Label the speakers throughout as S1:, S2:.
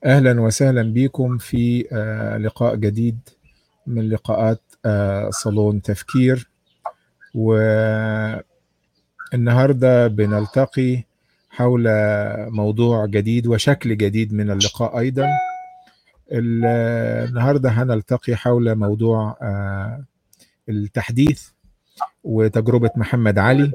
S1: اهلا وسهلا بكم في آه، لقاء جديد من لقاءات آه، صالون تفكير والنهارده بنلتقي حول موضوع جديد وشكل جديد من اللقاء ايضا النهارده هنلتقي حول موضوع آه، التحديث وتجربه محمد علي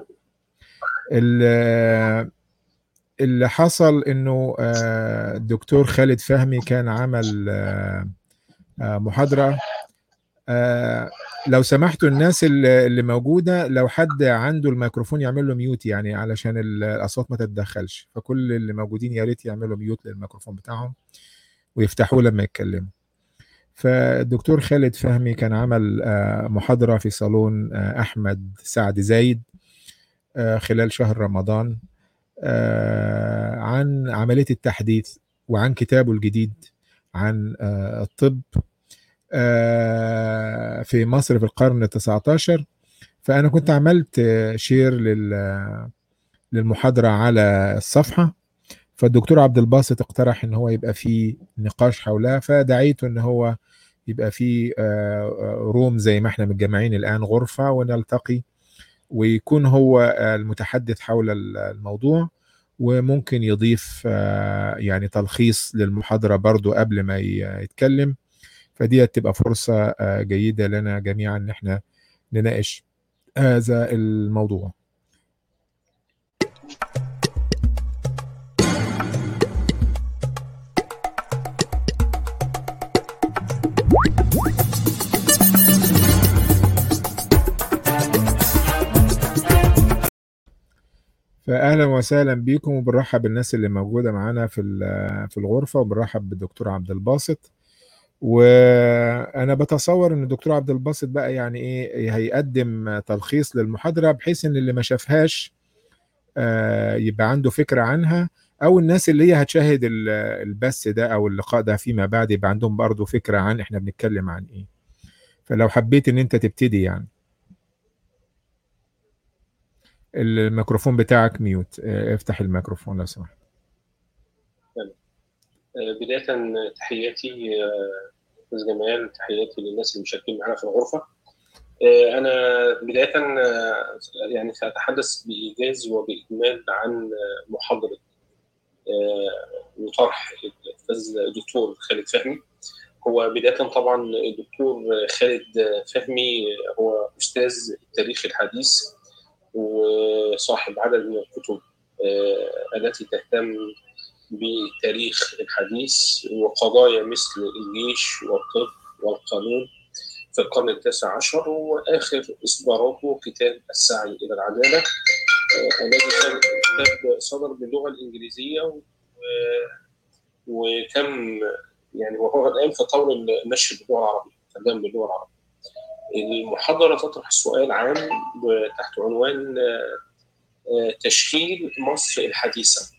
S1: اللي حصل انه الدكتور خالد فهمي كان عمل محاضره لو سمحتوا الناس اللي موجوده لو حد عنده الميكروفون يعمل له ميوت يعني علشان الاصوات ما تتدخلش فكل اللي موجودين يا ريت يعملوا ميوت للميكروفون بتاعهم ويفتحوه لما يتكلموا فالدكتور خالد فهمي كان عمل محاضره في صالون احمد سعد زايد خلال شهر رمضان عن عمليه التحديث وعن كتابه الجديد عن الطب في مصر في القرن ال 19 فانا كنت عملت شير للمحاضره على الصفحه فالدكتور عبد الباسط اقترح ان هو يبقى في نقاش حولها فدعيته ان هو يبقى في روم زي ما احنا متجمعين الان غرفه ونلتقي ويكون هو المتحدث حول الموضوع وممكن يضيف يعني تلخيص للمحاضرة برضو قبل ما يتكلم فدي تبقى فرصة جيدة لنا جميعا ان احنا نناقش هذا الموضوع فاهلا وسهلا بيكم وبنرحب بالناس اللي موجوده معانا في في الغرفه وبنرحب بالدكتور عبد الباسط وانا بتصور ان الدكتور عبد الباسط بقى يعني ايه هيقدم تلخيص للمحاضره بحيث ان اللي ما شافهاش يبقى عنده فكره عنها او الناس اللي هي هتشاهد البث ده او اللقاء ده فيما بعد يبقى عندهم برضه فكره عن احنا بنتكلم عن ايه فلو حبيت ان انت تبتدي يعني الميكروفون بتاعك ميوت افتح الميكروفون لو سمحت
S2: بداية تحياتي أستاذ جمال تحياتي للناس اللي مشاركين معانا في الغرفة أنا بداية يعني سأتحدث بإيجاز وبإجمال عن محاضرة وطرح الأستاذ الدكتور خالد فهمي هو بداية طبعا الدكتور خالد فهمي هو أستاذ التاريخ الحديث وصاحب عدد من الكتب التي تهتم بتاريخ الحديث وقضايا مثل الجيش والطب والقانون في القرن التاسع عشر واخر اصداراته كتاب السعي الى العداله الذي كان كتاب صدر باللغه الانجليزيه و... وتم يعني وهو الان في طور النشر باللغه العربيه ترجم باللغه العربيه المحاضرة تطرح سؤال عام تحت عنوان تشكيل مصر الحديثة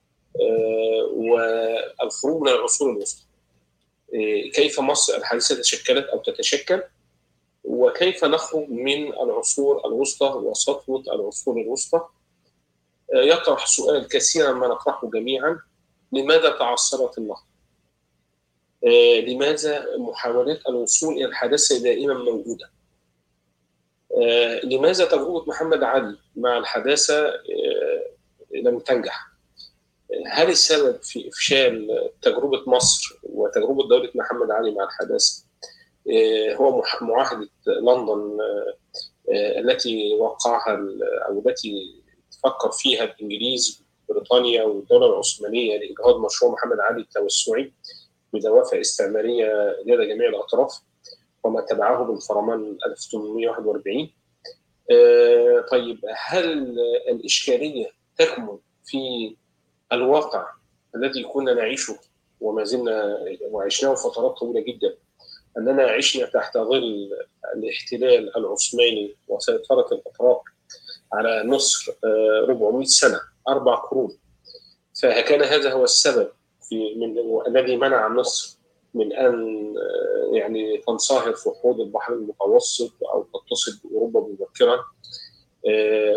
S2: والخروج من العصور الوسطى كيف مصر الحديثة تشكلت أو تتشكل وكيف نخرج من العصور الوسطى وسطوة العصور الوسطى يطرح سؤال كثيرا ما نطرحه جميعا لماذا تعثرت النهضة؟ لماذا محاولات الوصول الى الحداثه دائما موجوده؟ لماذا تجربه محمد علي مع الحداثه لم تنجح؟ هل السبب في افشال تجربه مصر وتجربه دوله محمد علي مع الحداثه هو معاهده لندن التي وقعها او التي فكر فيها الانجليز بريطانيا والدوله العثمانيه لاجهاض مشروع محمد علي التوسعي بدوافع استعماريه لدى جميع الاطراف وما تبعه بالفرمان 1841 آه طيب هل الاشكاليه تكمن في الواقع الذي كنا نعيشه وما زلنا وعشناه فترات طويله جدا اننا عشنا تحت ظل الاحتلال العثماني وسيطره الاتراك على مصر آه 400 سنه اربع قرون فكان هذا هو السبب في من الذي منع مصر من ان يعني تنصهر في حوض البحر المتوسط او تتصل باوروبا مبكرا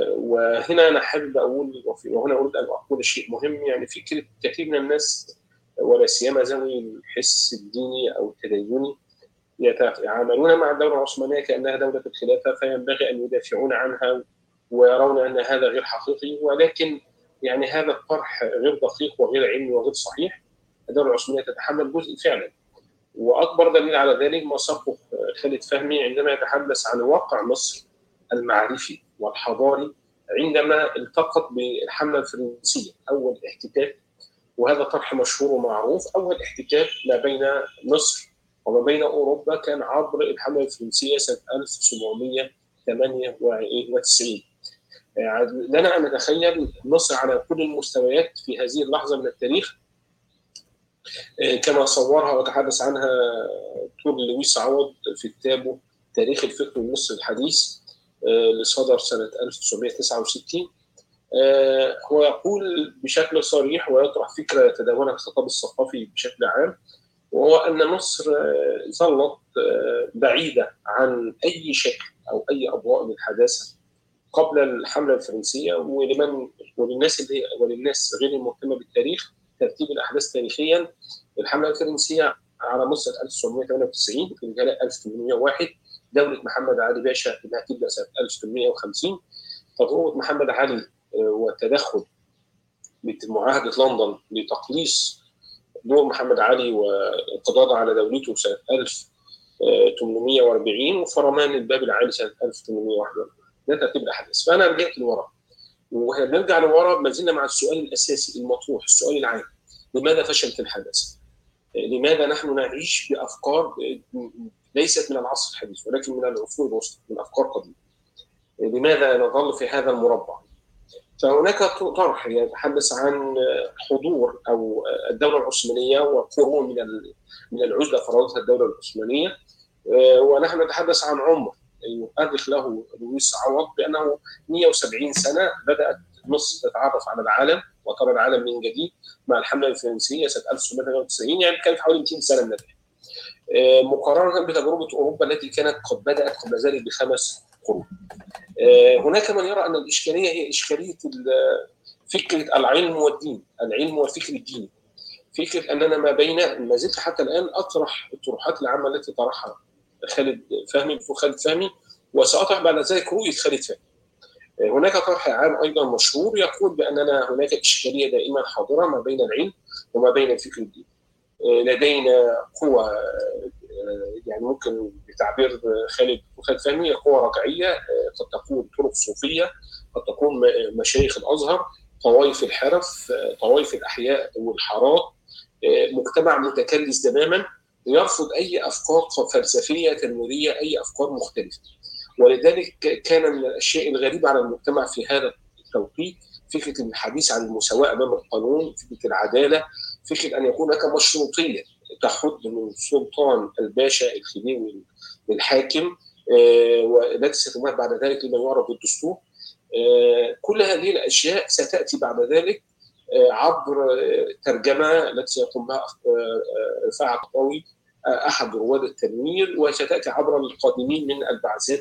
S2: وهنا انا حابب اقول وهنا اريد ان اقول شيء مهم يعني فكره كثير من الناس ولا سيما ذوي الحس الديني او التديني يتعاملون مع الدوله العثمانيه كانها دوله الخلافه فينبغي ان يدافعون عنها ويرون ان هذا غير حقيقي ولكن يعني هذا الطرح غير دقيق وغير علمي وغير صحيح الدوله العثمانيه تتحمل جزء فعلا واكبر دليل على ذلك ما ساقه خالد فهمي عندما يتحدث عن واقع مصر المعرفي والحضاري عندما التقط بالحمله الفرنسيه اول احتكاك وهذا طرح مشهور ومعروف اول احتكاك ما بين مصر وما بين اوروبا كان عبر الحمله الفرنسيه سنه 1798 لنا ان نتخيل مصر على كل المستويات في هذه اللحظه من التاريخ كما صورها وتحدث عنها دكتور لويس عوض في كتابه تاريخ الفكر المصري الحديث اللي صدر سنه 1969 هو يقول بشكل صريح ويطرح فكره يتداولها الخطاب الثقافي بشكل عام وهو ان مصر ظلت بعيده عن اي شكل او اي اضواء للحداثه قبل الحمله الفرنسيه ولمن وللناس اللي وللناس غير المهتمه بالتاريخ ترتيب الاحداث تاريخيا الحمله الفرنسيه على مصر 1998 في الجلاء 1801 دوله محمد علي باشا انها تبدا سنه 1850 تجربه محمد علي والتدخل بمعاهده لندن لتقليص دور محمد علي والقضاء على دولته سنه 1840 وفرمان الباب العالي سنه 1841 ده ترتيب الاحداث فانا رجعت لورا وهنرجع لورا ما زلنا مع السؤال الاساسي المطروح السؤال العام لماذا فشلت الحداثه؟ لماذا نحن نعيش بافكار ليست من العصر الحديث ولكن من العصور الوسطى من افكار قديمه لماذا نظل في هذا المربع؟ فهناك طرح يتحدث عن حضور او الدوله العثمانيه وقرون من من العزله فرضتها الدوله العثمانيه ونحن نتحدث عن عمر يؤرخ له لويس عوض بانه 170 سنه بدات مصر تتعرف على العالم وترى العالم من جديد مع الحمله الفرنسيه سنه 1998 يعني كان حوالي 200 سنه من الآن. مقارنه بتجربه اوروبا التي كانت قد بدات قبل ذلك بخمس قرون. هناك من يرى ان الاشكاليه هي اشكاليه فكره العلم والدين، العلم والفكر الديني. فكره اننا ما بين ما زلت حتى الان اطرح الطروحات العامه التي طرحها خالد فهمي خالد فهمي وساطرح بعد ذلك رؤيه خالد فهمي. هناك طرح عام ايضا مشهور يقول باننا هناك اشكاليه دائما حاضره ما بين العلم وما بين الفكر الديني. لدينا قوى يعني ممكن بتعبير خالد خالد فهمي قوى رجعيه قد تكون طرق صوفيه قد تكون مشايخ الازهر طوائف الحرف طوائف الاحياء والحارات مجتمع متكلس تماما يرفض اي افكار فلسفيه تنويريه اي افكار مختلفه ولذلك كان من الاشياء الغريبه على المجتمع في هذا التوقيت فكره الحديث عن المساواه امام القانون فكره العداله فكره ان يكون هناك مشروطيه تحد من سلطان الباشا الخديوي للحاكم والتي ستمات بعد ذلك لما يعرف بالدستور كل هذه الاشياء ستاتي بعد ذلك عبر ترجمه التي سيقوم بها رفاعه الطوي احد رواد التنوير وستاتي عبر القادمين من البعثات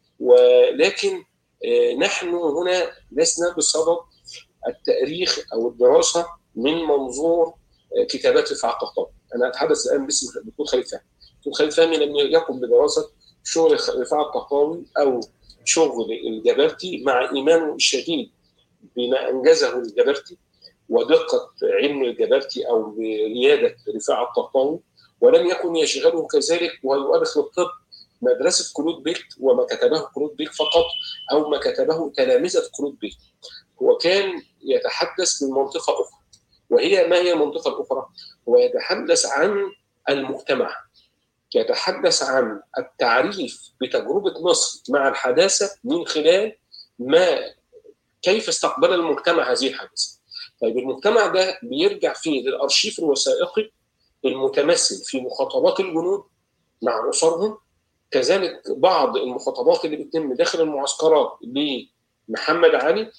S2: ولكن نحن هنا لسنا بصدد التاريخ او الدراسه من منظور كتابات رفاعه الطهطاوي انا اتحدث الان باسم الدكتور خالد فهمي الدكتور خالد فهمي لم يقم بدراسه شغل رفاعه الطهطاوي او شغل الجبرتي مع ايمانه الشديد بما انجزه الجبرتي ودقه علم الجبرتي او برياده رفاعه الطهطاوي ولم يكن يشغله كذلك ويؤرخ للطب مدرسه كلود بيك وما كتبه كلود بيك فقط او ما كتبه تلامذه كلود بيك هو كان يتحدث من منطقه اخرى وهي ما هي المنطقه الاخرى؟ هو يتحدث عن المجتمع يتحدث عن التعريف بتجربه مصر مع الحداثه من خلال ما كيف استقبل المجتمع هذه الحداثه. طيب المجتمع ده بيرجع فيه للارشيف الوثائقي المتمثل في مخاطبات الجنود مع اسرهم كذلك بعض المخاطبات اللي بتتم داخل المعسكرات لمحمد علي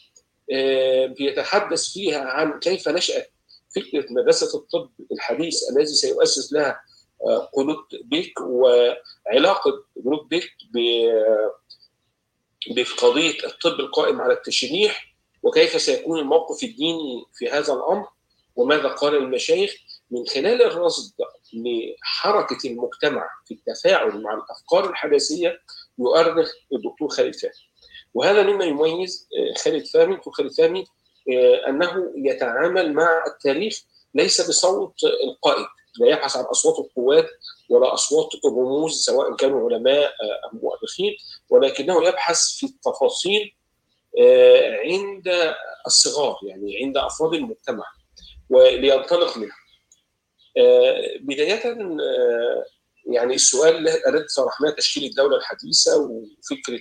S2: بيتحدث فيها عن كيف نشأت فكرة مدرسة الطب الحديث الذي سيؤسس لها قلوب بيك وعلاقة قلوب بيك بقضية الطب القائم على التشريح وكيف سيكون الموقف الديني في هذا الأمر وماذا قال المشايخ من خلال الرصد لحركه المجتمع في التفاعل مع الافكار الحداثيه يؤرخ الدكتور خالد فهمي. وهذا مما يميز خالد فهمي دكتور خالد فهمي انه يتعامل مع التاريخ ليس بصوت القائد لا يبحث عن اصوات القوات ولا اصوات الرموز سواء كانوا علماء ام مؤرخين ولكنه يبحث في التفاصيل عند الصغار يعني عند افراد المجتمع ولينطلق منها. بدايه يعني السؤال الذي طرحناه رحمه تشكيل الدوله الحديثه وفكره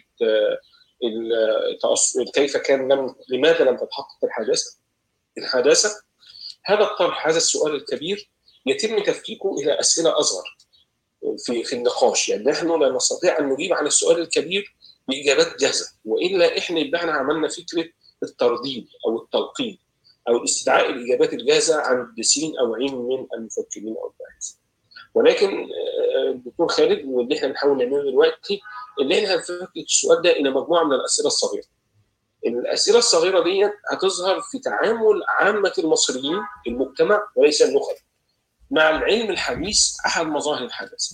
S2: كيف كان لم لماذا لم تتحقق الحداثه؟ الحداثه هذا الطرح هذا السؤال الكبير يتم تفكيكه الى اسئله اصغر في في النقاش يعني نحن لا نستطيع ان نجيب على السؤال الكبير باجابات جاهزه والا احنا يبقى احنا عملنا فكره الترديد او التلقين او استدعاء الاجابات الجاهزه عند سين او عين من المفكرين او الباحثين. ولكن الدكتور خالد واللي احنا بنحاول نعمله دلوقتي اللي احنا هنفكك السؤال ده الى مجموعه من الاسئله الصغيره. الاسئله الصغيره دي هتظهر في تعامل عامه المصريين المجتمع وليس النخب مع العلم الحديث احد مظاهر الحداثه.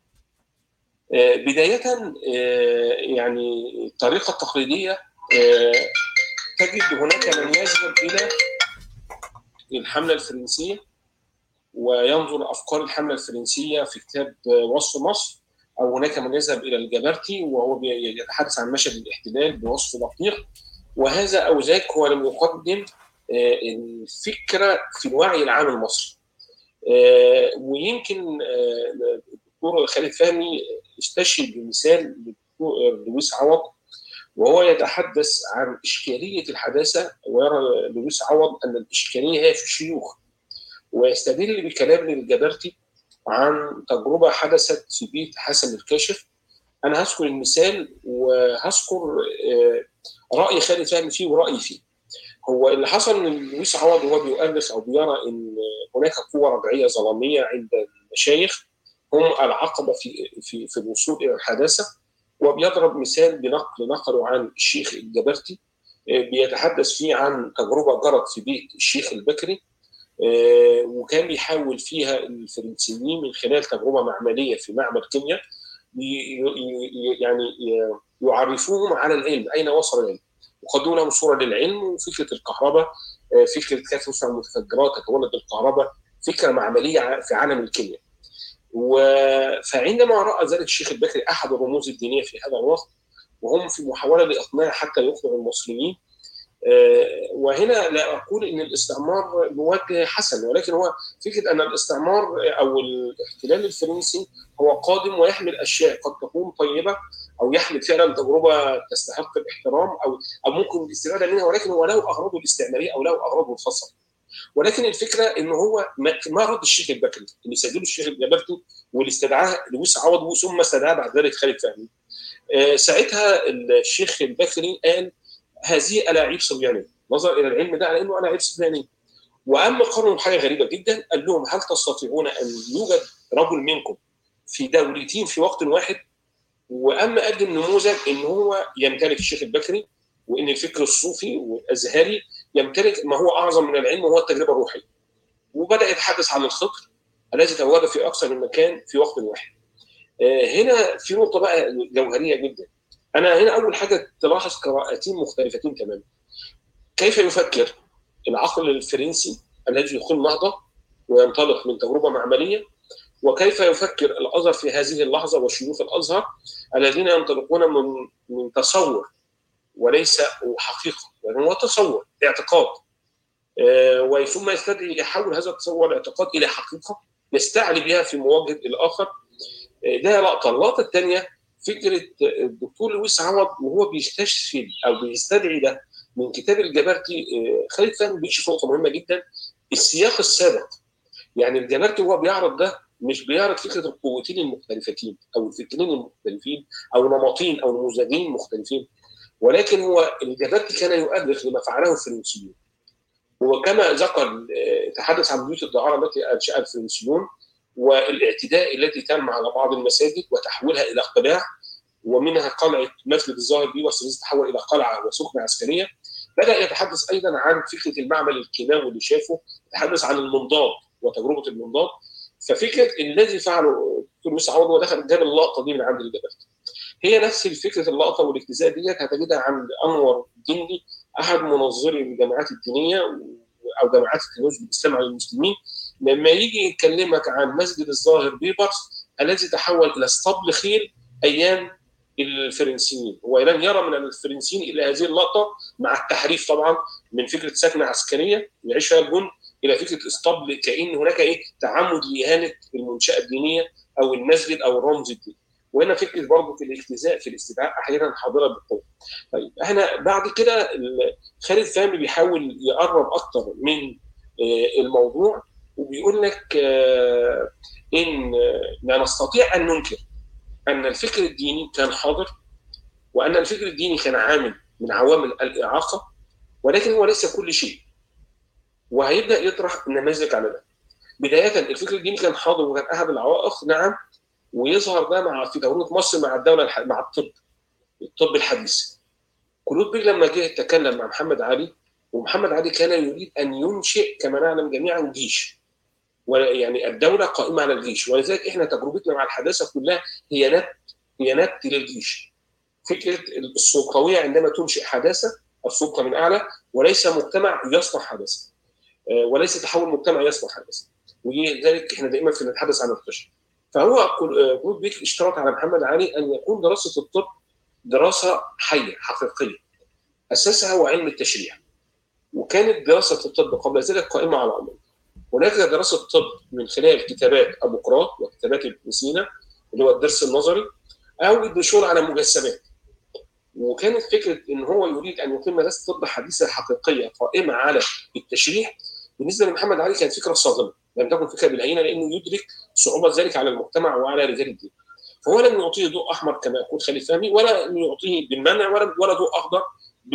S2: بدايه يعني الطريقه التقليديه تجد هناك من يذهب الى الحمله الفرنسيه وينظر افكار الحمله الفرنسيه في كتاب وصف مصر او هناك من يذهب الى الجبرتي وهو يتحدث عن مشهد الاحتلال بوصف دقيق وهذا او ذاك هو لم يقدم الفكره في الوعي العام المصري ويمكن الدكتور خالد فهمي استشهد بمثال للدكتور لويس عوض وهو يتحدث عن اشكاليه الحداثه ويرى لويس عوض ان الاشكاليه هي في الشيوخ ويستدل بكلام للجبرتي عن تجربه حدثت في بيت حسن الكاشف انا هذكر المثال وهذكر راي خالد فهمي فيه ورايي فيه هو اللي حصل ان لويس عوض وهو بيؤرخ او بيرى ان هناك قوه رجعيه ظلاميه عند المشايخ هم العقبه في في في الوصول الى الحداثه وبيضرب مثال بنقل نقله عن الشيخ الجبرتي بيتحدث فيه عن تجربه جرت في بيت الشيخ البكري وكان بيحاول فيها الفرنسيين من خلال تجربه معمليه في معمل كيمياء يعني يعرفوهم على العلم اين وصل العلم وقدموا لهم صوره للعلم وفكره الكهرباء فكره كيف تصنع المتفجرات تتولد الكهرباء فكره معمليه في عالم الكيمياء و... فعندما راى ذلك الشيخ البكري احد الرموز الدينيه في هذا الوقت وهم في محاوله لاقناع حتى يقنعوا المسلمين وهنا لا اقول ان الاستعمار بوجه حسن ولكن هو فكره ان الاستعمار او الاحتلال الفرنسي هو قادم ويحمل اشياء قد تكون طيبه او يحمل فعلا تجربه تستحق الاحترام او او ممكن الاستفاده منها ولكن هو له اغراضه الاستعماريه او له اغراضه الخاصه. ولكن الفكره ان هو ما رد الشيخ البكري اللي سجله الشيخ الجبرتي واللي استدعاه لويس عوض ثم استدعاه بعد ذلك خالد فهمي. آه ساعتها الشيخ البكري قال هذه الاعيب صبيانيه نظر الى العلم ده على انه الاعيب صبيانيه واما قرروا حاجه غريبه جدا قال لهم هل تستطيعون ان يوجد رجل منكم في دولتين في وقت واحد واما قدم نموذج ان هو يمتلك الشيخ البكري وان الفكر الصوفي والازهري يمتلك ما هو اعظم من العلم وهو التجربه الروحيه وبدا يتحدث عن الخضر الذي تواجد في اكثر من مكان في وقت واحد هنا في نقطه بقى جوهريه جدا انا هنا اول حاجه تلاحظ قراءتين مختلفتين تماما كيف يفكر العقل الفرنسي الذي يقيم نهضه وينطلق من تجربه معمليه وكيف يفكر الازهر في هذه اللحظه وشيوخ الازهر الذين ينطلقون من من تصور وليس حقيقه يعني هو تصور اعتقاد وثم يستدعي يحول هذا التصور الاعتقاد الى حقيقه يستعلي بها في مواجهه الاخر ده لقطه اللقطه الثانيه فكره الدكتور لويس عوض وهو بيستشفي او بيستدعي ده من كتاب الجبرتي خالد فهمي بيكشف نقطه مهمه جدا السياق السابق يعني الجبرتي وهو بيعرض ده مش بيعرض فكره القوتين المختلفتين او الفكرين المختلفين او نمطين او نموذجين مختلفين ولكن هو الجبرتي كان يؤرخ لما فعله الفرنسيون وكما ذكر تحدث عن بيوت الدعاره التي انشاها الفرنسيون والاعتداء الذي تم على بعض المساجد وتحويلها الى قلاع ومنها قلعه مسجد الظاهر بي والذي تحول الى قلعه وسكنه عسكريه بدا يتحدث ايضا عن فكره المعمل الكيماوي اللي شافه يتحدث عن المنضاد وتجربه المنضاد ففكره الذي فعله دكتور مصطفى عوض هو دخل جاب اللقطه دي من عند الجبل هي نفس فكره اللقطه والاجتزاء ديت هتجدها عند انور الجندي احد منظري الجامعات الدينيه او جامعات التلميذ بالاسلام على المسلمين لما يجي يكلمك عن مسجد الظاهر بيبرس الذي تحول الى اسطبل خيل ايام الفرنسيين هو لم يرى من الفرنسيين الى هذه اللقطه مع التحريف طبعا من فكره سكنه عسكريه يعيش فيها الجند الى فكره اسطبل كان هناك ايه تعمد لاهانه المنشاه الدينيه او المسجد او الرمز الديني وهنا فكره برضه في الاجتزاء في الاستدعاء احيانا حاضره بالقوه. طيب احنا بعد كده خالد فهمي بيحاول يقرب اكتر من الموضوع وبيقول لك ان لا نستطيع ان ننكر ان الفكر الديني كان حاضر وان الفكر الديني كان عامل من عوامل الاعاقه ولكن هو ليس كل شيء. وهيبدا يطرح نماذج على ده. بدايه الفكر الديني كان حاضر وكان احد العوائق نعم ويظهر ده مع في دوله مصر مع الدوله الح... مع الطب الطب الحديث كلود بيج لما جه يتكلم مع محمد علي ومحمد علي كان يريد ان ينشئ كما نعلم جميعا جيش يعني الدوله قائمه على الجيش ولذلك احنا تجربتنا مع الحداثه كلها هي نبت هي نبت للجيش فكره السلطويه عندما تنشئ حداثه السلطه من اعلى وليس مجتمع يصنع حداثه وليس تحول مجتمع يصنع حداثه ولذلك احنا دائما في نتحدث عن القشر فهو كلود بيك اشترط على محمد علي ان يكون دراسه الطب دراسه حيه حقيقيه اساسها هو علم التشريع وكانت دراسه الطب قبل ذلك قائمه على امرين هناك دراسه الطب من خلال كتابات ابو قراط وكتابات ابن سينا اللي هو الدرس النظري او الدشور على مجسمات وكانت فكره ان هو يريد ان يقيم مدرسه طب حديثه حقيقيه قائمه على التشريح بالنسبه لمحمد علي كانت فكره صادمه لم تكن فكره بالهينه لانه يدرك صعوبه ذلك على المجتمع وعلى رجال الدين فهو لم يعطيه ضوء احمر كما يقول خالد فهمي ولا لم يعطيه بالمنع ولا ولا ضوء اخضر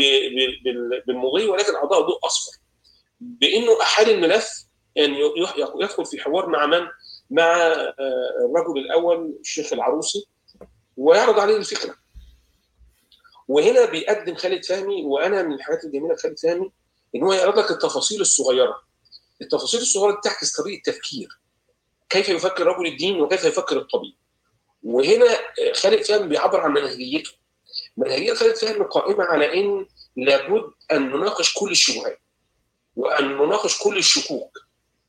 S2: بالمضي ولكن اعطاه ضوء اصفر بانه احال الملف ان يدخل في حوار مع من؟ مع الرجل الاول الشيخ العروسي ويعرض عليه الفكره وهنا بيقدم خالد فهمي وانا من الحاجات الجميله خالد فهمي ان هو يعرض لك التفاصيل الصغيره التفاصيل الصغيره بتعكس طريقه تفكير كيف يفكر رجل الدين وكيف يفكر الطبيب وهنا خالد فهمي بيعبر عن منهجيته منهجيه خالد فهمي قائمه على ان لابد ان نناقش كل الشبهات وان نناقش كل الشكوك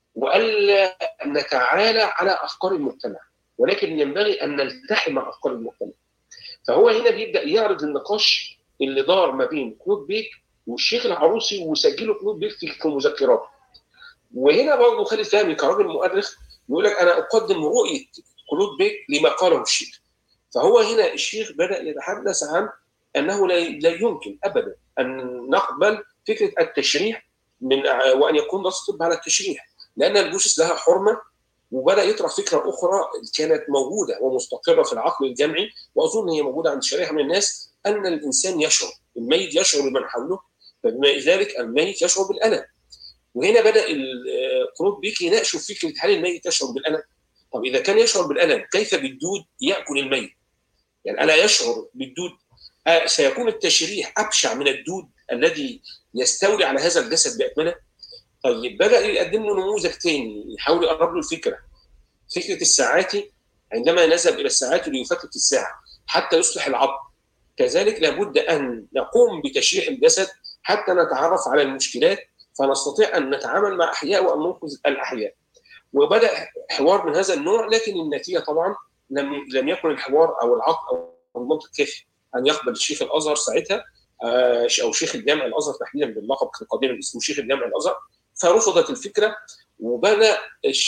S2: والا نتعالى على افكار المجتمع ولكن ينبغي ان نلتحم مع افكار المجتمع فهو هنا بيبدا يعرض النقاش اللي دار ما بين كلود بيك والشيخ العروسي وسجله كلود بيك في مذكراته وهنا برضه خالد فهمي كراجل مؤرخ يقول لك انا اقدم رؤيه كلود بيك لما قاله الشيخ فهو هنا الشيخ بدا يتحدث عن انه لا يمكن ابدا ان نقبل فكره التشريح من وان يكون دراسه الطب على التشريح لان الجثث لها حرمه وبدا يطرح فكره اخرى كانت موجوده ومستقره في العقل الجمعي واظن هي موجوده عند شريحه من الناس ان الانسان يشعر الميت يشعر بمن حوله فبما ذلك الميت يشعر بالالم وهنا بدا كلود بيك يناقشوا فكره هل الميت يشعر بالالم؟ طب اذا كان يشعر بالالم كيف بالدود ياكل الميت؟ يعني الا يشعر بالدود آه سيكون التشريح ابشع من الدود الذي يستولي على هذا الجسد باكمله؟ طيب بدا يقدم له نموذج ثاني يحاول يقرب له الفكره فكره الساعاتي عندما نذهب الى الساعات ليفكك الساعه حتى يصلح العظم كذلك لابد ان نقوم بتشريح الجسد حتى نتعرف على المشكلات فنستطيع ان نتعامل مع احياء وان ننقذ الاحياء وبدا حوار من هذا النوع لكن النتيجه طبعا لم لم يكن الحوار او العقل او المنطق كافي ان يقبل الشيخ الازهر ساعتها او شيخ الجامع الازهر تحديدا باللقب قديما اسمه شيخ الجامع الازهر فرفضت الفكره وبدا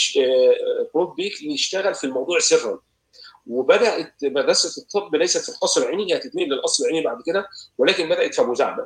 S2: كلود بيك يشتغل في الموضوع سرا وبدات مدرسه الطب ليست في القصر العيني هي هتتنقل للقصر العيني بعد كده ولكن بدات في ابو زعبل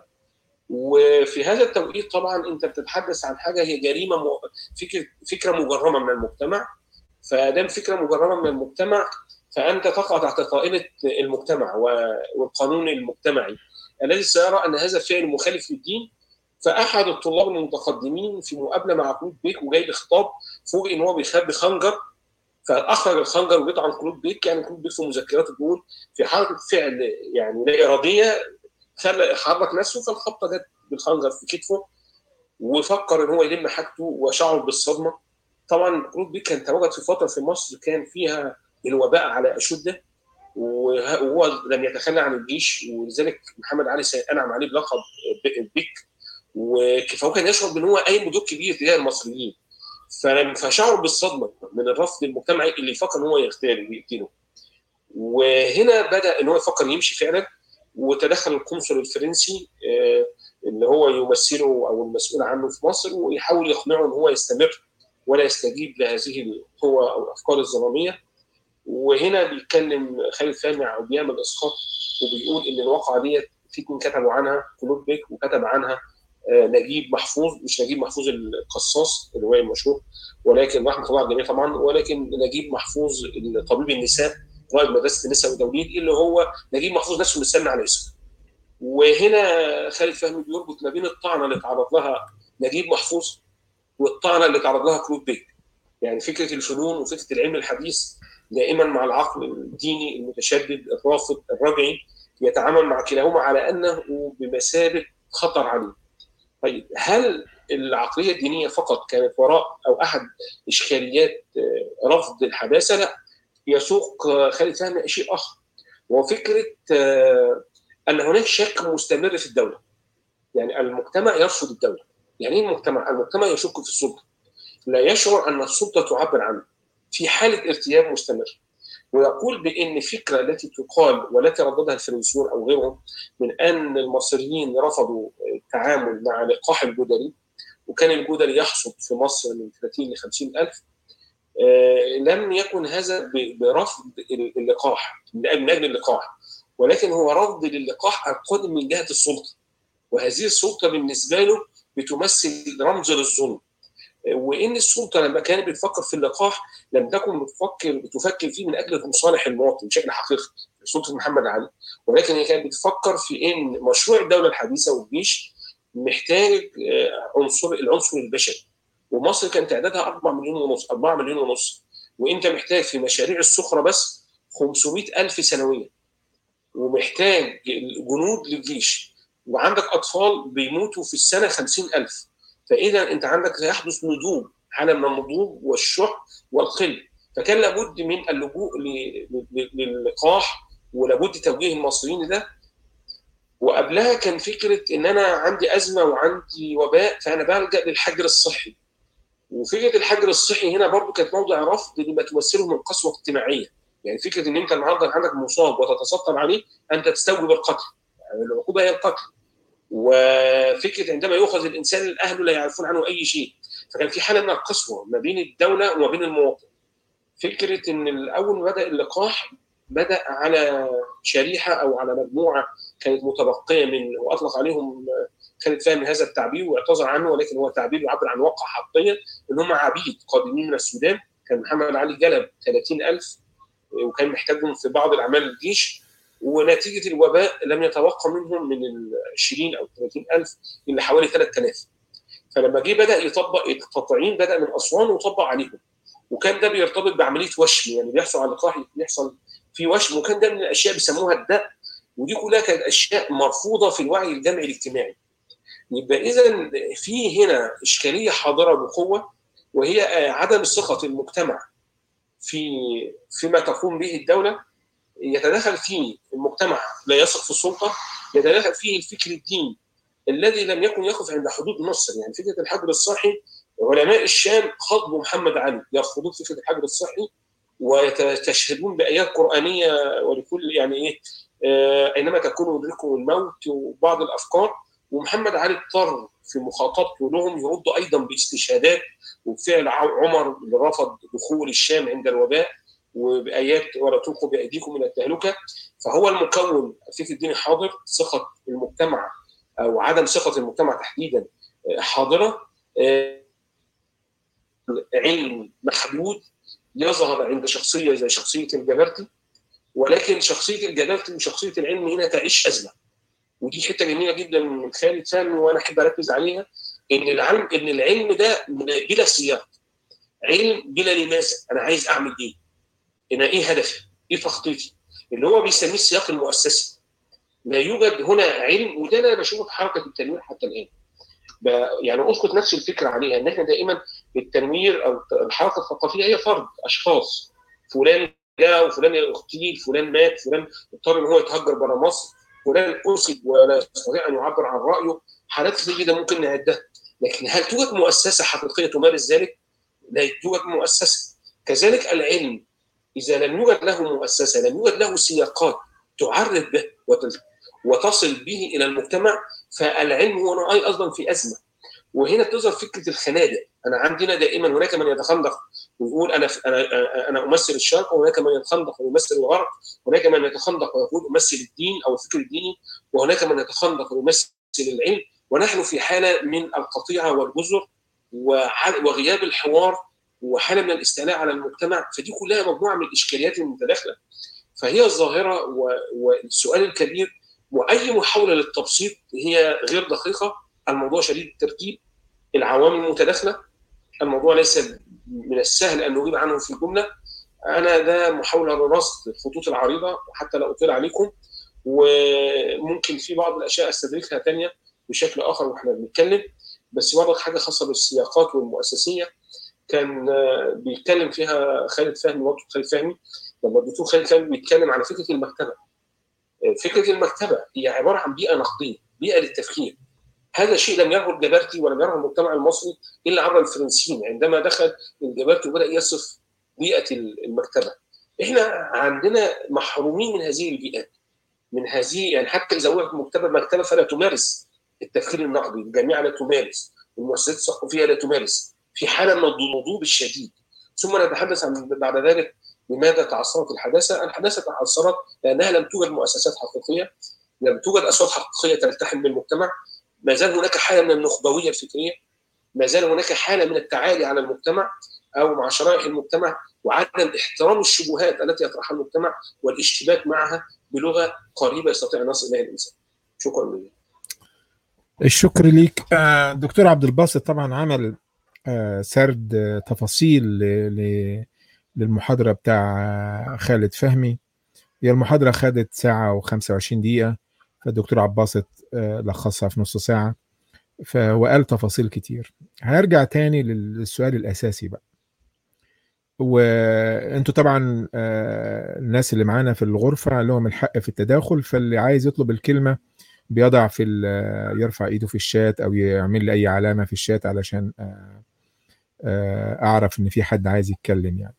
S2: وفي هذا التوقيت طبعا انت بتتحدث عن حاجه هي جريمه م... فكره فكره مجرمه من المجتمع فدام فكره مجرمه من المجتمع فانت تقع تحت قائمه المجتمع والقانون المجتمعي الذي سيرى ان هذا فعل مخالف للدين فاحد الطلاب المتقدمين في مقابله مع كلود بيك وجايب خطاب فوجئ ان هو بيخبي خنجر فاخرج الخنجر وبيطعن كلود بيك يعني كلود بيك في مذكراته بيقول في حركه فعل يعني لا اراديه خلى حرك نفسه فالخبطه جت بالخنجر في كتفه وفكر ان هو يلم حاجته وشعر بالصدمه طبعا جروب بي كان تواجد في فتره في مصر كان فيها الوباء على اشده وهو لم يتخلى عن الجيش ولذلك محمد علي انعم عليه بلقب بيك فهو كان يشعر بان هو قايم بدور كبير تجاه المصريين فشعر بالصدمه من الرفض المجتمعي اللي فكر ان هو يغتاله ويقتله وهنا بدا ان هو يفكر يمشي فعلا وتدخل القنصل الفرنسي اللي هو يمثله او المسؤول عنه في مصر ويحاول يقنعه ان هو يستمر ولا يستجيب لهذه القوى او الافكار الظلاميه وهنا بيتكلم خالد فهمي او بيعمل اسقاط وبيقول ان الواقعه ديت في اتنين كتبوا عنها كلود بيك وكتب عنها نجيب محفوظ مش نجيب محفوظ القصاص الروايه المشهور ولكن رحمه الله على الجميع طبعا ولكن نجيب محفوظ طبيب النساء قائد مدرسه النساء والتوليد اللي هو نجيب محفوظ نفسه مستنى على اسمه وهنا خالد فهمي بيربط ما بين الطعنه اللي تعرض لها نجيب محفوظ والطعنه اللي تعرض لها كلود بيك يعني فكره الفنون وفكره العلم الحديث دائما مع العقل الديني المتشدد الرافض الرجعي يتعامل مع كلاهما على انه بمثابه خطر عليه. طيب هل العقليه الدينيه فقط كانت وراء او احد اشكاليات رفض الحداثه؟ لا يسوق خالد فهمي شيء اخر وهو فكره ان هناك شك مستمر في الدوله. يعني المجتمع يرفض الدوله. يعني ايه المجتمع؟ المجتمع يشك في السلطه. لا يشعر ان السلطه تعبر عنه. في حاله ارتياب مستمر. ويقول بان الفكره التي تقال والتي رددها الفرنسيون او غيرهم من ان المصريين رفضوا التعامل مع لقاح الجدري وكان الجدري يحصد في مصر من 30 ل 50 الف آه لم يكن هذا برفض اللقاح من اجل اللقاح ولكن هو رفض للقاح القادم من جهه السلطه وهذه السلطه بالنسبه له بتمثل رمز للظلم وان السلطه لما كانت بتفكر في اللقاح لم تكن بتفكر بتفكر فيه من اجل مصالح المواطن بشكل حقيقي سلطه محمد علي ولكن هي كانت بتفكر في ان مشروع الدوله الحديثه والجيش محتاج عنصر العنصر البشري ومصر كان تعدادها 4 مليون ونص 4 مليون ونص وانت محتاج في مشاريع السخره بس 500 الف سنويا ومحتاج جنود للجيش وعندك اطفال بيموتوا في السنه 50 الف فاذا انت عندك سيحدث نضوج حاله من النضوج والشح والقل فكان لابد من اللجوء للقاح ولابد توجيه المصريين لده وقبلها كان فكره ان انا عندي ازمه وعندي وباء فانا بلجا للحجر الصحي وفكره الحجر الصحي هنا برضو كانت موضع رفض لما تمثله من قسوه اجتماعيه يعني فكره ان انت النهارده عندك مصاب وتتسطر عليه انت تستوجب القتل يعني العقوبه هي القتل وفكره عندما يؤخذ الانسان الاهل لا يعرفون عنه اي شيء فكان في حاله من القسوه ما بين الدوله وما بين المواطن فكره ان اول ما بدا اللقاح بدا على شريحه او على مجموعه كانت متبقيه من واطلق عليهم خالد فهمي هذا التعبير واعتذر عنه ولكن هو تعبير يعبر عن واقع حقيقي ان هم عبيد قادمين من السودان كان محمد علي جلب 30000 وكان محتاجهم في بعض الاعمال الجيش ونتيجه الوباء لم يتوقع منهم من ال 20 او 30 الف الا حوالي 3000 فلما جه بدا يطبق التطعيم بدا من اسوان وطبق عليهم وكان ده بيرتبط بعمليه وشم يعني بيحصل على اللقاح بيحصل في وشم وكان ده من الاشياء بيسموها الداء ودي كلها كانت اشياء مرفوضه في الوعي الجمعي الاجتماعي يبقى اذا في هنا اشكاليه حاضره بقوه وهي عدم ثقه المجتمع في فيما تقوم به الدوله يتدخل فيه المجتمع لا يثق في السلطه يتدخل فيه الفكر الديني الذي لم يكن يقف عند حدود مصر يعني فكره الحجر الصحي علماء الشام خاطبوا محمد علي يرفضون فكره الحجر الصحي ويستشهدون بايات قرانيه ولكل يعني ايه آه اينما تكونوا يدرككم الموت وبعض الافكار ومحمد علي اضطر في مخاطبته لهم يرد ايضا باستشهادات وبفعل عمر اللي رفض دخول الشام عند الوباء وبايات ولا تلقوا بايديكم الى التهلكه فهو المكون الفكر الديني حاضر ثقه المجتمع او عدم ثقه المجتمع تحديدا حاضره علم محدود يظهر عند شخصيه زي شخصيه الجبرتي ولكن شخصيه الجبرتي وشخصيه العلم هنا تعيش ازمه ودي حته جميله جدا من خالد فهمي وانا احب اركز عليها ان العلم ان العلم ده بلا سياق علم بلا لماذا انا عايز اعمل ايه انا ايه هدفي ايه تخطيطي اللي هو بيسميه السياق المؤسسي لا يوجد هنا علم وده انا بشوفه في حركه التنوير حتى الان يعني اسقط نفس الفكره عليها ان احنا دائما التنوير او الحركه الثقافيه هي فرد اشخاص فلان جاء وفلان اغتيل فلان مات فلان اضطر ان هو يتهجر بره مصر فلان اسد ولا يستطيع ان يعبر عن رايه حالات كثيره جدا ممكن نعدها لكن هل توجد مؤسسه حقيقيه تمارس ذلك؟ لا توجد مؤسسه كذلك العلم اذا لم يوجد له مؤسسه لم يوجد له سياقات تعرف به وتصل به الى المجتمع فالعلم هو ايضا في ازمه وهنا تظهر فكره الخنادق انا عندنا دائما هناك من يتخندق ويقول انا انا انا امثل الشرق وهناك من يتخندق ويمثل الغرب هناك من يتخندق ويقول امثل الدين او الفكر الديني وهناك من يتخندق ويمثل العلم ونحن في حاله من القطيعه والجزر وغياب الحوار وحاله من الاستعلاء على المجتمع فدي كلها مجموعه من الاشكاليات المتداخله فهي الظاهره والسؤال الكبير واي محاوله للتبسيط هي غير دقيقه الموضوع شديد الترتيب العوامل متداخله الموضوع ليس من السهل ان نجيب عنه في جمله انا ده محاوله لرصد الخطوط العريضه وحتى لا اطيل عليكم وممكن في بعض الاشياء استدركها ثانيه بشكل اخر واحنا بنتكلم بس برضه حاجه خاصه بالسياقات والمؤسسيه كان بيتكلم فيها خالد فهمي برضه خالد فهمي لما الدكتور خالد فهمي بيتكلم على فكره المكتبه فكره المكتبه هي عباره عن بيئه نقديه بيئه للتفكير هذا شيء لم يره الجبرتي ولم يره المجتمع المصري الا عبر الفرنسيين عندما دخل الجبرتي وبدا يصف بيئه المكتبه احنا عندنا محرومين من هذه البيئات من هذه يعني حتى اذا وجدت مكتبه مكتبه فلا تمارس التفكير النقدي الجامعه لا تمارس المؤسسات الثقافيه لا تمارس في حاله من النضوض الشديد ثم نتحدث عن بعد ذلك لماذا تعثرت الحداثه؟ الحداثه تعثرت لانها لم توجد مؤسسات حقيقيه لم توجد اصوات حقيقيه تلتحم بالمجتمع ما زال هناك حاله من النخبويه الفكريه ما زال هناك حاله من التعالي على المجتمع او مع شرائح المجتمع وعدم احترام الشبهات التي يطرحها المجتمع والاشتباك معها بلغه قريبه يستطيع ان يصل اليها الانسان. شكرا لله.
S1: الشكر ليك دكتور عبد الباسط طبعا عمل سرد تفاصيل للمحاضره بتاع خالد فهمي هي المحاضره خدت ساعه و25 دقيقه فالدكتور عباسط لخصها في نص ساعه فهو قال تفاصيل كتير هرجع تاني للسؤال الاساسي بقى وانتوا طبعا الناس اللي معانا في الغرفه لهم الحق في التداخل فاللي عايز يطلب الكلمه بيضع في يرفع ايده في الشات او يعمل لي اي علامه في الشات علشان اعرف ان في حد عايز يتكلم يعني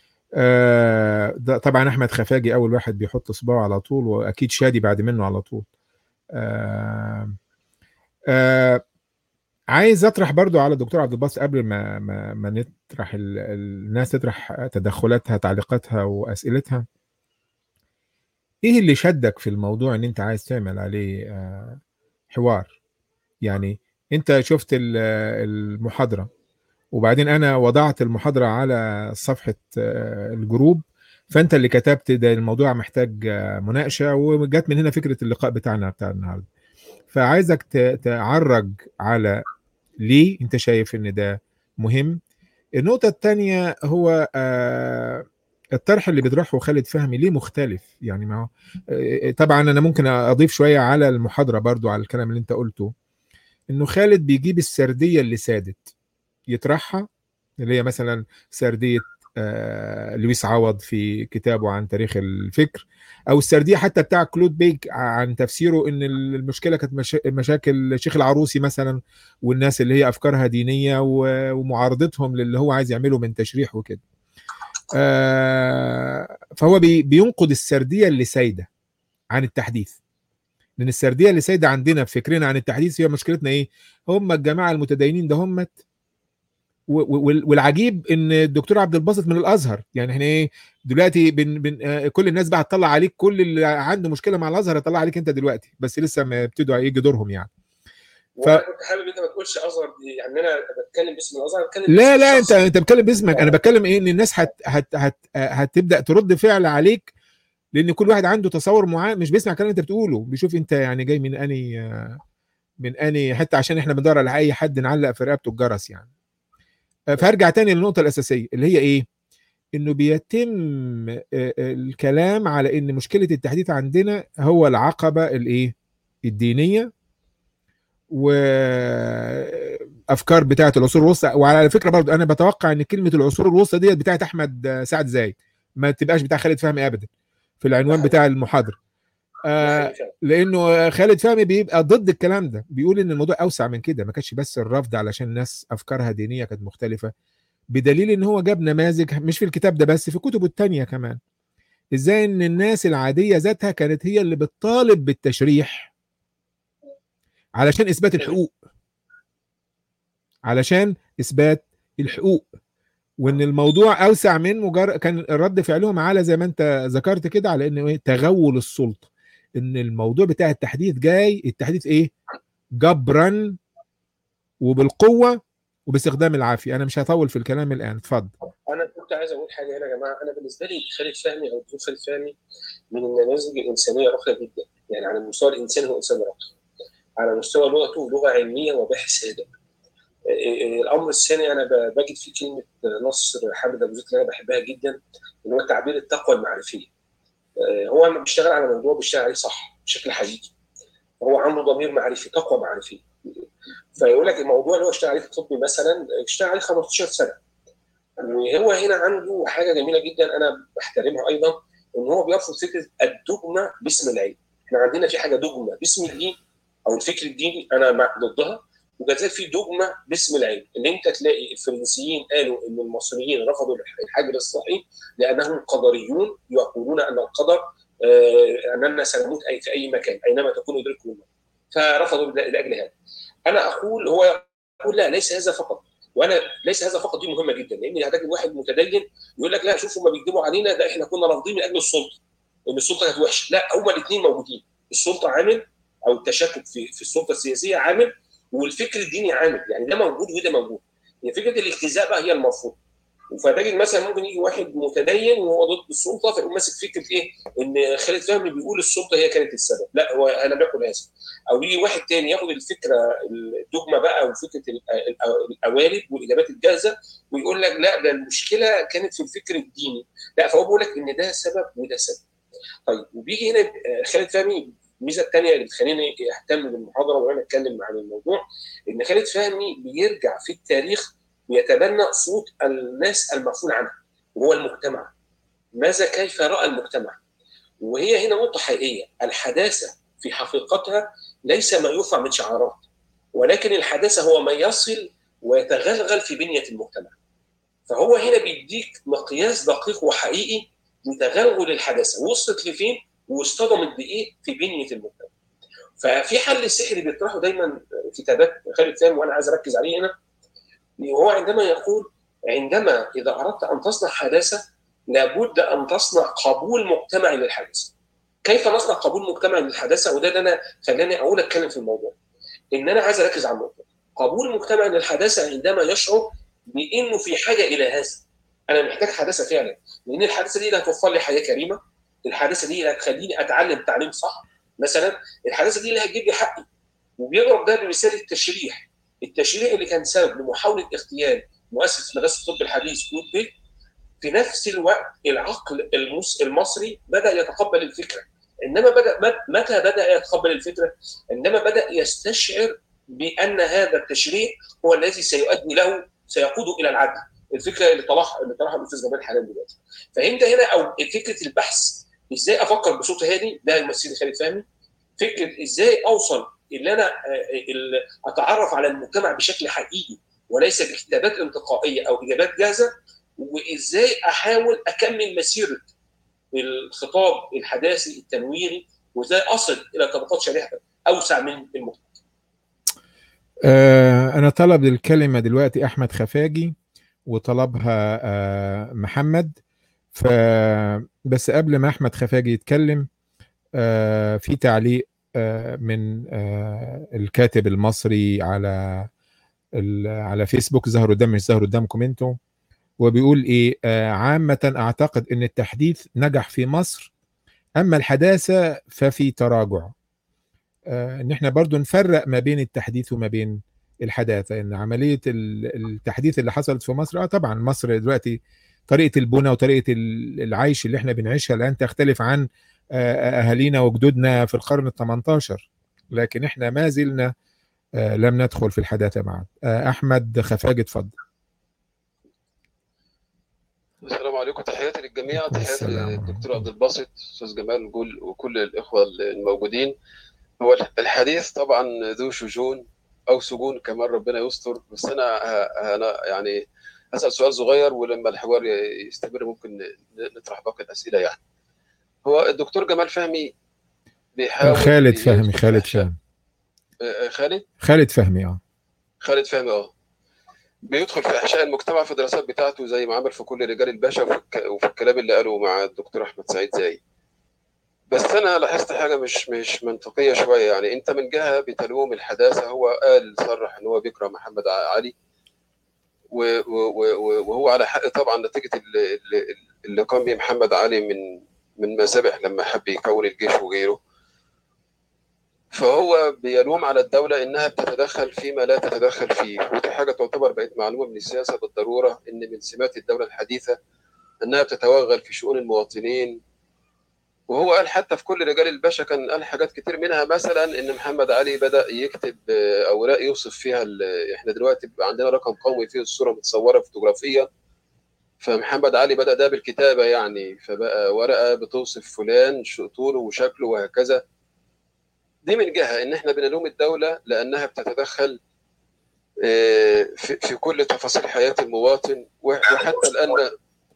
S1: ده طبعا احمد خفاجي اول واحد بيحط صباعه على طول واكيد شادي بعد منه على طول آآ آآ عايز اطرح برضو على الدكتور عبد الباسط قبل ما ما, ما نطرح ال... الناس تطرح تدخلاتها تعليقاتها واسئلتها ايه اللي شدك في الموضوع ان انت عايز تعمل عليه حوار يعني انت شفت المحاضره وبعدين انا وضعت المحاضره على صفحه الجروب فانت اللي كتبت ده الموضوع محتاج مناقشه وجت من هنا فكره اللقاء بتاعنا بتاع النهارده فعايزك تعرج على ليه انت شايف ان ده مهم النقطه الثانيه هو الطرح اللي بيطرحه خالد فهمي ليه مختلف يعني ما طبعا انا ممكن اضيف شويه على المحاضره برضو على الكلام اللي انت قلته انه خالد بيجيب السرديه اللي سادت يطرحها اللي هي مثلا سرديه آه لويس عوض في كتابه عن تاريخ الفكر او السرديه حتى بتاع كلود بيك عن تفسيره ان المشكله كانت مشا... مشاكل شيخ العروسي مثلا والناس اللي هي افكارها دينيه ومعارضتهم للي هو عايز يعمله من تشريح وكده آه فهو بي... بينقد السرديه اللي سايده عن التحديث لان السرديه اللي سايده عندنا في فكرنا عن التحديث هي مشكلتنا ايه هم الجماعه المتدينين ده همت والعجيب ان الدكتور عبد الباسط من الازهر يعني احنا ايه دلوقتي بن بن كل الناس بقى تطلع عليك كل اللي عنده مشكله مع الازهر يطلع عليك انت دلوقتي بس لسه ما ابتدوا يجي دورهم يعني
S2: ف... كنت حابب انت ما تقولش ازهر دي يعني انا بتكلم باسم الازهر
S1: بتكلم لا لا انت انت بتتكلم باسمك انا بتكلم ايه ان الناس هت هت هت هتبدا ترد فعل عليك لان كل واحد عنده تصور معين مش بيسمع الكلام انت بتقوله بيشوف انت يعني جاي من اني من اني حتى عشان احنا بندور على اي حد نعلق في رقبته الجرس يعني فهرجع تاني للنقطة الأساسية اللي هي إيه؟ إنه بيتم الكلام على إن مشكلة التحديث عندنا هو العقبة الإيه؟ الدينية وافكار بتاعه العصور الوسطى وعلى فكره برضو انا بتوقع ان كلمه العصور الوسطى ديت بتاعه احمد سعد زايد ما تبقاش بتاع خالد فهمي ابدا في العنوان بتاع المحاضره آه لانه خالد فهمي بيبقى ضد الكلام ده بيقول ان الموضوع اوسع من كده ما كانش بس الرفض علشان الناس افكارها دينيه كانت مختلفه بدليل ان هو جاب نماذج مش في الكتاب ده بس في كتبه التانية كمان ازاي ان الناس العاديه ذاتها كانت هي اللي بتطالب بالتشريح علشان اثبات الحقوق علشان اثبات الحقوق وان الموضوع اوسع من مجرد كان رد فعلهم على زي ما انت ذكرت كده على انه ايه تغول السلطه ان الموضوع بتاع التحديث جاي التحديث ايه جبرا وبالقوه وباستخدام العافيه انا مش هطول في الكلام الان اتفضل
S2: انا كنت عايز اقول حاجه هنا يا جماعه انا بالنسبه لي خالد فهمي او الدكتور خالد فهمي من النماذج الانسانيه راقيه جدا يعني على المستوى الانساني هو انسان راقي على مستوى لغته لغه علميه وباحث هادئ الامر الثاني انا بجد في كلمه نصر حامد ابو زيد اللي انا بحبها جدا اللي هو تعبير التقوى المعرفيه هو لما بيشتغل على موضوع بيشتغل عليه صح بشكل حقيقي هو عنده ضمير معرفي تقوى معرفيه فيقول لك الموضوع اللي هو اشتغل عليه في الطب مثلا اشتغل عليه 15 سنه وهو هنا عنده حاجه جميله جدا انا بحترمها ايضا ان هو بيرفض فكره الدogma باسم العلم احنا عندنا في حاجه دogma باسم الدين او الفكر الديني انا ضدها وكذلك في دوجما باسم العلم ان انت تلاقي الفرنسيين قالوا ان المصريين رفضوا الحجر الصحي لانهم قدريون يقولون ان القدر آه اننا سنموت أي في اي مكان اينما تكون يدركه الموت فرفضوا لاجل هذا انا اقول هو يقول لا ليس هذا فقط وانا ليس هذا فقط دي مهمه جدا لان هتجد واحد متدين يقول لك لا شوفوا ما بيكذبوا علينا ده احنا كنا رافضين من اجل السلطه ان السلطه كانت وحشه لا هما الاثنين موجودين السلطه عامل او التشكك في في السلطه السياسيه عامل والفكر الديني عامل يعني ده موجود وده موجود هي فكره الاجتزاء بقى هي المرفوض فتجد مثلا ممكن يجي واحد متدين وهو ضد السلطه فيقوم ماسك فكره ايه؟ ان خالد فهمي بيقول السلطه هي كانت السبب، لا هو انا باكل هذا. او يجي واحد تاني ياخد الفكره الدogma بقى وفكره القوالب والاجابات الجاهزه ويقول لك لا ده المشكله كانت في الفكر الديني، لا فهو بيقول لك ان ده سبب وده سبب. طيب وبيجي هنا خالد فهمي الميزه الثانيه اللي بتخليني اهتم بالمحاضره وانا اتكلم عن الموضوع ان خالد فهمي بيرجع في التاريخ ويتبنى صوت الناس المغفول عنها وهو المجتمع ماذا كيف راى المجتمع وهي هنا نقطه حقيقيه الحداثه في حقيقتها ليس ما يرفع من شعارات ولكن الحداثه هو ما يصل ويتغلغل في بنيه المجتمع فهو هنا بيديك مقياس دقيق وحقيقي لتغلغل الحداثه وصلت لفين واصطدمت بايه في بنيه المجتمع. ففي حل سحري بيطرحه دايما كتابات خالد فهمي وانا عايز اركز عليه هنا وهو عندما يقول عندما اذا اردت ان تصنع حداثه لابد ان تصنع قبول مجتمعي للحداثه. كيف نصنع قبول مجتمعي للحداثه وده اللي انا خلاني اقول اتكلم في الموضوع. ان انا عايز اركز على النقطه. قبول مجتمعي للحداثه عندما يشعر بانه في حاجه الى هذا. انا محتاج حداثه فعلا لان الحداثه دي اللي هتوفر لي حياه كريمه الحداثه دي اللي هتخليني اتعلم تعليم صح مثلا الحداثه دي اللي هتجيب لي حقي وبيضرب ده بمثال التشريح التشريح اللي كان سبب لمحاوله اغتيال مؤسس مدرسه الطب الحديث كلود بيك في نفس الوقت العقل المصري بدا يتقبل الفكره انما بدا متى بدا يتقبل الفكره انما بدا يستشعر بان هذا التشريح هو الذي سيؤدي له سيقوده الى العدل الفكره اللي طرحها اللي طرحها الاستاذ جمال حاليا دلوقتي فانت هنا او فكره البحث ازاي افكر بصوت هادي ده يمثلني خالد فهمي فكره ازاي اوصل ان انا اتعرف على المجتمع بشكل حقيقي وليس بكتابات انتقائيه او اجابات جاهزه وازاي احاول اكمل مسيره الخطاب الحداثي التنويري وازاي اصل الى طبقات شريحه اوسع من المجتمع.
S1: آه انا طلب الكلمه دلوقتي احمد خفاجي وطلبها آه محمد ف بس قبل ما احمد خفاجي يتكلم آه في تعليق آه من الكاتب المصري على على فيسبوك ظهر قدام مش ظهر قدامكم انتم وبيقول ايه عامة اعتقد ان التحديث نجح في مصر اما الحداثة ففي تراجع ان احنا برضو نفرق ما بين التحديث وما بين الحداثة ان عملية التحديث اللي حصلت في مصر اه طبعا مصر دلوقتي طريقة البنى وطريقة العيش اللي احنا بنعيشها الان تختلف عن اهالينا وجدودنا في القرن ال 18 لكن احنا ما زلنا لم ندخل في الحداثه بعد احمد خفاجي اتفضل
S3: السلام عليكم تحياتي للجميع تحياتي للدكتور عبد الباسط استاذ جمال جول وكل الاخوه الموجودين هو الحديث طبعا ذو شجون او سجون كمان ربنا يستر بس انا انا يعني اسال سؤال صغير ولما الحوار يستمر ممكن نطرح باقي الاسئله يعني هو الدكتور جمال فهمي
S1: بيحاول خالد فهمي خالد فهمي
S3: خالد
S1: خالد فهمي اه
S3: خالد فهمي اه بيدخل في احشاء المجتمع في الدراسات بتاعته زي ما عمل في كل رجال الباشا وفي الكلام اللي قاله مع الدكتور احمد سعيد زايد بس انا لاحظت حاجه مش مش منطقيه شويه يعني انت من جهه بتلوم الحداثه هو قال صرح ان هو بيكره محمد علي وهو على حق طبعا نتيجه اللي قام به محمد علي من من مسابح لما حب يكون الجيش وغيره فهو بيلوم على الدولة إنها بتتدخل فيما لا تتدخل فيه ودي حاجة تعتبر بقت معلومة من السياسة بالضرورة إن من سمات الدولة الحديثة إنها بتتوغل في شؤون المواطنين وهو قال حتى في كل رجال الباشا كان قال حاجات كتير منها مثلا ان محمد علي بدا يكتب اوراق يوصف فيها احنا دلوقتي بيبقى عندنا رقم قومي فيه الصوره متصوره فوتوغرافيا فمحمد علي بدا ده بالكتابه يعني فبقى ورقه بتوصف فلان طوله وشكله وهكذا دي من جهه ان احنا بنلوم الدوله لانها بتتدخل في كل تفاصيل حياه المواطن وحتى الان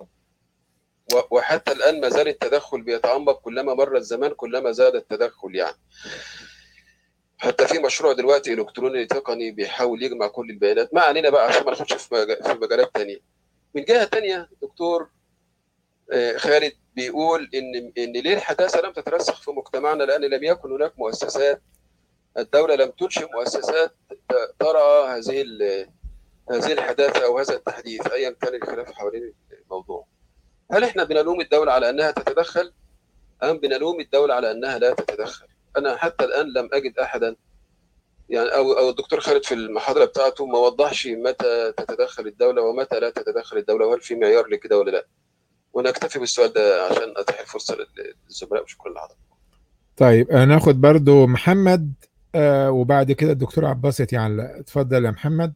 S3: وحتى الان ما زال التدخل بيتعمق كلما مر الزمان كلما زاد التدخل يعني حتى في مشروع دلوقتي الكتروني تقني بيحاول يجمع كل البيانات ما علينا بقى عشان ما نخش في مجالات تانية من جهه تانية دكتور خالد بيقول ان ان ليه الحداثه لم تترسخ في مجتمعنا لان لم يكن هناك مؤسسات الدوله لم تنشئ مؤسسات ترى هذه هذه الحداثه او هذا التحديث ايا كان الخلاف حوالين الموضوع هل احنا بنلوم الدوله على انها تتدخل ام بنلوم الدوله على انها لا تتدخل انا حتى الان لم اجد احدا يعني او او الدكتور خالد في المحاضره بتاعته ما وضحش متى تتدخل الدوله ومتى لا تتدخل الدوله وهل في معيار لكده ولا لا وانا اكتفي بالسؤال ده عشان اتيح الفرصه للزملاء وشكرا لحضرتك
S1: طيب هناخد برضو محمد آه وبعد كده الدكتور عباسط يعني اتفضل يا محمد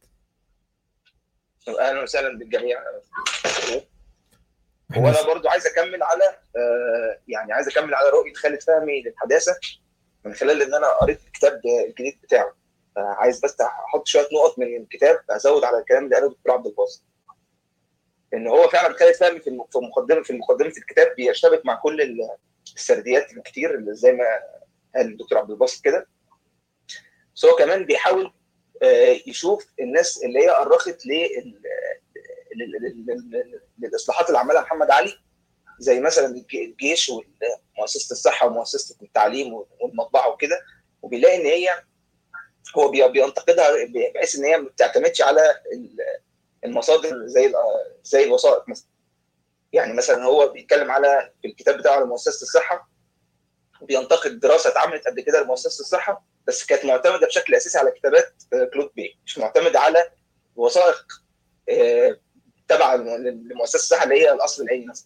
S4: اهلا وسهلا بالجميع هو انا برضو عايز اكمل على آه يعني عايز اكمل على رؤيه خالد فهمي للحداثه من خلال ان انا قريت الكتاب الجديد بتاعه عايز بس احط شويه نقط من الكتاب ازود على الكلام اللي قاله الدكتور عبد الباسط ان هو فعلا خالد فهمي في المقدمه في مقدمه الكتاب بيشتبك مع كل السرديات الكتير اللي زي ما قال الدكتور عبد الباسط كده بس هو كمان بيحاول يشوف الناس اللي هي أرخت للاصلاحات اللي عملها محمد علي زي مثلا الجيش ومؤسسه الصحه ومؤسسه التعليم والمطبعه وكده وبيلاقي ان هي هو بينتقدها بحيث ان هي ما بتعتمدش على المصادر زي زي الوثائق مثلا يعني مثلا هو بيتكلم على في الكتاب بتاعه على مؤسسه الصحه بينتقد دراسه اتعملت قبل كده لمؤسسه الصحه بس كانت معتمده بشكل اساسي على كتابات كلود بي مش معتمده على وثائق تبع لمؤسسه الصحه اللي هي الاصل العلمي مثلا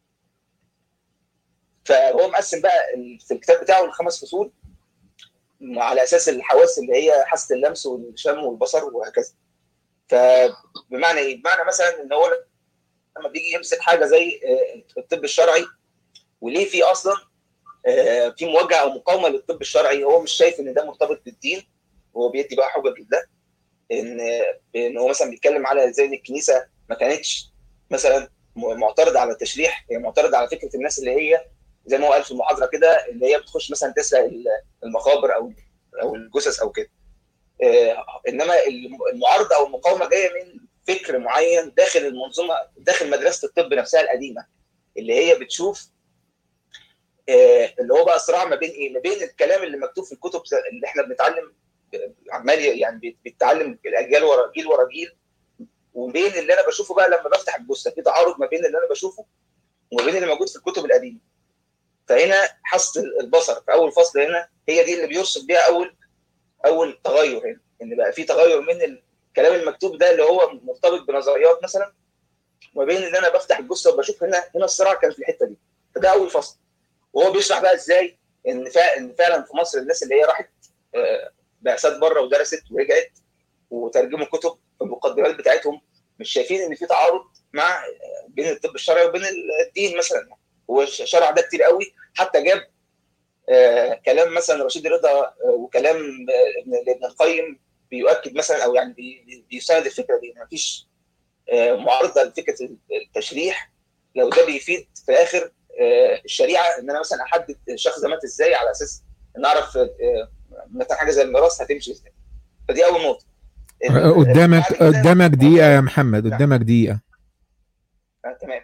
S4: فهو مقسم بقى في الكتاب بتاعه لخمس فصول على اساس الحواس اللي هي حاسه اللمس والشم والبصر وهكذا فبمعنى ايه؟ بمعنى مثلا ان هو لما بيجي يمسك حاجه زي الطب الشرعي وليه في اصلا في مواجهه او مقاومه للطب الشرعي هو مش شايف ان ده مرتبط بالدين هو بيدي بقى حجج لده ان ان هو مثلا بيتكلم على زي ان الكنيسه ما كانتش مثلا معترضه على التشريح هي معترضه على فكره الناس اللي هي زي ما هو قال في المحاضره كده اللي هي بتخش مثلا تسرق المقابر او او الجثث او كده انما المعارضه او المقاومه جايه من فكر معين داخل المنظومه داخل مدرسه الطب نفسها القديمه اللي هي بتشوف اللي هو بقى صراع ما بين ايه؟ ما بين الكلام اللي مكتوب في الكتب اللي احنا بنتعلم عمال يعني بيتعلم الاجيال ورا جيل ورا جيل وبين اللي انا بشوفه بقى لما بفتح الجثه في تعارض ما بين اللي انا بشوفه وما بين اللي موجود في الكتب القديمه فهنا حاسه البصر في اول فصل هنا هي دي اللي بيرصد بيها اول اول تغير هنا ان بقى في تغير من الكلام المكتوب ده اللي هو مرتبط بنظريات مثلا وما بين اللي انا بفتح الجثه وبشوف هنا هنا الصراع كان في الحته دي فده اول فصل وهو بيشرح بقى ازاي ان ان فعلا في مصر الناس اللي هي راحت بعثات بره ودرست ورجعت وترجموا كتب المقدمات بتاعتهم مش شايفين ان في تعارض مع بين الطب الشرعي وبين الدين مثلا والشرع ده كتير قوي حتى جاب آه كلام مثلا رشيد رضا آه وكلام آه ابن القيم بيؤكد مثلا او يعني بي بيساند الفكره دي ما فيش آه معارضه لفكره التشريح لو ده بيفيد في الاخر آه الشريعه ان انا مثلا احدد الشخص ده مات ازاي على اساس ان اعرف آه مثلا حاجه زي الميراث هتمشي ازاي فدي اول نقطه
S1: قدامك قدامك دقيقه يا محمد قدامك دقيقه
S4: آه تمام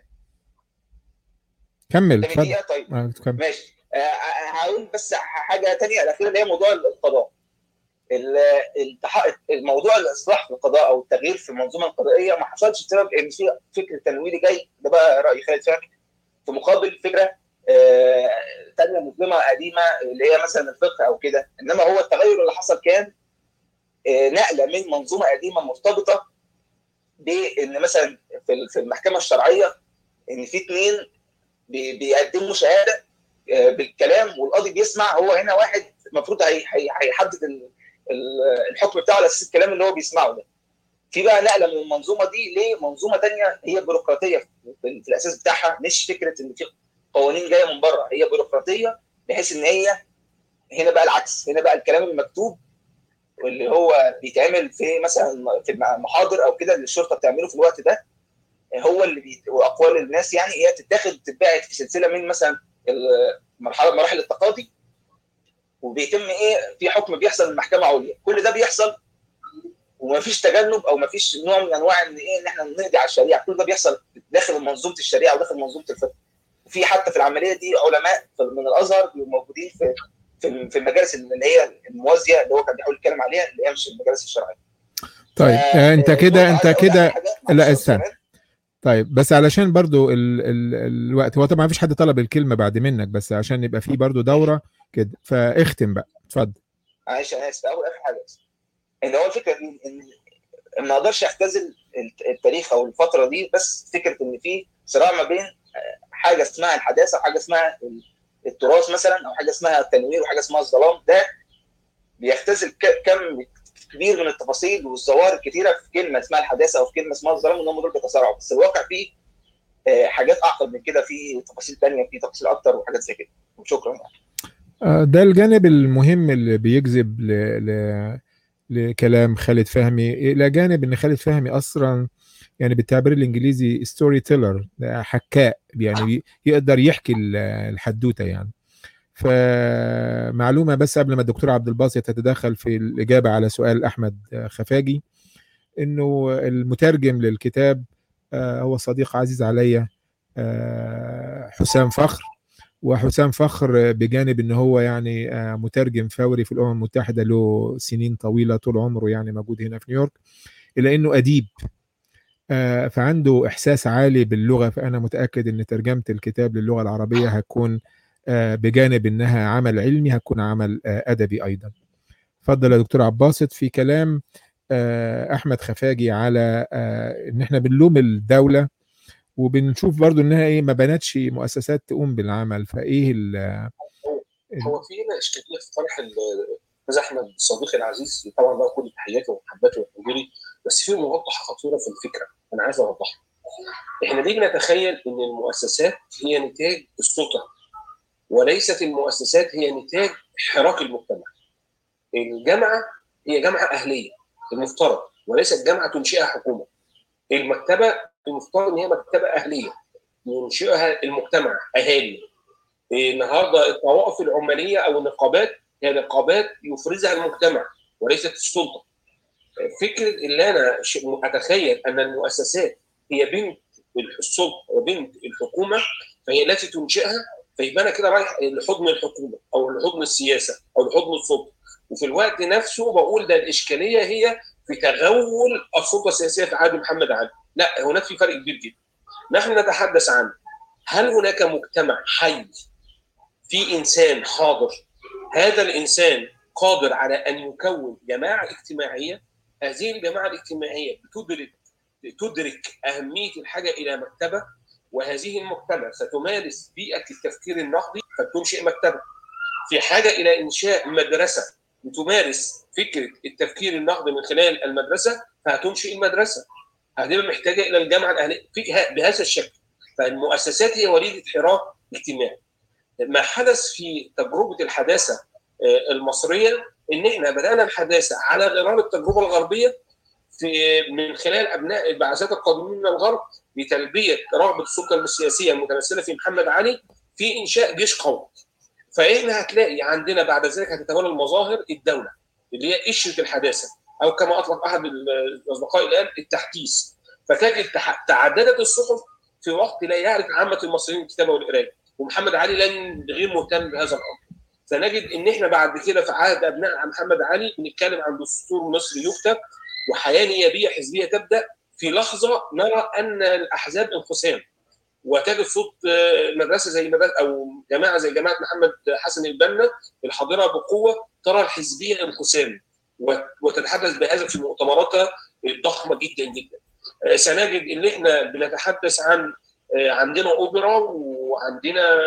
S1: كمل
S4: قدامي دقيقه طيب
S1: آه، كمل.
S4: ماشي آه هقول بس حاجه ثانيه الاخيره اللي هي موضوع القضاء الموضوع الاصلاح في القضاء او التغيير في المنظومه القضائيه ما حصلش بسبب ان في فكر تنويري جاي ده بقى راي خالد فهمي في مقابل فكره ثانيه مظلمه قديمه اللي هي مثلا الفقه او كده انما هو التغير اللي حصل كان نقله من منظومه قديمه مرتبطه بان مثلا في المحكمه الشرعيه ان في اثنين بيقدموا شهاده بالكلام والقاضي بيسمع هو هنا واحد المفروض هيحدد الحكم بتاعه على اساس الكلام اللي هو بيسمعه ده في بقى نقله من المنظومه دي لمنظومه ثانيه هي بيروقراطيه في الاساس بتاعها مش فكره ان في قوانين جايه من بره هي بيروقراطيه بحيث ان هي هنا بقى العكس هنا بقى الكلام المكتوب واللي هو بيتعمل في مثلا في المحاضر او كده اللي الشرطه بتعمله في الوقت ده هو اللي بي... واقوال الناس يعني هي تتاخد تتبعت في سلسله من مثلا المرحله مراحل التقاضي وبيتم ايه في حكم بيحصل من محكمه عليا كل ده بيحصل ومفيش تجنب او مفيش نوع من انواع ان ايه ان احنا نقضي على الشريعه كل ده بيحصل داخل منظومه الشريعه وداخل منظومه الفقه وفي حتى في العمليه دي علماء من الازهر موجودين في في في المجالس اللي هي الموازيه اللي هو كان بيحاول يتكلم عليها اللي هي مش المجالس الشرعيه
S1: طيب آه انت كده انت كده لا استنى طيب بس علشان برضو ال ال الوقت هو طبعا ما فيش حد طلب الكلمه بعد منك بس عشان يبقى في برضو دوره كده فاختم بقى اتفضل
S4: معلش انا اسف اول اخر حاجه بس ان هو الفكره ان ان ما اقدرش اختزل التاريخ او الفتره دي بس فكره ان في صراع ما بين حاجه اسمها الحداثه وحاجه اسمها التراث مثلا او حاجه اسمها التنوير وحاجه اسمها الظلام ده بيختزل كم كبير من التفاصيل والظواهر الكتيره في كلمه اسمها الحداثه او في كلمه اسمها الظلام ان هم دول بيتصارعوا بس الواقع فيه حاجات اعقد من كده في تفاصيل ثانيه في تفاصيل اكتر وحاجات زي كده وشكرا يعني.
S1: ده الجانب المهم اللي بيجذب ل... ل... لكلام خالد فهمي الى جانب ان خالد فهمي اصلا يعني بالتعبير الانجليزي ستوري تيلر حكاء يعني يقدر يحكي الحدوته يعني فمعلومه بس قبل ما الدكتور عبد الباسط تتدخل في الاجابه على سؤال احمد خفاجي انه المترجم للكتاب هو صديق عزيز عليا حسام فخر وحسام فخر بجانب ان هو يعني مترجم فوري في الامم المتحده له سنين طويله طول عمره يعني موجود هنا في نيويورك الا انه اديب فعنده احساس عالي باللغه فانا متاكد ان ترجمه الكتاب للغه العربيه هتكون بجانب انها عمل علمي هتكون عمل ادبي ايضا اتفضل يا دكتور عباسط في كلام احمد خفاجي على ان احنا بنلوم الدوله وبنشوف برضو انها ايه ما بنتش مؤسسات تقوم بالعمل فايه ال
S2: هو في هنا اشكاليه في طرح الاستاذ احمد صديقي العزيز طبعا بقى كل تحياتي ومحبتي وتقديري بس في موضحه خطيره في الفكره انا عايز اوضحها احنا ليه نتخيل ان المؤسسات هي نتاج السلطه وليست المؤسسات هي نتاج حراك المجتمع الجامعه هي جامعه اهليه المفترض وليست جامعه تنشئها حكومه المكتبه المفترض ان هي مكتبه اهليه ينشئها المجتمع اهالي النهارده الطوائف العماليه او النقابات هي نقابات يفرزها المجتمع وليست السلطه فكره اللي انا اتخيل ان المؤسسات هي بنت السلطه وبنت الحكومه فهي التي تنشئها فيبقى انا كده رايح لحضن الحكومه او لحضن السياسه او لحضن السلطه وفي الوقت نفسه بقول ده الاشكاليه هي في تغول السلطه السياسيه في عهد محمد علي لا هناك في فرق كبير جدا نحن نتحدث عن هل هناك مجتمع حي في انسان حاضر هذا الانسان قادر على ان يكون جماعه اجتماعيه هذه الجماعه الاجتماعيه بتدرك تدرك اهميه الحاجه الى مكتبه وهذه المكتبه ستمارس بيئه التفكير النقدي فتنشئ مكتبه في حاجه الى انشاء مدرسه بتمارس فكره التفكير النقدي من خلال المدرسه فهتنشئ المدرسه هتبقى محتاجه الى الجامعه الاهليه بهذا الشكل فالمؤسسات هي وليده حراك اجتماعي ما حدث في تجربه الحداثه المصريه ان احنا بدانا الحداثه على غرار التجربه الغربيه في من خلال ابناء البعثات القادمين من الغرب بتلبيه رغبه السلطه السياسيه المتمثله في محمد علي في انشاء جيش قوي. فاحنا هتلاقي عندنا بعد ذلك هتتولى المظاهر الدوله اللي هي قشره الحداثه او كما اطلق احد الاصدقاء الان التحديث. فتجد تعددت الصحف في وقت لا يعرف عامه المصريين الكتابه والقرايه ومحمد علي لن غير مهتم بهذا الامر. فنجد ان احنا بعد كده في عهد ابناء محمد علي بنتكلم عن دستور مصري يكتب وحياه نيابيه حزبيه تبدا في لحظه نرى ان الاحزاب انقسام وتجد صوت مدرسه زي مدرسه او جماعه زي جماعه محمد حسن البنا الحاضره بقوه ترى الحزبيه انقسام وتتحدث بهذا في مؤتمراتها الضخمه جدا جدا. سنجد ان احنا بنتحدث عن عندنا اوبرا وعندنا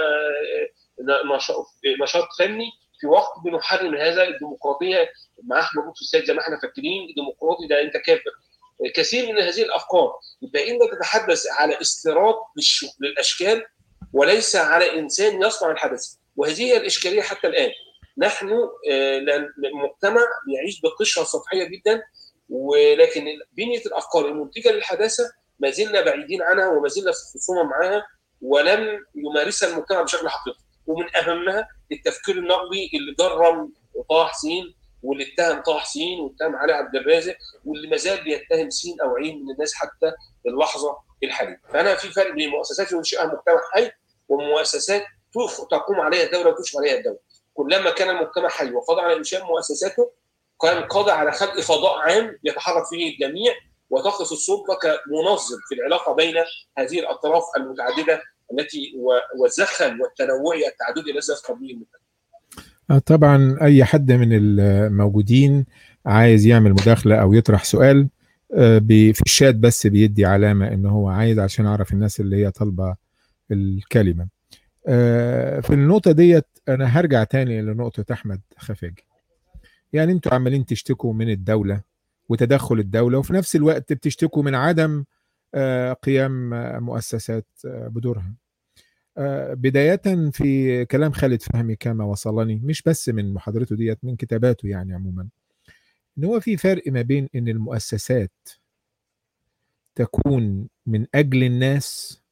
S2: نشاط فني في وقت بنحرم هذا الديمقراطيه مع احمد لطفي السيد زي ما احنا فاكرين الديمقراطي ده انت كافر كثير من هذه الافكار يبقى انت تتحدث على استيراد للاشكال وليس على انسان يصنع الحدث وهذه هي الاشكاليه حتى الان نحن مجتمع يعيش بقشره سطحيه جدا ولكن بنيه الافكار المنتجه للحداثه ما زلنا بعيدين عنها وما زلنا في خصومه معاها ولم يمارسها المجتمع بشكل حقيقي ومن اهمها التفكير النقدي اللي جرم طه حسين واللي اتهم طه حسين واتهم علي عبد الرازق واللي ما زال بيتهم سين او عين من الناس حتى اللحظه الحاليه فانا في فرق بين مؤسسات ينشئها مجتمع حي ومؤسسات تقوم عليها الدوله وتشرف عليها الدوله كلما كان المجتمع حي وقضى على انشاء مؤسساته كان قضى على خلق فضاء عام يتحرك فيه الجميع وتقف السلطه كمنظم في العلاقه بين هذه الاطراف المتعدده التي والزخم والتنوعي التعددي الذي يسقط به المجتمع.
S1: طبعا اي حد من الموجودين عايز يعمل مداخله او يطرح سؤال في الشات بس بيدي علامه ان هو عايز عشان اعرف الناس اللي هي طالبه الكلمه. في النقطه ديت انا هرجع تاني لنقطه احمد خفاجي. يعني انتوا عمالين تشتكوا من الدوله وتدخل الدوله وفي نفس الوقت بتشتكوا من عدم قيام مؤسسات بدورها بداية في كلام خالد فهمي كما وصلني مش بس من محاضرته ديت من كتاباته يعني عموما ان هو في فرق ما بين ان المؤسسات تكون من اجل الناس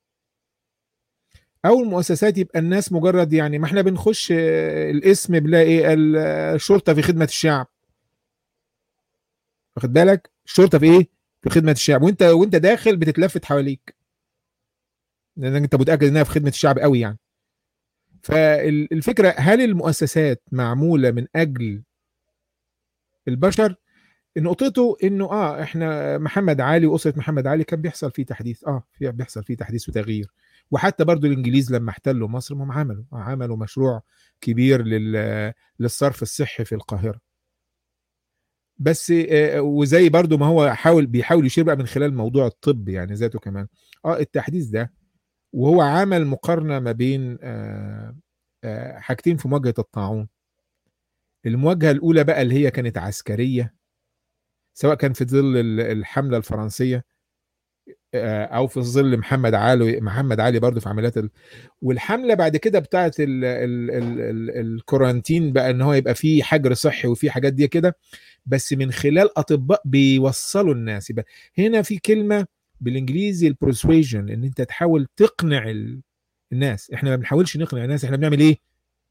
S1: او المؤسسات يبقى الناس مجرد يعني ما احنا بنخش الاسم بنلاقي الشرطه في خدمه الشعب واخد بالك الشرطه في ايه في خدمه الشعب وانت وانت داخل بتتلفت حواليك لانك انت متاكد انها في خدمه الشعب قوي يعني فالفكره هل المؤسسات معموله من اجل البشر نقطته انه اه احنا محمد علي واسره محمد علي كان بيحصل فيه تحديث اه في بيحصل فيه تحديث وتغيير وحتى برضو الانجليز لما احتلوا مصر هم عملوا عملوا مشروع كبير لل للصرف الصحي في القاهره بس وزي برضو ما هو حاول بيحاول يشير بقى من خلال موضوع الطب يعني ذاته كمان اه التحديث ده وهو عمل مقارنه ما بين آه آه حاجتين في مواجهه الطاعون المواجهه الاولى بقى اللي هي كانت عسكريه سواء كان في ظل الحمله الفرنسيه آه او في ظل محمد علي محمد علي برضو في عمليات ال... والحمله بعد كده بتاعه ال... ال... ال... ال... الكورانتين بقى ان هو يبقى فيه حجر صحي وفي حاجات دي كده بس من خلال اطباء بيوصلوا الناس يبقى هنا في كلمه بالانجليزي البرسويجن ان انت تحاول تقنع ال... الناس احنا ما بنحاولش نقنع الناس احنا بنعمل ايه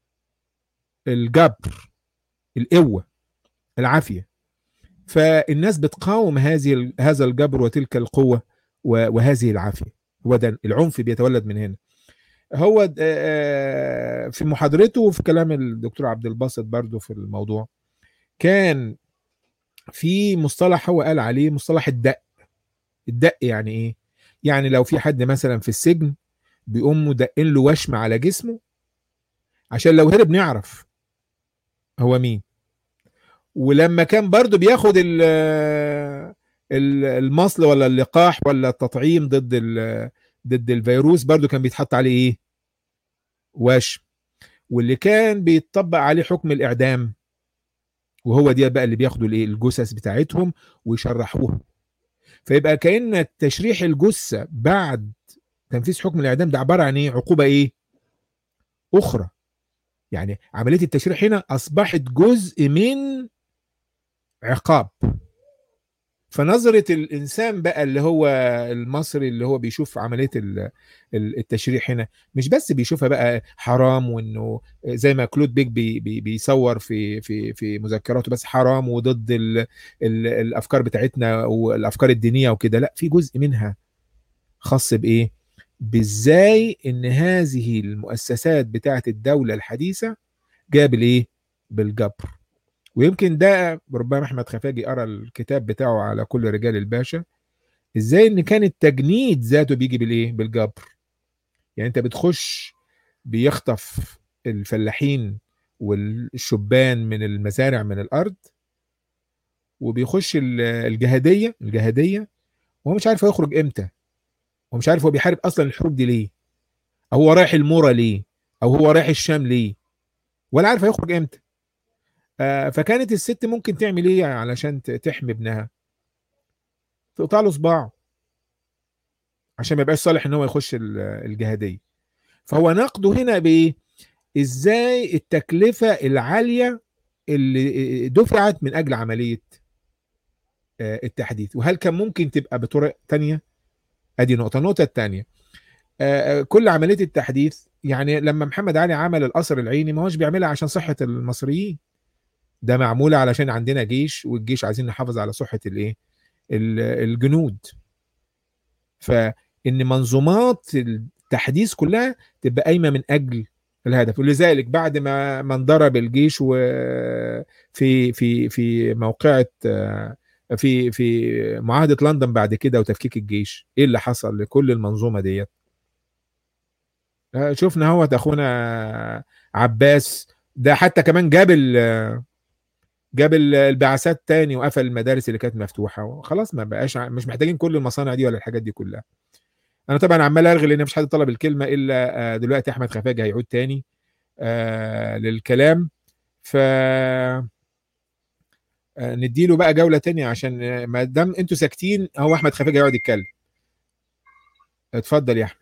S1: الجبر القوه العافيه فالناس بتقاوم هذه هذا الجبر وتلك القوه وهذه العافيه هو ده العنف بيتولد من هنا هو في محاضرته وفي كلام الدكتور عبد الباسط برضو في الموضوع كان في مصطلح هو قال عليه مصطلح الدق الدق يعني ايه يعني لو في حد مثلا في السجن بيقوم مدقين له وشم على جسمه عشان لو هرب نعرف هو مين ولما كان برضو بياخد المصل ولا اللقاح ولا التطعيم ضد ضد الفيروس برضو كان بيتحط عليه ايه وشم واللي كان بيتطبق عليه حكم الاعدام وهو دي بقى اللي بياخدوا الايه الجثث بتاعتهم ويشرحوها فيبقى كأن تشريح الجثة بعد تنفيذ حكم الإعدام ده عبارة عن إيه؟ عقوبة إيه؟ أخرى يعني عملية التشريح هنا أصبحت جزء من عقاب فنظرة الإنسان بقى اللي هو المصري اللي هو بيشوف عملية التشريح هنا مش بس بيشوفها بقى حرام وإنه زي ما كلود بيك بي بي بيصور في في في مذكراته بس حرام وضد ال ال الأفكار بتاعتنا والأفكار الدينية وكده لا في جزء منها خاص بإيه؟ بإزاي إن هذه المؤسسات بتاعة الدولة الحديثة جاب الإيه؟ بالجبر ويمكن ده ربما احمد خفاجي قرا الكتاب بتاعه على كل رجال الباشا ازاي ان كان التجنيد ذاته بيجي بالايه بالجبر يعني انت بتخش بيخطف الفلاحين والشبان من المزارع من الارض وبيخش الجهاديه الجهاديه وهو مش عارف هيخرج امتى هو مش عارف هو بيحارب اصلا الحروب دي ليه او هو رايح المورا ليه او هو رايح الشام ليه ولا عارف هيخرج امتى آه فكانت الست ممكن تعمل ايه علشان تحمي ابنها تقطع له صباعه عشان ما يبقاش صالح ان هو يخش الجهاديه فهو نقده هنا بايه ازاي التكلفه العاليه اللي دفعت من اجل عمليه آه التحديث وهل كان ممكن تبقى بطرق تانية ادي نقطه النقطه الثانيه آه كل عمليه التحديث يعني لما محمد علي عمل القصر العيني ما هوش بيعملها عشان صحه المصريين ده معمولة علشان عندنا جيش والجيش عايزين نحافظ على صحة الايه الجنود فإن منظومات التحديث كلها تبقى قايمة من أجل الهدف ولذلك بعد ما ما انضرب الجيش وفي في في موقعة في في معاهدة لندن بعد كده وتفكيك الجيش ايه اللي حصل لكل المنظومة ديت شفنا هو اخونا عباس ده حتى كمان جاب جاب البعثات تاني وقفل المدارس اللي كانت مفتوحه وخلاص ما بقاش مش محتاجين كل المصانع دي ولا الحاجات دي كلها انا طبعا عمال الغي لان مفيش حد طلب الكلمه الا دلوقتي احمد خفاجه هيعود تاني للكلام ف نديله بقى جوله تانية عشان ما دام انتوا ساكتين هو احمد خفاجه يقعد يتكلم اتفضل يا احمد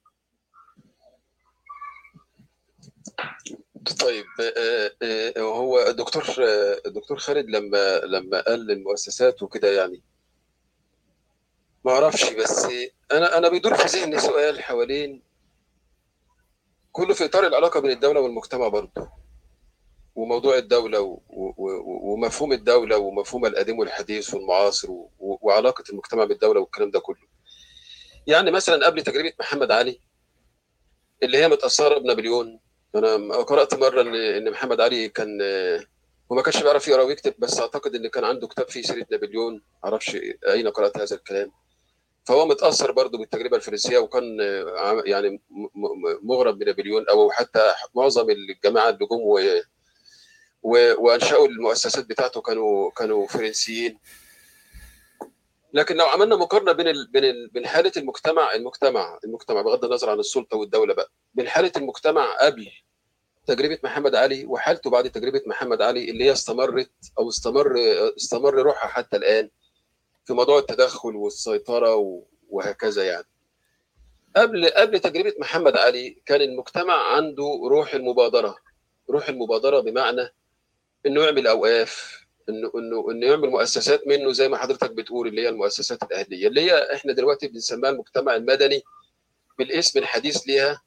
S3: طيب هو الدكتور الدكتور خالد لما لما قال المؤسسات وكده يعني ما اعرفش بس انا انا بيدور في ذهني سؤال حوالين كله في اطار العلاقه بين الدوله والمجتمع برضه وموضوع الدوله و... و... ومفهوم الدوله ومفهوم القديم والحديث والمعاصر و... وعلاقه المجتمع بالدوله والكلام ده كله يعني مثلا قبل تجربه محمد علي اللي هي متاثره بنابليون انا قرات مره ان ان محمد علي كان هو ما كانش بيعرف يقرا ويكتب بس اعتقد ان كان عنده كتاب فيه سيره نابليون ما اعرفش اين قرات هذا الكلام فهو متاثر برضه بالتجربه الفرنسيه وكان يعني مغرم بنابليون او حتى معظم الجماعه اللي جم و... و... وانشاوا المؤسسات بتاعته كانوا كانوا فرنسيين لكن لو عملنا مقارنه بين ال... بين ال... بين حاله المجتمع المجتمع المجتمع بغض النظر عن السلطه والدوله بقى بين حاله المجتمع قبل تجربه محمد علي وحالته بعد تجربه محمد علي اللي هي استمرت او استمر استمر روحها حتى الان في موضوع التدخل والسيطره وهكذا يعني قبل قبل تجربه محمد علي كان المجتمع عنده روح المبادره روح المبادره بمعنى انه يعمل اوقاف انه انه انه يعمل مؤسسات منه زي ما حضرتك بتقول اللي هي المؤسسات الاهليه اللي هي احنا دلوقتي بنسميها المجتمع المدني بالاسم الحديث ليها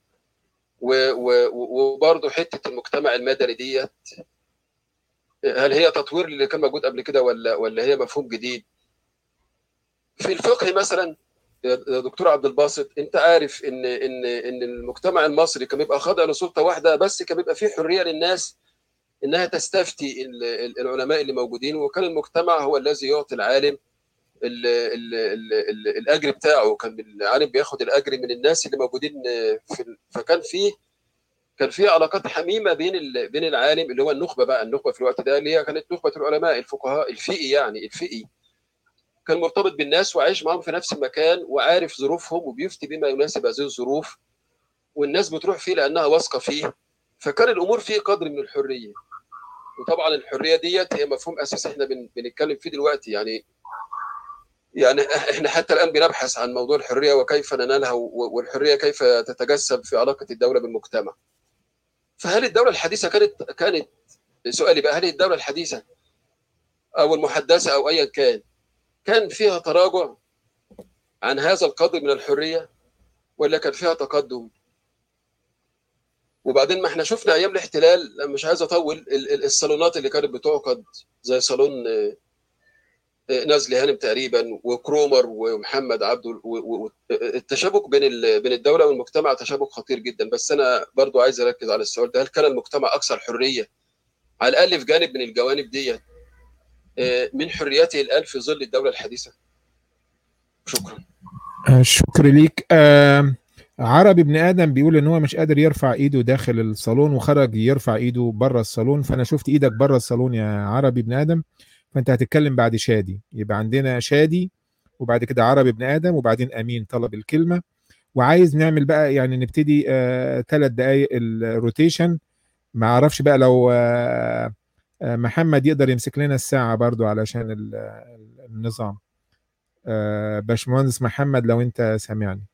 S3: وبرضه حته المجتمع المدني ديت هل هي تطوير اللي كان موجود قبل كده ولا ولا هي مفهوم جديد؟ في الفقه مثلا يا دكتور عبد الباسط انت عارف ان ان ان المجتمع المصري كان بيبقى خاضع لسلطه واحده بس كان بيبقى فيه حريه للناس انها تستفتي العلماء اللي موجودين وكان المجتمع هو الذي يعطي العالم ال ال ال ال الاجر بتاعه كان العالم بياخد الاجر من الناس اللي موجودين في فكان فيه كان في علاقات حميمه بين بين العالم اللي هو النخبه بقى النخبه في الوقت ده اللي هي كانت نخبه العلماء الفقهاء الفقي يعني الفقي كان مرتبط بالناس وعايش معاهم في نفس المكان وعارف ظروفهم وبيفتي بما يناسب هذه الظروف والناس بتروح فيه لانها واثقه فيه فكان الامور فيه قدر من الحريه وطبعا الحريه ديت هي مفهوم اساسي احنا بن- بنتكلم فيه دلوقتي يعني يعني احنا حتى الان بنبحث عن موضوع الحريه وكيف ننالها و- والحريه كيف تتجسد في علاقه الدوله بالمجتمع. فهل الدوله الحديثه كانت كانت سؤالي بقى هل الدوله الحديثه او المحدثه او ايا كان كان فيها تراجع عن هذا القدر من الحريه ولا كان فيها تقدم؟ وبعدين ما احنا شفنا ايام الاحتلال مش عايز اطول ال- ال- الصالونات اللي كانت بتعقد زي صالون آه، آه، نزل هانم تقريبا وكرومر ومحمد عبده و- و- و- التشابك بين ال- بين الدوله والمجتمع تشابك خطير جدا بس انا برضو عايز اركز على السؤال ده هل كان المجتمع اكثر حريه على الاقل في جانب من الجوانب دي آه، من حريته الان في ظل الدوله الحديثه شكرا
S1: شكر ليك آه عربي ابن ادم بيقول ان هو مش قادر يرفع ايده داخل الصالون وخرج يرفع ايده بره الصالون فانا شفت ايدك بره الصالون يا عربي ابن ادم فانت هتتكلم بعد شادي يبقى عندنا شادي وبعد كده عربي ابن ادم وبعدين امين طلب الكلمه وعايز نعمل بقى يعني نبتدي ثلاث دقائق الروتيشن ما اعرفش بقى لو آه آه محمد يقدر يمسك لنا الساعه برضو علشان ال- ال- النظام آه باشمهندس محمد لو انت سامعني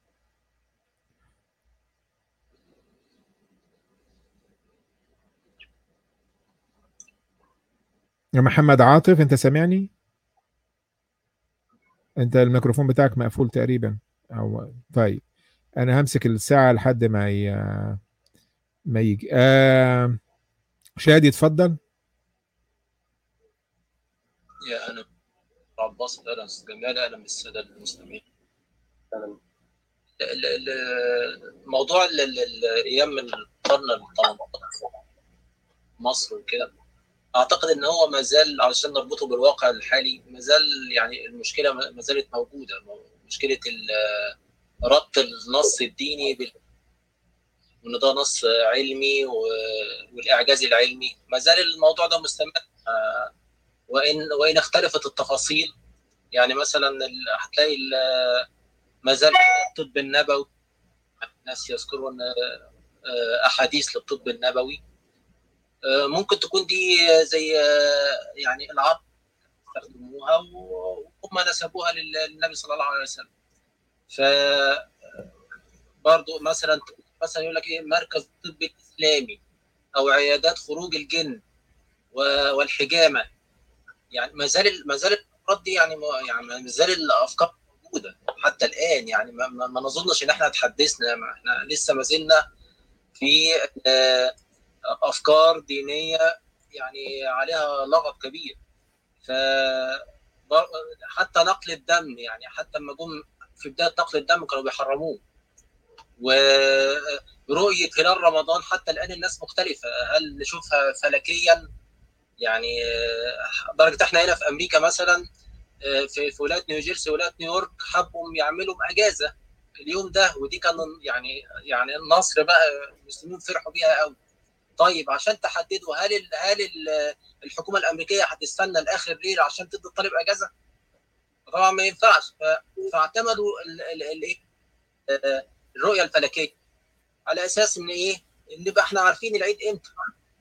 S1: يا محمد عاطف انت سامعني انت الميكروفون بتاعك مقفول تقريبا او طيب انا همسك الساعه لحد ما ي... ما يجي آه... شادي اتفضل
S5: يا انا عباس اهلا استاذ جمال اهلا بالساده المسلمين
S2: أهلاً.
S5: ال- ال- موضوع ال- ال- ال- ايام من القرن ال 18 مصر وكده اعتقد ان هو ما زال علشان نربطه بالواقع الحالي ما زال يعني المشكله ما ما زالت موجوده مشكله ال- ربط النص الديني بال وان ده نص علمي و- والاعجاز العلمي ما زال الموضوع ده مستمر آه، وان وان اختلفت التفاصيل يعني مثلا ال- هتلاقي ال- ما زال الطب النبوي الناس يذكرون آه، آه، احاديث للطب النبوي آه، ممكن تكون دي زي آه، يعني العرب استخدموها وهم نسبوها لل- للنبي صلى الله عليه وسلم ف برضو مثلا مثلا يقول لك ايه مركز الطب الاسلامي او عيادات خروج الجن و- والحجامه يعني ما زال ما زال الافكار دي يعني ما- يعني ما زال الافكار موجوده حتى الان يعني ما, ما, ما نظنش ان احنا تحدثنا ما احنا لسه ما زلنا في آه، افكار دينيه يعني عليها لغط كبير ف بر- حتى نقل الدم يعني حتى لما جم في بدايه نقل الدم كانوا بيحرموه ورؤيه هلال رمضان حتى الان الناس مختلفه هل نشوفها فلكيا يعني آه، درجه احنا هنا في امريكا مثلا آه، في في ولايه نيوجيرسي ولايه نيويورك حبوا يعملوا اجازه اليوم ده ودي كان يعني يعني النصر بقى المسلمين فرحوا بيها قوي طيب عشان تحددوا هل ال هل ال الحكومه الامريكيه هتستنى لاخر الليل عشان تدي الطالب اجازه؟ طبعا ما ينفعش ف- فاعتمدوا ال- ال- ال- إيه؟ آه، الرؤيه الفلكيه على اساس ان ايه؟ ان نبقى احنا عارفين العيد امتى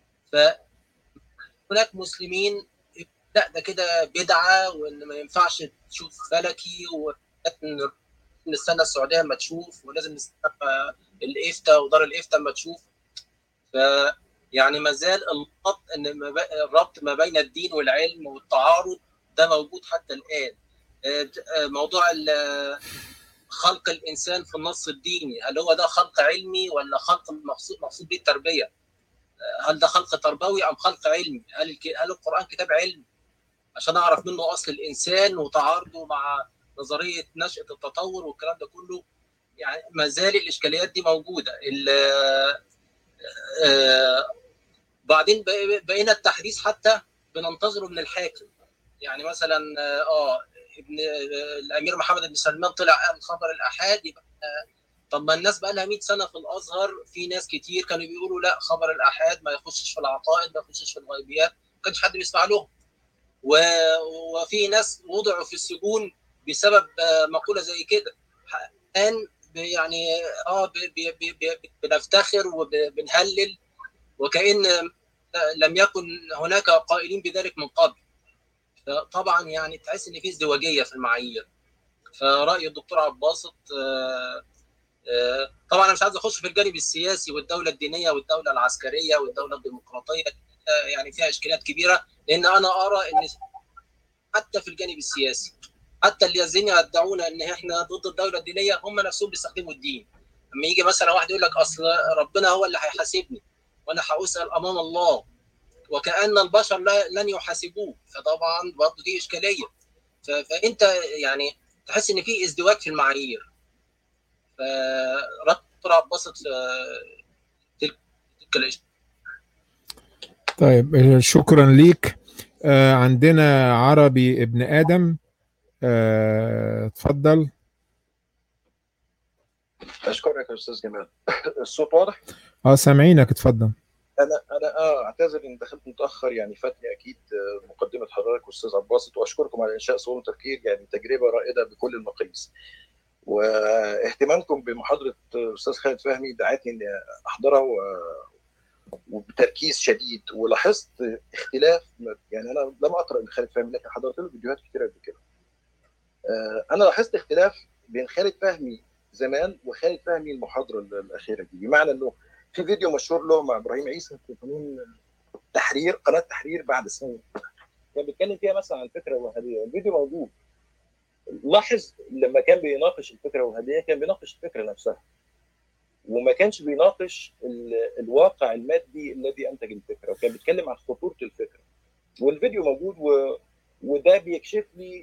S5: فهناك مسلمين لا ده كده بدعه وان ما ينفعش تشوف فلكي ولازم نستنى السعوديه اما تشوف ولازم نستنى الافتاء ودار الافتاء اما تشوف ف يعني ما زال الربط ان ما ب- الربط ما بين الدين والعلم والتعارض ده موجود حتى الان آه، آه، موضوع ال- خلق الانسان في النص الديني هل هو ده خلق علمي ولا خلق مقصود مقصود به التربيه آه، هل ده خلق تربوي ام خلق علمي هل الك- هل القران كتاب علم عشان اعرف منه اصل الانسان وتعارضه مع نظريه نشاه التطور والكلام ده كله يعني ما زال الاشكاليات دي موجوده ال- آه، بعدين بق- بقينا التحديث حتى بننتظره من الحاكم يعني مثلا اه آه، ابن آه، الامير محمد بن سلمان طلع قال خبر الاحاد يبقى آه، طب ما الناس بقى لها 100 سنه في الازهر في ناس كتير كانوا بيقولوا لا خبر الاحاد ما يخشش في العقائد ما يخشش في الغيبيات ما كانش حد بيسمع لهم و- وفي ناس وضعوا في السجون بسبب آه، مقوله زي كده الان ب- يعني اه ب- ب- ب- ب- بنفتخر وبنهلل وكأن لم يكن هناك قائلين بذلك من قبل طبعا يعني تحس ان في ازدواجيه في المعايير فراي الدكتور عباسط طبعا انا مش عايز اخش في الجانب السياسي والدوله الدينيه والدوله العسكريه والدوله الديمقراطيه يعني فيها اشكاليات كبيره لان انا ارى ان حتى في الجانب السياسي حتى الذين يدعون ان احنا ضد الدوله الدينيه هم نفسهم بيستخدموا الدين لما يجي مثلا واحد يقول لك اصل ربنا هو اللي هيحاسبني وانا هاسال امام الله وكان البشر لن يحاسبوه فطبعا برضه دي اشكاليه فانت يعني تحس ان في ازدواج في المعايير فرد عباسط تلك الاشكاليه
S1: طيب شكرا ليك آه عندنا عربي ابن ادم آه، اتفضل
S6: اشكرك يا استاذ جمال الصوت واضح
S1: اه سامعينك اتفضل
S6: انا انا اه اعتذر اني دخلت متاخر يعني فاتني اكيد مقدمه حضرتك واستاذ عباسط واشكركم على انشاء صالون تفكير يعني تجربه رائده بكل المقاييس واهتمامكم بمحاضره الاستاذ خالد فهمي دعتني اني احضرها و... وبتركيز شديد ولاحظت اختلاف يعني انا لم اقرا لخالد فهمي لكن حضرت له فيديوهات كتير قبل كده انا لاحظت اختلاف بين خالد فهمي زمان وخالد فهمي المحاضره الاخيره دي بمعنى انه في فيديو مشهور له مع ابراهيم عيسى في قانون تحرير قناه تحرير بعد سنه كان بيتكلم فيها مثلا عن الفكره الوهابيه الفيديو موجود لاحظ لما كان بيناقش الفكره الوهابيه كان بيناقش الفكره نفسها وما كانش بيناقش الواقع المادي الذي انتج الفكره وكان بيتكلم عن خطوره الفكره والفيديو موجود و... وده بيكشف لي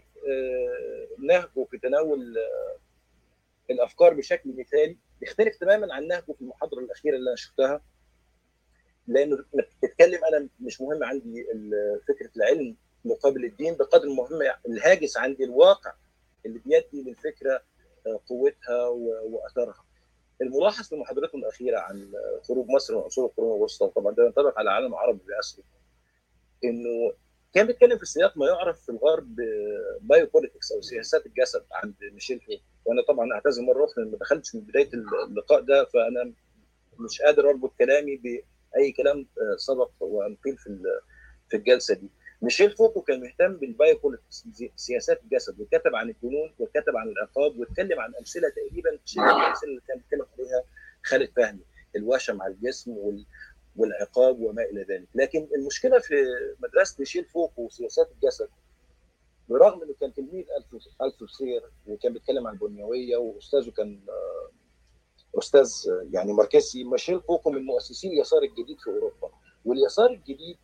S6: نهجه في تناول الافكار بشكل مثالي يختلف تماما عن نهجه في المحاضره الاخيره اللي انا شفتها لانه بتتكلم انا مش مهم عندي فكره العلم مقابل الدين بقدر المهم الهاجس عندي الواقع اللي بيدي للفكره قوتها واثرها. الملاحظ في محاضرته الاخيره عن خروج مصر من عصور القرون الوسطى وطبعا ده ينطبق على العالم العربي باسره انه كان بيتكلم في سياق ما يعرف في الغرب بايو بوليتكس او سياسات الجسد عند ميشيل فوق وانا طبعا اعتذر مره اخرى ما دخلتش من بدايه اللقاء ده فانا مش قادر اربط كلامي باي كلام سبق وانقيل في في الجلسه دي ميشيل فوكو كان مهتم بالبايو بوليتكس سياسات الجسد وكتب عن الجنون وكتب عن العقاب واتكلم عن امثله تقريبا شبه الامثله اللي كان بيتكلم عليها خالد فهمي الوشم على الجسم وال والعقاب وما الى ذلك، لكن المشكله في مدرسه ميشيل فوكو وسياسات الجسد برغم انه كان تلميذ الثوسير وكان بيتكلم عن البنيويه واستاذه كان استاذ يعني ماركسي ميشيل فوكو من مؤسسين اليسار الجديد في اوروبا واليسار الجديد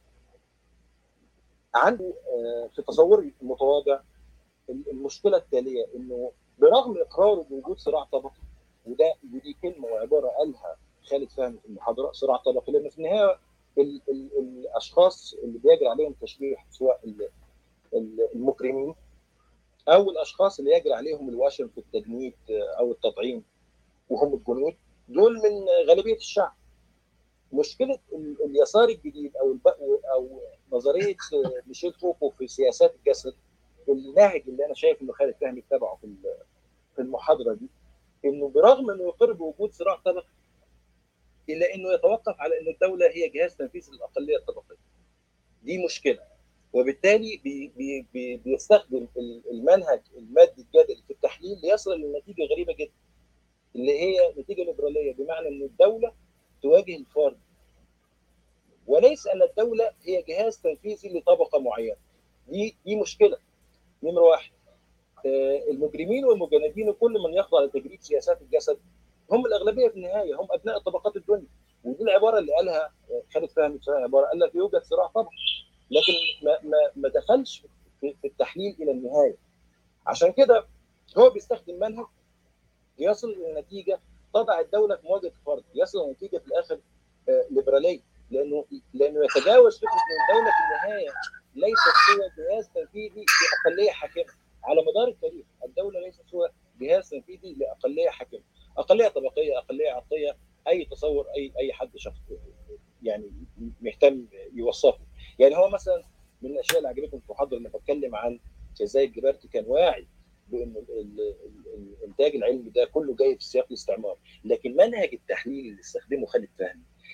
S6: عنده في تصوري المتواضع المشكله التاليه انه برغم اقراره بوجود صراع طبقي وده ودي كلمه وعباره قالها خالد فهمي في المحاضره صراع طبقي لان في النهايه ال ال الاشخاص اللي بيجري عليهم تشريح سواء المكرمين او الاشخاص اللي يجري عليهم الوشم في التجنيد او التطعيم وهم الجنود دول من غالبيه الشعب مشكله اليسار الجديد او او نظريه ميشيل فوكو في سياسات الجسد النهج اللي انا شايف انه خالد فهمي اتبعه في في المحاضره دي انه برغم انه يقر بوجود صراع طبقي الا انه يتوقف على ان الدوله هي جهاز تنفيذي للاقليه الطبقيه. دي مشكله وبالتالي بي بي بي بيستخدم المنهج المادي الجدلي في التحليل ليصل لنتيجه غريبه جدا اللي هي نتيجه ليبراليه بمعنى ان الدوله تواجه الفرد وليس ان الدوله هي جهاز تنفيذي لطبقه معينه. دي دي مشكله. نمره واحد المجرمين والمجندين وكل من يخضع لتجريد سياسات الجسد هم الاغلبيه في النهايه هم ابناء طبقات الدنيا ودي العباره اللي قالها خالد فهمي في عباره قال لك يوجد صراع طبعا لكن ما ما ما دخلش في التحليل الى النهايه عشان كده هو بيستخدم منهج يصل لنتيجه تضع الدوله في مواجهه الفرد يصل لنتيجه في الاخر ليبراليه لانه لانه يتجاوز فكره ان الدوله في النهايه ليست هو جهاز تنفيذي لاقليه حاكمه على مدار التاريخ الدوله ليست هو جهاز تنفيذي لاقليه حاكمه اقليه طبقيه اقليه عرقيه اي تصور اي اي حد شخص يعني مهتم يوصفه يعني هو مثلا من الاشياء اللي عجبتني في المحاضره لما بتكلم عن ازاي الجبرتي كان واعي بان الانتاج العلمي ده كله جاي في سياق الاستعمار لكن منهج التحليل اللي استخدمه خالد فهمي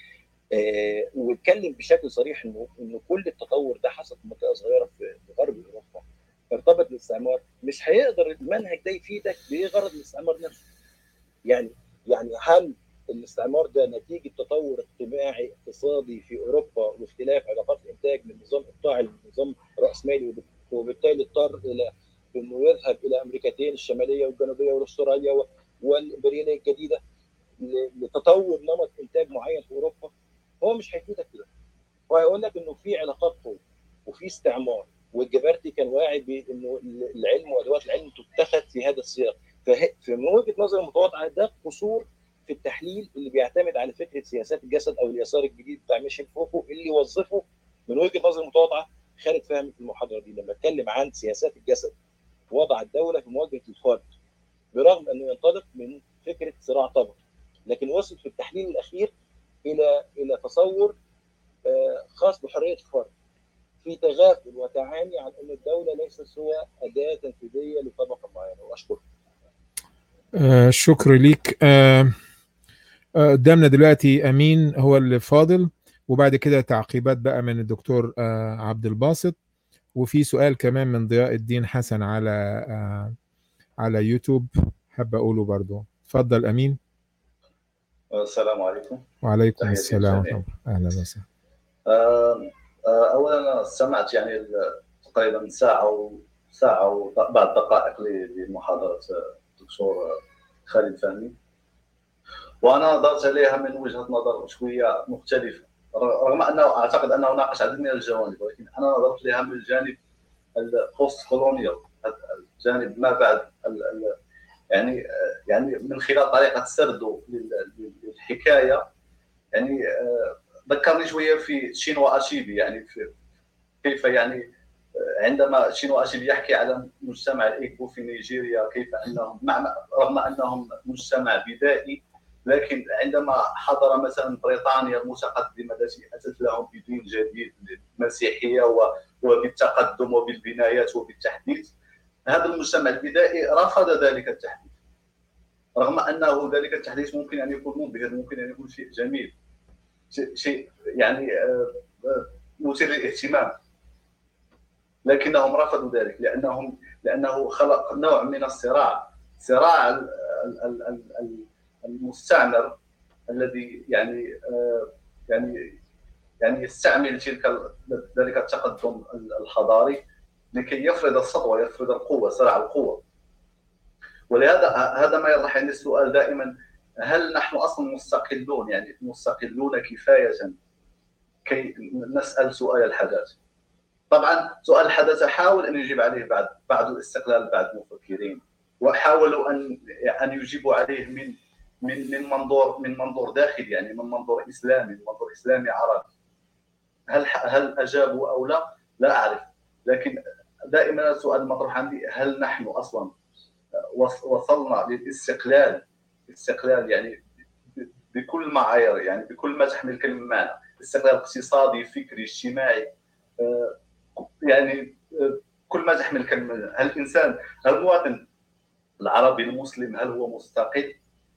S6: آه واتكلم بشكل صريح انه انه كل التطور ده حصل في منطقه صغيره في غرب اوروبا ارتبط بالاستعمار مش هيقدر المنهج ده يفيدك بغرض الاستعمار نفسه يعني يعني هل الاستعمار ده نتيجه تطور اجتماعي اقتصادي في اوروبا واختلاف علاقات الانتاج من نظام اقطاعي لنظام راسمالي وبالتالي اضطر الى انه يذهب الى امريكتين الشماليه والجنوبيه واستراليا والامبرياليه الجديده لتطور نمط انتاج معين في اوروبا هو مش هيفيدك كده هو هيقول لك انه في علاقات قوه وفي استعمار والجبرتي كان واعي بانه العلم وادوات العلم تتخذ في هذا السياق فمن وجهه نظري المتواضعه ده قصور في التحليل اللي بيعتمد على فكره سياسات الجسد او اليسار الجديد بتاع ميشيل فوكو اللي وظفه من وجهه نظري المتواضعه خالد فهمي في المحاضره دي لما اتكلم عن سياسات الجسد وضع الدوله في مواجهه الفرد برغم انه ينطلق من فكره صراع طبقي لكن وصل في التحليل الاخير الى الى تصور خاص بحريه الفرد في تغافل وتعاني عن ان الدوله ليست سوى اداه تنفيذيه لطبقه معينه واشكرك.
S1: آه شكر ليك آه قدامنا دلوقتي امين هو اللي فاضل وبعد كده تعقيبات بقى من الدكتور آه عبد الباسط وفي سؤال كمان من ضياء الدين حسن على آه على يوتيوب حابب اقوله برضو اتفضل امين
S7: السلام عليكم
S1: وعليكم السلام ورحمه اهلا وسهلا
S7: آه اولا انا استمعت يعني تقريبا ساعه و ساعه وبعض دقائق لمحاضره الدكتور خالد فهمي وانا نظرت عليها من وجهه نظر شويه مختلفه رغم انه اعتقد انه ناقش عدد من الجوانب ولكن انا نظرت لها من الجانب البوست كولونيال الجانب ما بعد ال ال يعني يعني من خلال طريقه سرده للحكايه يعني ذكرني شويه في شينوا اشيبي يعني في كيف يعني عندما شينوا اشيبي يحكي على مجتمع الايكو في نيجيريا كيف انهم مع رغم انهم مجتمع بدائي لكن عندما حضر مثلا بريطانيا المتقدمه التي اتت لهم بدين جديد المسيحيه وبالتقدم وبالبنايات وبالتحديث هذا المجتمع البدائي رفض ذلك التحديث رغم انه ذلك التحديث ممكن ان يكون مبهر ممكن ان يكون شيء جميل شيء يعني مثير للاهتمام لكنهم رفضوا ذلك لانهم لانه خلق نوع من الصراع صراع المستعمر الذي يعني يعني يعني يستعمل تلك ذلك التقدم الحضاري لكي يفرض السطوه يفرض القوه صراع القوه ولهذا هذا ما يطرح عندي السؤال دائما هل نحن اصلا مستقلون يعني مستقلون كفايه كي نسال سؤال الحداثه طبعا سؤال الحداثه حاول ان يجيب عليه بعد بعض الاستقلال بعض المفكرين وحاولوا ان ان يجيبوا عليه من من من منظور من منظور داخلي يعني من منظور اسلامي من منظور اسلامي عربي هل هل اجابوا او لا؟ لا اعرف لكن دائما السؤال المطروح عندي هل نحن اصلا وصلنا للاستقلال استقلال يعني بكل معايير يعني بكل ما تحمل الكلمه معنى استقلال اقتصادي فكري اجتماعي يعني كل ما تحمل الكلمه هل الانسان هل المواطن العربي المسلم هل هو مستقل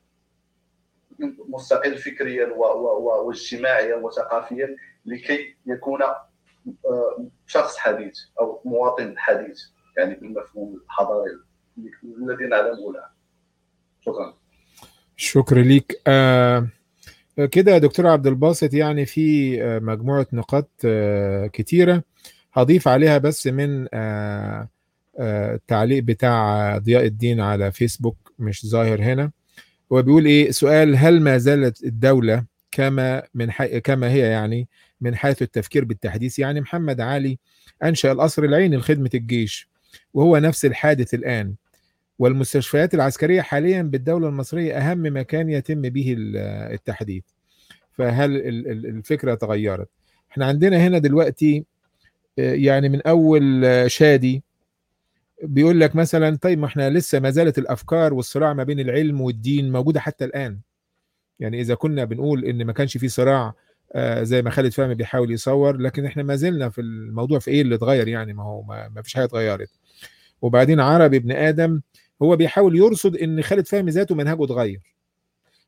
S7: مستقل فكريا واجتماعيا وثقافيا لكي يكون شخص حديث او مواطن حديث يعني بالمفهوم الحضاري الذي نعلمه الان شكرا
S1: شكرا ليك آه كده يا دكتور عبد الباسط يعني في آه مجموعه نقاط آه كتيره هضيف عليها بس من آه آه التعليق بتاع ضياء الدين على فيسبوك مش ظاهر هنا هو بيقول ايه سؤال هل ما زالت الدوله كما من حي... كما هي يعني من حيث التفكير بالتحديث يعني محمد علي انشا القصر العيني لخدمه الجيش وهو نفس الحادث الان والمستشفيات العسكريه حاليا بالدوله المصريه اهم مكان يتم به التحديث فهل الفكره تغيرت احنا عندنا هنا دلوقتي يعني من اول شادي بيقول لك مثلا طيب ما احنا لسه ما زالت الافكار والصراع ما بين العلم والدين موجوده حتى الان يعني اذا كنا بنقول ان ما كانش في صراع آه زي ما خالد فهمي بيحاول يصور لكن احنا ما زلنا في الموضوع في ايه اللي اتغير يعني ما هو ما, ما فيش حاجه اتغيرت وبعدين عربي ابن ادم هو بيحاول يرصد ان خالد فهمي ذاته منهجه اتغير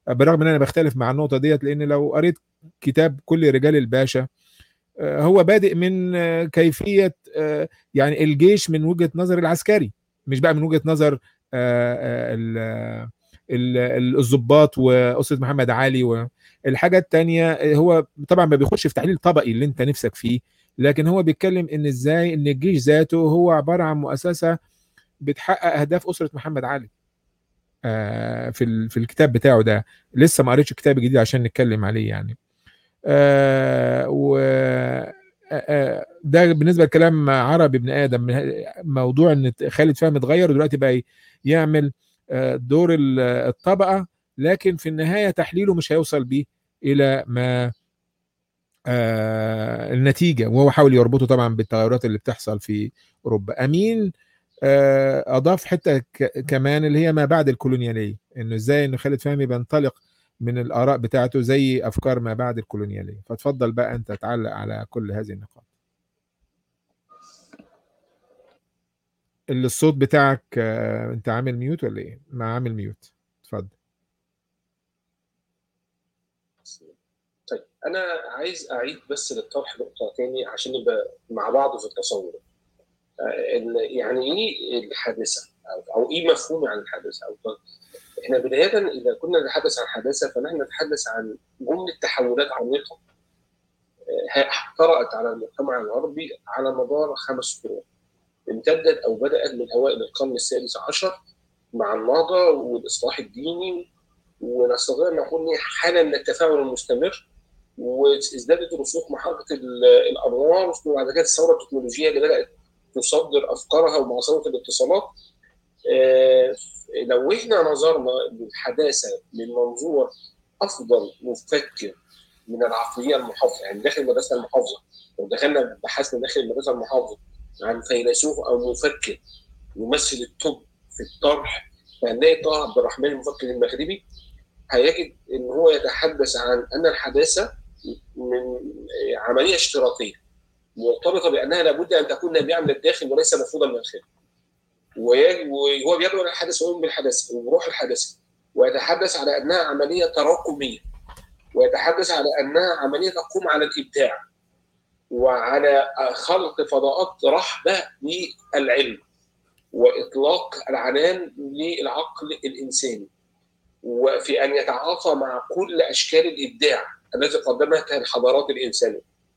S1: بالرغم ان انا بختلف مع النقطه ديت لان لو قريت كتاب كل رجال الباشا آه، هو بادئ من آه، كيفيه آه، يعني الجيش من وجهه نظر العسكري مش بقى من وجهه نظر آه، آه، ال- ال- ال- الضباط واسره محمد علي والحاجه الثانيه هو طبعا ما بيخش في تحليل طبقي اللي انت نفسك فيه لكن هو بيتكلم ان ازاي ان الجيش ذاته هو عباره عن مؤسسه بتحقق اهداف اسره محمد علي آه، في ال- في الكتاب بتاعه ده لسه ما قريتش كتاب جديد عشان نتكلم عليه يعني آه، و آه، آه، ده بالنسبه لكلام عربي ابن ادم موضوع ان خالد فهمي اتغير ودلوقتي بقى يعمل آه، دور ال- الطبقه لكن في النهايه تحليله مش هيوصل بيه الى ما آه، النتيجه وهو حاول يربطه طبعا بالتغيرات اللي بتحصل في اوروبا امين آه، اضاف حته ك- كمان اللي هي ما بعد الكولونياليه انه ازاي ان خالد فهمي بينطلق من الاراء بتاعته زي افكار ما بعد الكولونياليه فتفضل بقى انت تعلق على كل هذه النقاط اللي الصوت بتاعك آه، انت عامل ميوت ولا ايه ما عامل ميوت اتفضل
S2: طيب انا عايز اعيد بس للطرح نقطه تاني عشان نبقى مع بعض في التصور آه، ال- يعني ايه الحادثه او او ايه مفهوم عن الحادثه او احنا بدايه اذا كنا نتحدث عن حادثه فنحن نتحدث عن جمله تحولات عميقه آه، طرأت على المجتمع الغربي على مدار خمس قرون امتدت او بدات من اوائل القرن السادس عشر مع النهضه والاصلاح الديني ونستطيع ان نقول إن حاله من التفاعل المستمر وازدادت رسوخ محطه ال- الانوار وبعد كده الثوره التكنولوجيه اللي بدات تصدر افكارها ومعصمه الاتصالات آه، لو احنا نظرنا للحداثه من منظور افضل مفكر من العقليه المحافظه يعني داخل المدرسه المحافظه لو دخلنا بحثنا داخل المدرسه المحافظه عن فيلسوف او مفكر يمثل الطب في الطرح فهنلاقي طه عبد الرحمن المفكر المغربي هيجد ان هو يتحدث عن ان الحداثه من عمليه اشتراطيه مرتبطه بانها لابد ان تكون نابعه من الداخل وليس مفروضه من الخارج. وي- وهو بيدعو الحدث ويؤمن بالحدث وبروح الحدث ويتحدث على انها عمليه تراكميه ويتحدث على انها عمليه تقوم على الابداع وعلى خلق فضاءات رحبه للعلم واطلاق العنان للعقل الانساني وفي ان يتعاطى مع كل اشكال الابداع التي قدمتها الحضارات الانسانيه.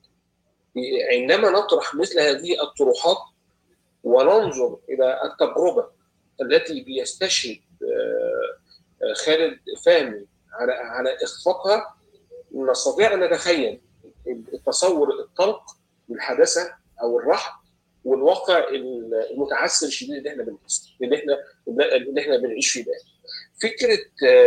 S2: عندما نطرح مثل هذه الطروحات وننظر الى التجربه التي بيستشهد آه، آه، خالد فهمي على على اخفاقها نستطيع ان نتخيل التصور الطلق للحداثه او الرحب والواقع المتعثر الشديد اللي احنا بنعيش اللي احنا اللي احنا بنعيش فيه الان. فكره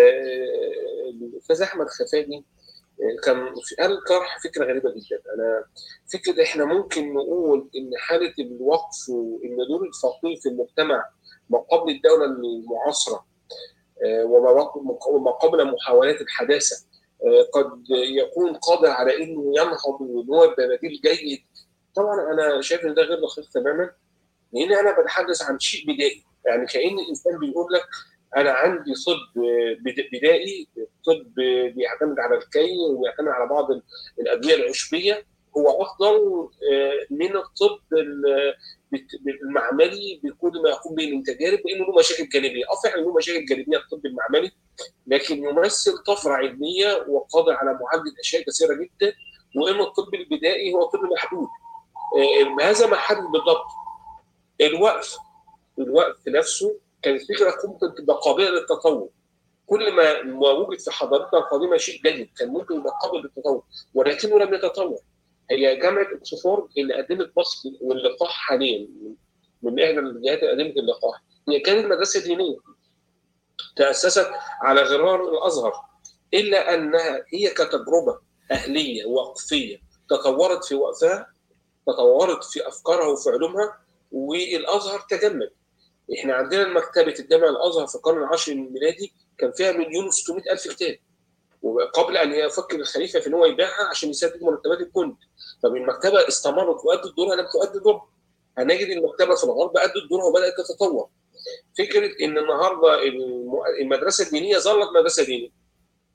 S2: آه، الاستاذ احمد خفاجي آه، كان في قال طرح فكره غريبه جدا انا فكره احنا ممكن نقول ان حاله الوقف وان دور الفقيه في المجتمع ما قبل الدوله المعاصره آه، وما وما قبل محاولات الحداثه آه، قد يكون قادر على انه ينهض وان هو يبقى بديل جيد طبعا انا شايف ان ده غير دقيق تماما لان انا بتحدث عن شيء بدائي يعني كان الانسان بيقول لك انا عندي طب بد- بدائي طب بيعتمد على الكي ويعتمد على بعض الادويه العشبيه هو افضل آه، من الطب ال- بت- المعملي بكل ما يقوم به من تجارب لانه له مشاكل جانبيه، اه فعلا له مشاكل جانبيه الطب المعملي لكن يمثل طفره علميه وقادر على معالجه اشياء كثيره جدا وان الطب البدائي هو طب محدود. آه، هذا ما حدد بالضبط الوقف الوقف نفسه كانت فكره ممكن تبقى قابله للتطور كل ما ما وجد في حضارتنا القديمه شيء جيد كان ممكن يبقى قابل للتطور ولكنه لم يتطور هي جامعه اوكسفورد اللي قدمت بسط واللقاح حاليا من احدى الجهات اللي قدمت اللقاح هي كانت مدرسه دينيه تاسست على غرار الازهر الا انها هي كتجربه اهليه وقفيه تطورت في وقتها تطورت في افكارها وفي علومها والازهر تجمد احنا عندنا مكتبه الجامع الازهر في القرن العاشر الميلادي كان فيها مليون و600 الف كتاب وقبل ان يفكر الخليفه في ان هو يبيعها عشان يسدد مرتبات الجند طب المكتبه استمرت وادت دورها لم تؤدي دورها هنجد المكتبه في الغرب ادت دورها وبدات تتطور فكره ان النهارده الم- المدرسه الدينيه ظلت مدرسه دينيه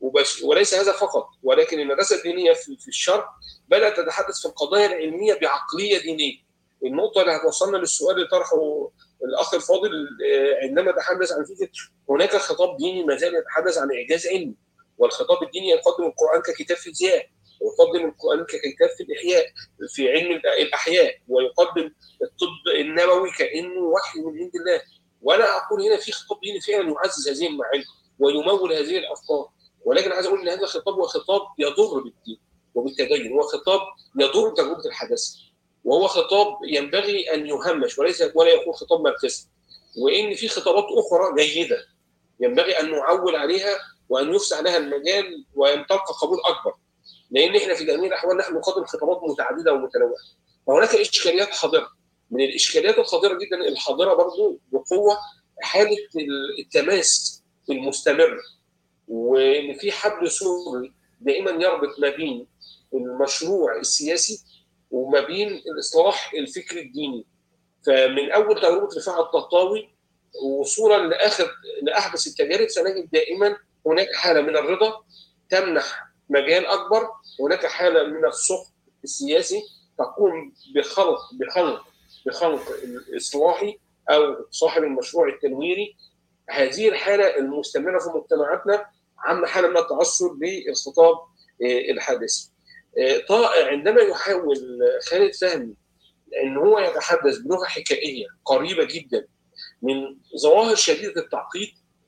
S2: وبس وليس هذا فقط ولكن المدرسه الدينيه في, في الشرق بدات تتحدث في القضايا العلميه بعقليه دينيه النقطه اللي هتوصلنا للسؤال اللي طرحه الاخ الفاضل عندما تحدث عن فكره هناك خطاب ديني ما زال يتحدث عن اعجاز علمي والخطاب الديني يقدم القران ككتاب فيزياء ويقدم القران ككتاب في الاحياء في علم الاحياء ويقدم الطب النبوي كانه وحي من عند الله وانا اقول هنا في خطاب ديني فعلا يعزز هذه المعاني ويمول هذه الافكار ولكن عايز اقول ان هذا الخطاب هو خطاب يضر بالدين وبالتدين هو خطاب يضر تجربه الحداثه وهو خطاب ينبغي ان يهمش وليس ولا يكون خطاب مركزي وان في خطابات اخرى جيده ينبغي ان نعول عليها وان يفسح لها المجال وينطلق قبول اكبر لان احنا في جميع الاحوال نحن نقدم خطابات متعدده ومتنوعه فهناك اشكاليات حاضره من الاشكاليات الخطيره جدا الحاضره برضو بقوه حاله التماس المستمر وان في حبل سوري دائما يربط ما بين المشروع السياسي وما بين الاصلاح الفكري الديني فمن اول تجربه رفاعه الطهطاوي وصولا لاخر لاحدث التجارب سنجد دائما هناك حاله من الرضا تمنح مجال اكبر هناك حاله من السخط السياسي تقوم بخلق بخلق بخلق الاصلاحي او صاحب المشروع التنويري هذه الحاله المستمره في مجتمعاتنا عامله حاله من التاثر بالخطاب الحادث عندما يحاول خالد فهمي ان هو يتحدث بلغه حكائيه قريبه جدا من ظواهر شديده التعقيد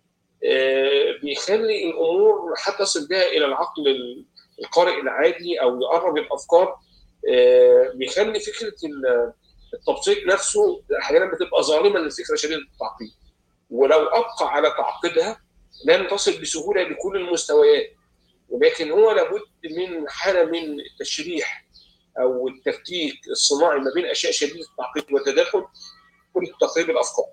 S2: بيخلي الامور حتى تصل بها الى العقل القارئ العادي او يقرب الافكار بيخلي فكره التبسيط نفسه احيانا بتبقى ظالمه للفكره شديده التعقيد ولو ابقى على تعقيدها لن تصل بسهوله لكل المستويات ولكن هو لابد من حاله من التشريح او التفكيك الصناعي ما بين اشياء شديده التعقيد والتداخل كل تقريب الافكار.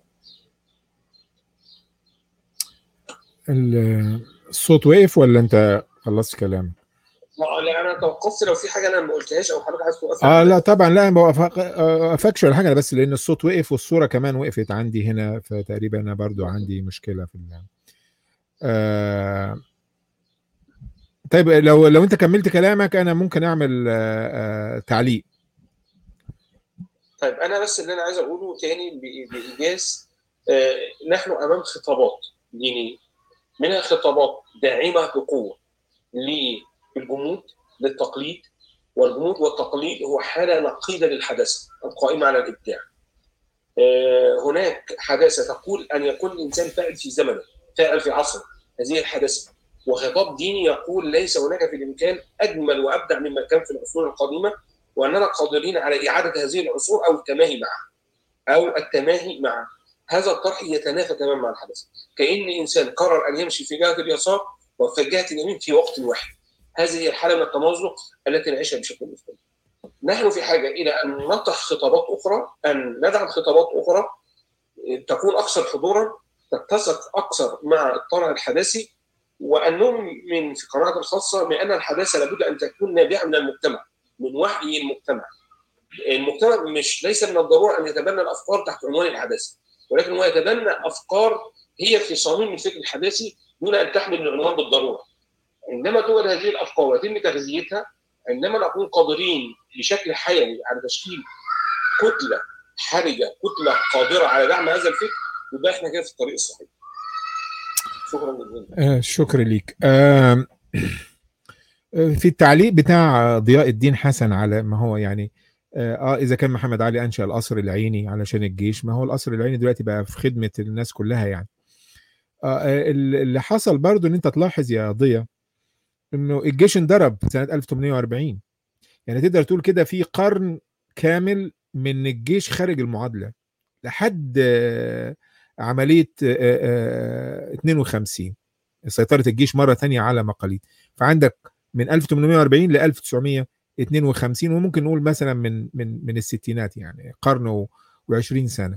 S1: الصوت وقف ولا انت خلصت كلام؟
S2: لا انا توقفت لو في حاجه انا ما قلتهاش او حضرتك عايز توقف
S1: اه لا طبعا لا ما وقفكش ولا حاجه بس لان الصوت وقف والصوره كمان وقفت عندي هنا فتقريبا انا برضو عندي مشكله في ال آه طيب لو لو انت كملت كلامك انا ممكن اعمل آه تعليق
S2: طيب انا بس اللي انا عايز اقوله تاني بايجاز آه نحن امام خطابات دينيه منها خطابات داعمه بقوه للجمود للتقليد والجمود والتقليد هو حاله نقيضه للحداثه القائمه على الابداع. آه هناك حداثه تقول ان يكون الانسان فاعل في زمنه، فاعل في عصره، هذه الحداثه. وخطاب ديني يقول ليس هناك في الامكان اجمل وابدع مما كان في العصور القديمه واننا قادرين على اعاده هذه العصور او التماهي معها. او التماهي معها. هذا الطرح يتنافى تماما مع الحدث كان انسان قرر ان يمشي في جهه اليسار وفي جهه اليمين في وقت واحد هذه هي الحاله من التمازق التي نعيشها بشكل مستمر نحن في حاجه الى ان نطرح خطابات اخرى ان ندعم خطابات اخرى تكون اكثر حضورا تتسق اكثر مع الطرح الحداثي وان نؤمن في قناعتي الخاصه بان الحداثه لابد ان تكون نابعه من المجتمع من وحي المجتمع المجتمع مش ليس من الضروره ان يتبنى الافكار تحت عنوان الحداثه ولكن هو يتبنى افكار هي في صميم الفكر الحداثي دون ان تحمل العنوان بالضروره. عندما توجد هذه الافكار ويتم تغذيتها عندما نكون قادرين بشكل حيوي على تشكيل كتله حرجه كتله قادره على دعم هذا الفكر يبقى احنا كده في الطريق الصحيح. شكرا جزيلا.
S1: آه شكرا ليك. آه في التعليق بتاع ضياء الدين حسن على ما هو يعني اه اذا كان محمد علي انشا القصر العيني علشان الجيش ما هو القصر العيني دلوقتي بقى في خدمه الناس كلها يعني آه اللي حصل برضو ان انت تلاحظ يا ضياء انه الجيش انضرب سنه 1840 يعني تقدر تقول كده في قرن كامل من الجيش خارج المعادله لحد آه عمليه آه 52 سيطره الجيش مره ثانيه على مقاليد فعندك من 1840 ل 1900 52 وممكن نقول مثلا من من من الستينات يعني قرن و20 سنه.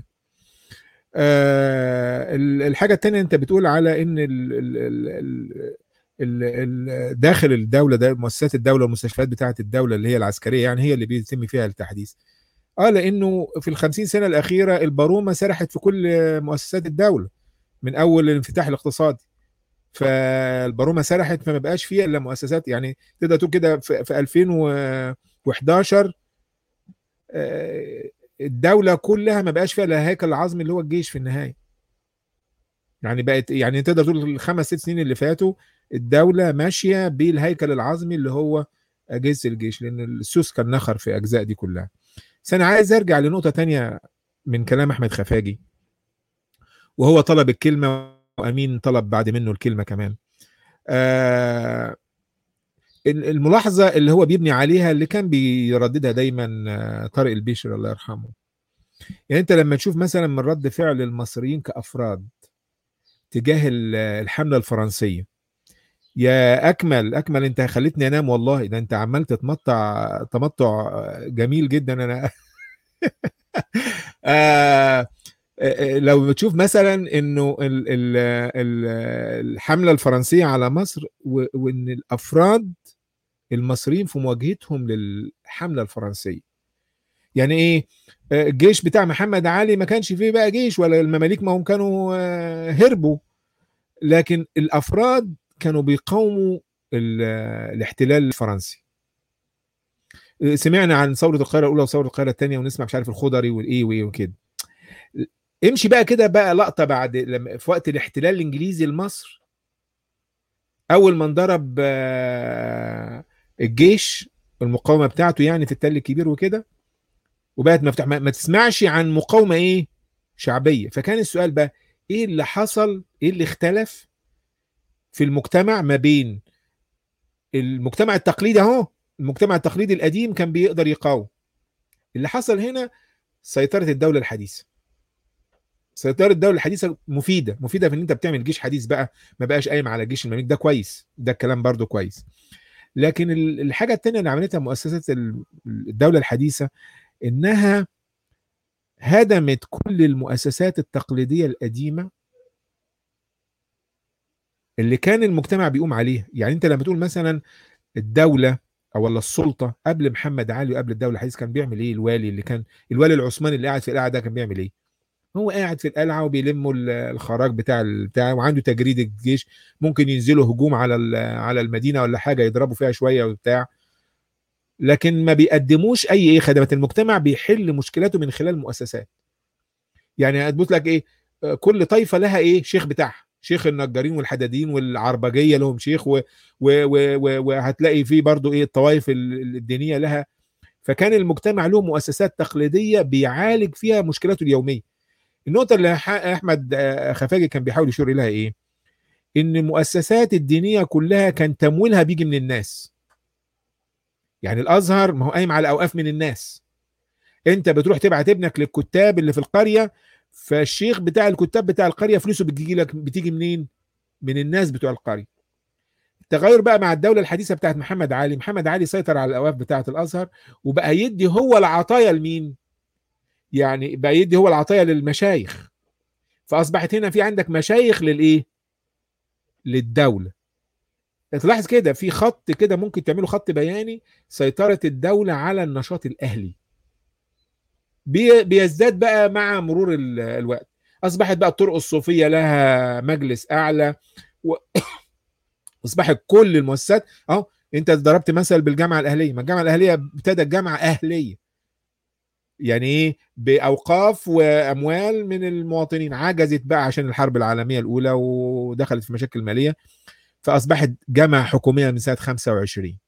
S1: آه الحاجه الثانيه انت بتقول على ان ال ال ال ال داخل الدوله ده مؤسسات الدوله والمستشفيات بتاعه الدوله اللي هي العسكريه يعني هي اللي بيتم فيها التحديث. اه لانه في ال 50 سنه الاخيره البارومه سرحت في كل مؤسسات الدوله من اول الانفتاح الاقتصادي. فالبارومه سرحت فما بقاش فيها الا مؤسسات يعني تقدر تقول كده في في 2011 آه، الدوله كلها ما بقاش فيها الا الهيكل العظمي اللي هو الجيش في النهايه يعني بقت يعني تقدر تقول الخمس ست سنين اللي فاتوا الدوله ماشيه بالهيكل العظمي اللي هو اجهزه الجيش لان السوس كان نخر في اجزاء دي كلها بس انا عايز ارجع لنقطه تانية من كلام احمد خفاجي وهو طلب الكلمه وامين طلب بعد منه الكلمه كمان آه الملاحظه اللي هو بيبني عليها اللي كان بيرددها دايما آه، طارق البشر الله يرحمه يعني انت لما تشوف مثلا من رد فعل المصريين كافراد تجاه ال- الحمله الفرنسيه يا اكمل اكمل انت خليتني انام والله ده انت عمال تتمطع تمطع جميل جدا انا آه آه، لو بتشوف مثلا انه ال- ال- ال- الحمله الفرنسيه على مصر و- وان الافراد المصريين في مواجهتهم للحمله الفرنسيه يعني ايه آه، الجيش بتاع محمد علي ما كانش فيه بقى جيش ولا المماليك ما هم كانوا آه، هربوا لكن الافراد كانوا بيقاوموا ال- الاحتلال الفرنسي سمعنا عن ثوره القاهره الاولى وثوره القاهره الثانيه ونسمع مش عارف الخضري والايه وايه وكده امشي بقى كده بقى لقطه بعد لما في وقت الاحتلال الانجليزي لمصر اول ما انضرب آه، الجيش المقاومه بتاعته يعني في التل الكبير وكده وبقت مفتوح ما ما تسمعش عن مقاومه ايه شعبيه فكان السؤال بقى ايه اللي حصل ايه اللي اختلف في المجتمع ما بين المجتمع التقليدي اهو المجتمع التقليدي القديم كان بيقدر يقاوم اللي حصل هنا سيطره الدوله الحديثه سيطره الدوله الحديثه مفيده مفيده في ان انت بتعمل جيش حديث بقى ما بقاش قايم على جيش المماليك ده كويس ده الكلام برضو كويس لكن ال- الحاجه الثانيه اللي عملتها مؤسسات ال- الدوله الحديثه انها هدمت كل المؤسسات التقليديه القديمه اللي كان المجتمع بيقوم عليها يعني انت لما تقول مثلا الدوله او ولا السلطه قبل محمد علي وقبل الدوله الحديثه كان بيعمل ايه الوالي اللي كان الوالي العثماني اللي قاعد في القلعه ده كان بيعمل ايه هو قاعد في القلعه وبيلموا ال- الخراج بتاع بتاع وعنده تجريد الجيش ممكن ينزلوا هجوم على ال- على المدينه ولا حاجه يضربوا فيها شويه وبتاع لكن ما بيقدموش اي ايه خدمات المجتمع بيحل مشكلاته من خلال مؤسسات يعني هتبص لك ايه آه، كل طائفه لها ايه شيخ بتاعها شيخ النجارين والحدادين والعربجيه لهم شيخ و- و- و- و- وهتلاقي فيه برضو ايه الطوائف ال- الدينيه لها فكان المجتمع له مؤسسات تقليديه بيعالج فيها مشكلاته اليوميه النقطه اللي ح- احمد آه، خفاجي كان بيحاول يشير اليها ايه ان المؤسسات الدينيه كلها كان تمويلها بيجي من الناس يعني الازهر ما هو قايم على اوقاف من الناس انت بتروح تبعت ابنك للكتاب اللي في القريه فالشيخ بتاع الكتاب بتاع القريه فلوسه بتجي لك بتيجي منين من الناس بتوع القريه التغير بقى مع الدوله الحديثه بتاعت محمد علي محمد علي سيطر على الاوقاف بتاعه الازهر وبقى يدي هو العطايا لمين يعني بقى يدي هو العطايا للمشايخ فاصبحت هنا في عندك مشايخ للايه للدوله تلاحظ كده في خط كده ممكن تعمله خط بياني سيطره الدوله على النشاط الاهلي بي- بيزداد بقى مع مرور ال- الوقت اصبحت بقى الطرق الصوفيه لها مجلس اعلى و... اصبحت كل المؤسسات اهو انت ضربت مثل بالجامعه الاهليه ما الجامعه الاهليه ابتدت جامعه اهليه يعني ايه باوقاف واموال من المواطنين عجزت بقى عشان الحرب العالميه الاولى ودخلت في مشاكل ماليه فاصبحت جامعه حكوميه من سنه 25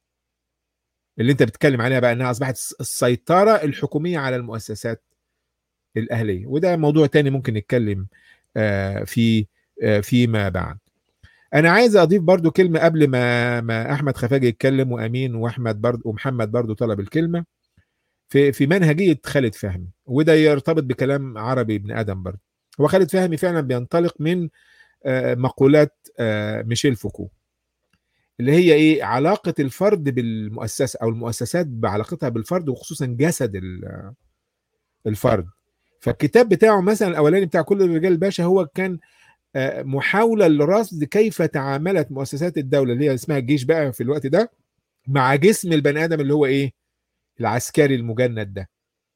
S1: اللي انت بتتكلم عليها بقى انها اصبحت السيطره الحكوميه على المؤسسات الاهليه وده موضوع تاني ممكن نتكلم آه، في آه، فيما بعد انا عايز اضيف برضو كلمه قبل ما ما احمد خفاجي يتكلم وامين واحمد برضو ومحمد برضو طلب الكلمه في في منهجيه خالد فهمي وده يرتبط بكلام عربي ابن ادم برضو هو خالد فهمي فعلا بينطلق من آه، مقولات آه، ميشيل فوكو اللي هي ايه علاقه الفرد بالمؤسسه او المؤسسات بعلاقتها بالفرد وخصوصا جسد ال- الفرد فالكتاب بتاعه مثلا الاولاني بتاع كل الرجال الباشا هو كان آه، محاوله لرصد كيف تعاملت مؤسسات الدوله اللي هي اسمها الجيش بقى في الوقت ده مع جسم البني ادم اللي هو ايه العسكري المجند ده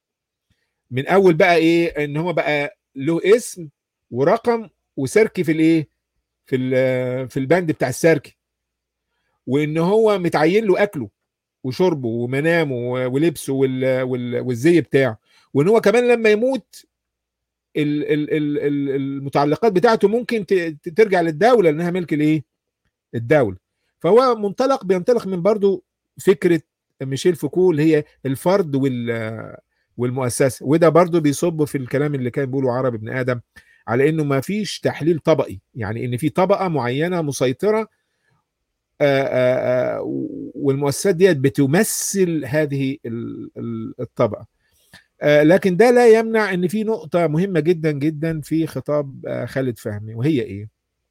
S1: من اول بقى ايه ان هو بقى له اسم ورقم وسركي في الايه في ال- في البند بتاع السركي وان هو متعين له اكله وشربه ومنامه ولبسه وال- وال- والزي بتاعه وان هو كمان لما يموت ال- ال- ال- ال- المتعلقات بتاعته ممكن ت- ت- ترجع للدوله لانها ملك الايه؟ الدوله فهو منطلق بينطلق من برضو فكره ميشيل فوكو اللي هي الفرد وال والمؤسسه وده برضو بيصب في الكلام اللي كان بيقوله عرب ابن ادم على انه ما فيش تحليل طبقي يعني ان في طبقه معينه مسيطره آآ آآ والمؤسسات ديت بتمثل هذه ال- ال- الطبقه آه، لكن ده لا يمنع ان في نقطه مهمه جدا جدا في خطاب آه، خالد فهمي وهي ايه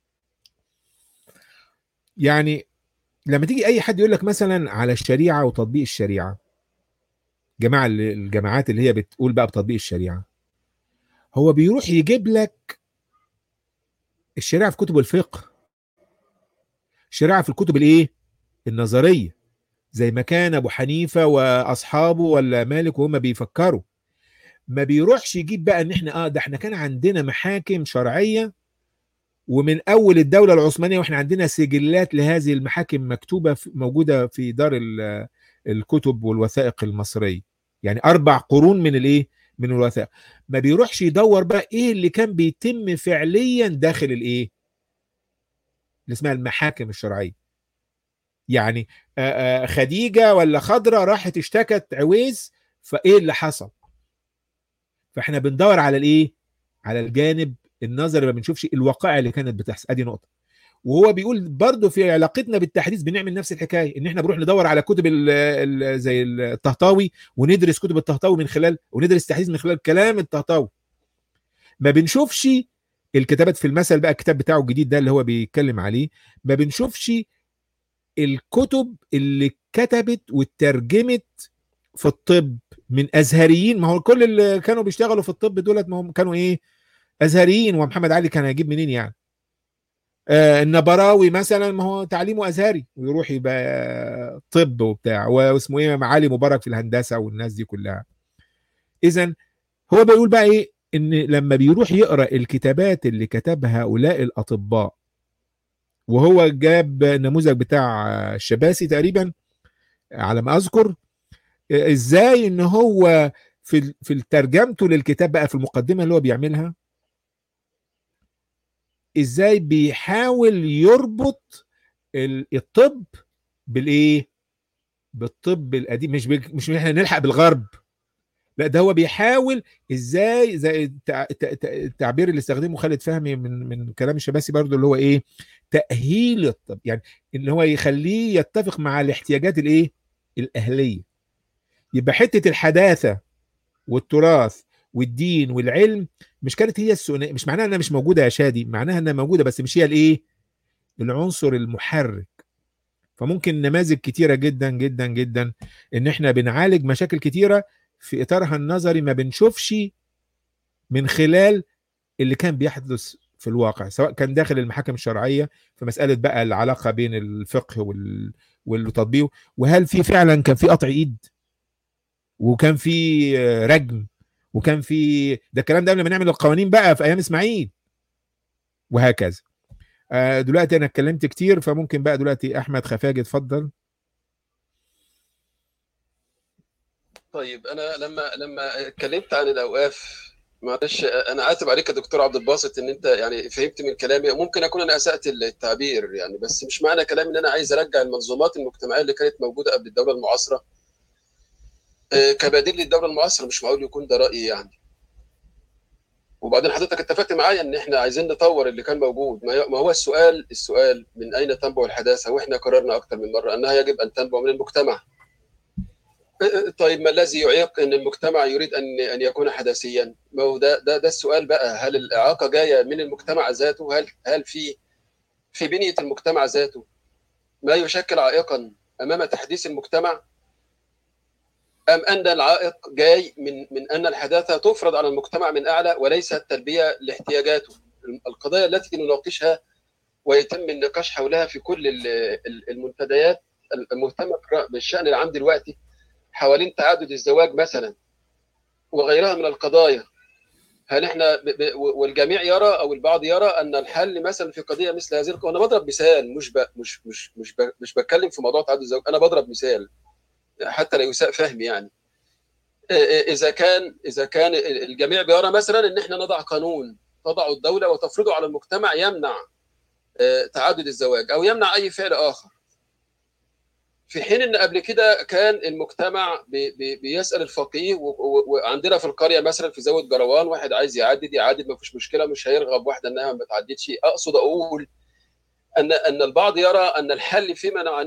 S1: يعني لما تيجي اي حد يقول لك مثلا على الشريعه وتطبيق الشريعه جماعه اللي- الجماعات اللي هي بتقول بقى بتطبيق الشريعه هو بيروح يجيب لك الشريعه في كتب الفقه الشريعه في الكتب الايه النظريه زي ما كان ابو حنيفه واصحابه ولا مالك وهم بيفكروا ما بيروحش يجيب بقى ان احنا اه ده احنا كان عندنا محاكم شرعيه ومن اول الدوله العثمانيه واحنا عندنا سجلات لهذه المحاكم مكتوبه في موجوده في دار ال- الكتب والوثائق المصريه يعني اربع قرون من الايه من الوثائق ما بيروحش يدور بقى ايه اللي كان بيتم فعليا داخل الايه اللي اسمها المحاكم الشرعيه يعني آه، آه، خديجه ولا خضره راحت اشتكت عويس فايه اللي حصل فاحنا بندور على الايه على الجانب النظري ما بنشوفش الوقائع اللي كانت بتحصل ادي نقطه وهو بيقول برضه في علاقتنا بالتحديث بنعمل نفس الحكايه ان احنا بنروح ندور على كتب ال ال زي الطهطاوي وندرس كتب الطهطاوي من خلال وندرس تحديث من خلال كلام الطهطاوي ما بنشوفش الكتابات في المثل بقى الكتاب بتاعه الجديد ده اللي هو بيتكلم عليه ما بنشوفش الكتب اللي كتبت وترجمت في الطب من ازهريين ما هو كل اللي كانوا بيشتغلوا في الطب دولت ما هم كانوا ايه ازهريين ومحمد علي كان هيجيب منين يعني آه النبراوي مثلا ما هو تعليمه ازهري ويروح يبقى طب وبتاع واسمه ايه معالي مبارك في الهندسه والناس دي كلها اذا هو بيقول بقى ايه ان لما بيروح يقرا الكتابات اللي كتبها هؤلاء الاطباء وهو جاب نموذج بتاع الشباسي تقريبا على ما اذكر ازاي ان هو في في ترجمته للكتاب بقى في المقدمه اللي هو بيعملها ازاي بيحاول يربط ال- الطب بالايه بالطب القديم مش بي- مش احنا نلحق بالغرب لا ده هو بيحاول ازاي زي التع- التع- التع- التعبير اللي استخدمه خالد فهمي من من كلام الشباسي برضو اللي هو ايه تاهيل الطب يعني اللي هو يخليه يتفق مع الاحتياجات الايه الاهليه يبقى حته الحداثه والتراث والدين والعلم مش كانت هي الثنائيه مش معناها انها مش موجوده يا شادي معناها انها موجوده بس مش هي الايه العنصر المحرك فممكن نماذج كتيره جدا جدا جدا ان احنا بنعالج مشاكل كتيره في اطارها النظري ما بنشوفش من خلال اللي كان بيحدث في الواقع سواء كان داخل المحاكم الشرعيه في مساله بقى العلاقه بين الفقه وال والتطبيق وهل في فعلا كان في قطع ايد وكان في رجم وكان في ده الكلام ده قبل ما نعمل القوانين بقى في ايام اسماعيل وهكذا آه، دلوقتي انا اتكلمت كتير فممكن بقى دلوقتي احمد خفاجي اتفضل
S3: طيب انا لما لما اتكلمت عن الاوقاف معلش انا اسف عليك يا دكتور عبد الباسط ان انت يعني فهمت من كلامي ممكن اكون انا اسات التعبير يعني بس مش معنى كلامي ان انا عايز ارجع المنظومات المجتمعيه اللي كانت موجوده قبل الدوله المعاصره آه، كبديل للدوله المعاصره مش معقول يكون ده رايي يعني وبعدين حضرتك اتفقت معايا ان احنا عايزين نطور اللي كان موجود ما ما هو السؤال السؤال من اين تنبع الحداثه واحنا قررنا اكثر من مره انها يجب ان تنبع من المجتمع طيب ما الذي يعيق ان المجتمع يريد ان ان يكون حداثيا؟ ما هو ده ده ده السؤال بقى هل الاعاقه جايه من المجتمع ذاته؟ هل هل في في بنيه المجتمع ذاته ما يشكل عائقا امام تحديث المجتمع؟ ام ان العائق جاي من من ان الحداثه تفرض على المجتمع من اعلى وليس التلبيه لاحتياجاته؟ القضايا التي نناقشها ويتم النقاش حولها في كل ال- ال- المنتديات المهتمه بالشان العام دلوقتي حوالين تعدد الزواج مثلا وغيرها من القضايا هل احنا ب... ب... والجميع يرى او البعض يرى ان الحل مثلا في قضيه مثل هذه القضيه انا بضرب مثال مش ب... مش مش مش ب... مش بتكلم في موضوع تعدد الزوج انا بضرب مثال حتى لا يساء فهمي يعني اذا كان اذا كان الجميع بيرى مثلا ان احنا نضع قانون تضع الدوله وتفرضه على المجتمع يمنع تعدد الزواج او يمنع اي فعل اخر في حين ان قبل كده كان المجتمع بي بي بيسال الفقيه وعندنا في القريه مثلا في زاويه جروان واحد عايز يعدد يعدد ما فيش مشكله مش هيرغب واحده انها ما تعددش اقصد اقول ان ان البعض يرى ان الحل في منع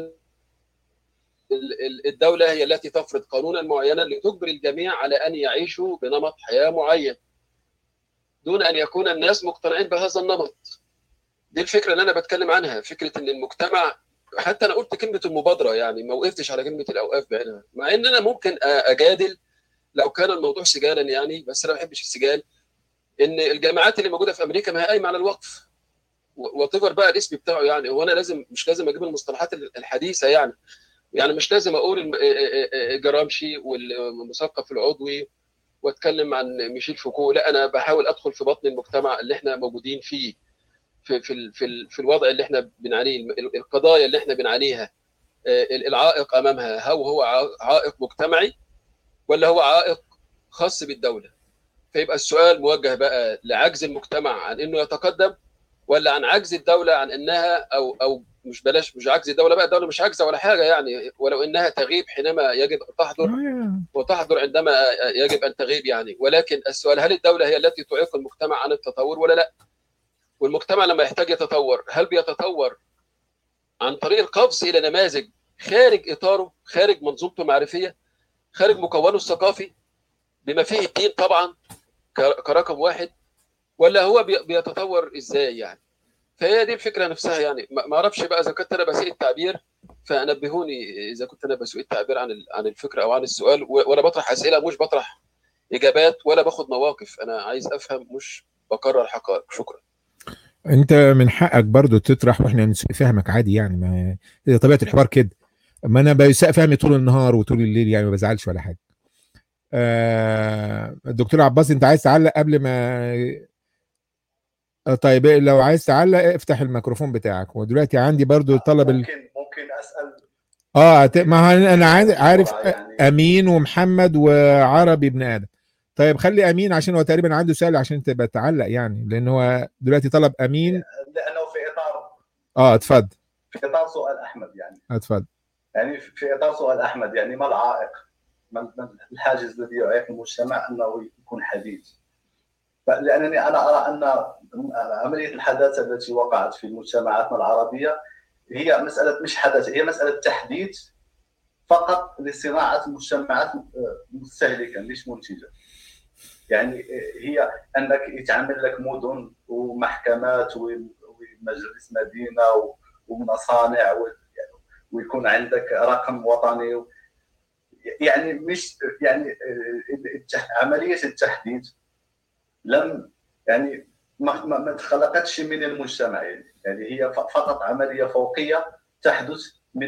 S3: الدوله هي التي تفرض قانونا معينا لتجبر الجميع على ان يعيشوا بنمط حياه معين دون ان يكون الناس مقتنعين بهذا النمط دي الفكره اللي انا بتكلم عنها فكره ان المجتمع حتى انا قلت كلمه المبادره يعني ما وقفتش على كلمه الاوقاف بعينها مع ان انا ممكن اجادل لو كان الموضوع سجالا يعني بس انا ما بحبش السجال ان الجامعات اللي موجوده في امريكا ما هي قايمه على الوقف وتفر بقى الاسم بتاعه يعني هو انا لازم مش لازم اجيب المصطلحات الحديثه يعني يعني مش لازم اقول جرامشي والمثقف العضوي واتكلم عن ميشيل فوكو لا انا بحاول ادخل في بطن المجتمع اللي احنا موجودين فيه في في في, في الوضع اللي احنا بنعانيه القضايا اللي احنا بنعانيها العائق امامها هل هو عائق مجتمعي ولا هو عائق خاص بالدوله فيبقى السؤال موجه بقى لعجز المجتمع عن انه يتقدم ولا عن عجز الدوله عن انها او او مش بلاش مش عجز الدوله بقى الدوله مش عاجزه ولا حاجه يعني ولو انها تغيب حينما يجب ان تحضر وتحضر عندما يجب ان تغيب يعني ولكن السؤال هل الدوله هي التي تعيق المجتمع عن التطور ولا لا؟ والمجتمع لما يحتاج يتطور هل بيتطور عن طريق القفز الى نماذج خارج اطاره خارج منظومته المعرفيه خارج مكونه الثقافي بما فيه الدين طبعا كرقم واحد ولا هو بيتطور ازاي يعني فهي دي الفكره نفسها يعني ما اعرفش بقى اذا كنت انا بسيء التعبير فنبهوني اذا كنت انا بسيء التعبير عن عن الفكره او عن السؤال وانا بطرح اسئله مش بطرح اجابات ولا باخد مواقف انا عايز افهم مش بكرر حقائق شكرا
S1: انت من حقك برضو تطرح واحنا نسيء فهمك عادي يعني ما طبيعه الحوار كده ما انا بيساء فهمي طول النهار وطول الليل يعني ما بزعلش ولا حاجه آه الدكتور عباس انت عايز تعلق قبل ما طيب لو عايز تعلق افتح الميكروفون بتاعك ودلوقتي عندي برضو طلب
S7: ممكن ممكن اسال
S1: اه ما انا عارف يعني... امين ومحمد وعربي ابن ادم طيب خلي امين عشان هو تقريبا عنده سؤال عشان تبقى تعلق يعني لان هو دلوقتي طلب امين
S7: لانه في اطار
S1: اه اتفضل
S7: في اطار سؤال احمد يعني
S1: اتفضل
S7: يعني في اطار سؤال احمد يعني ما العائق ما الحاجز الذي يعيق المجتمع انه يكون حديث لانني انا ارى ان عمليه الحداثه التي وقعت في مجتمعاتنا العربيه هي مساله مش حدث هي مساله تحديث فقط لصناعه مجتمعات مستهلكه مش منتجه يعني هي انك يتعمل لك مدن ومحكمات ومجلس مدينه ومصانع ويكون عندك رقم وطني يعني مش يعني عمليه التحديث لم يعني ما, ما, ما تخلقتش من المجتمع يعني هي فقط عمليه فوقيه تحدث من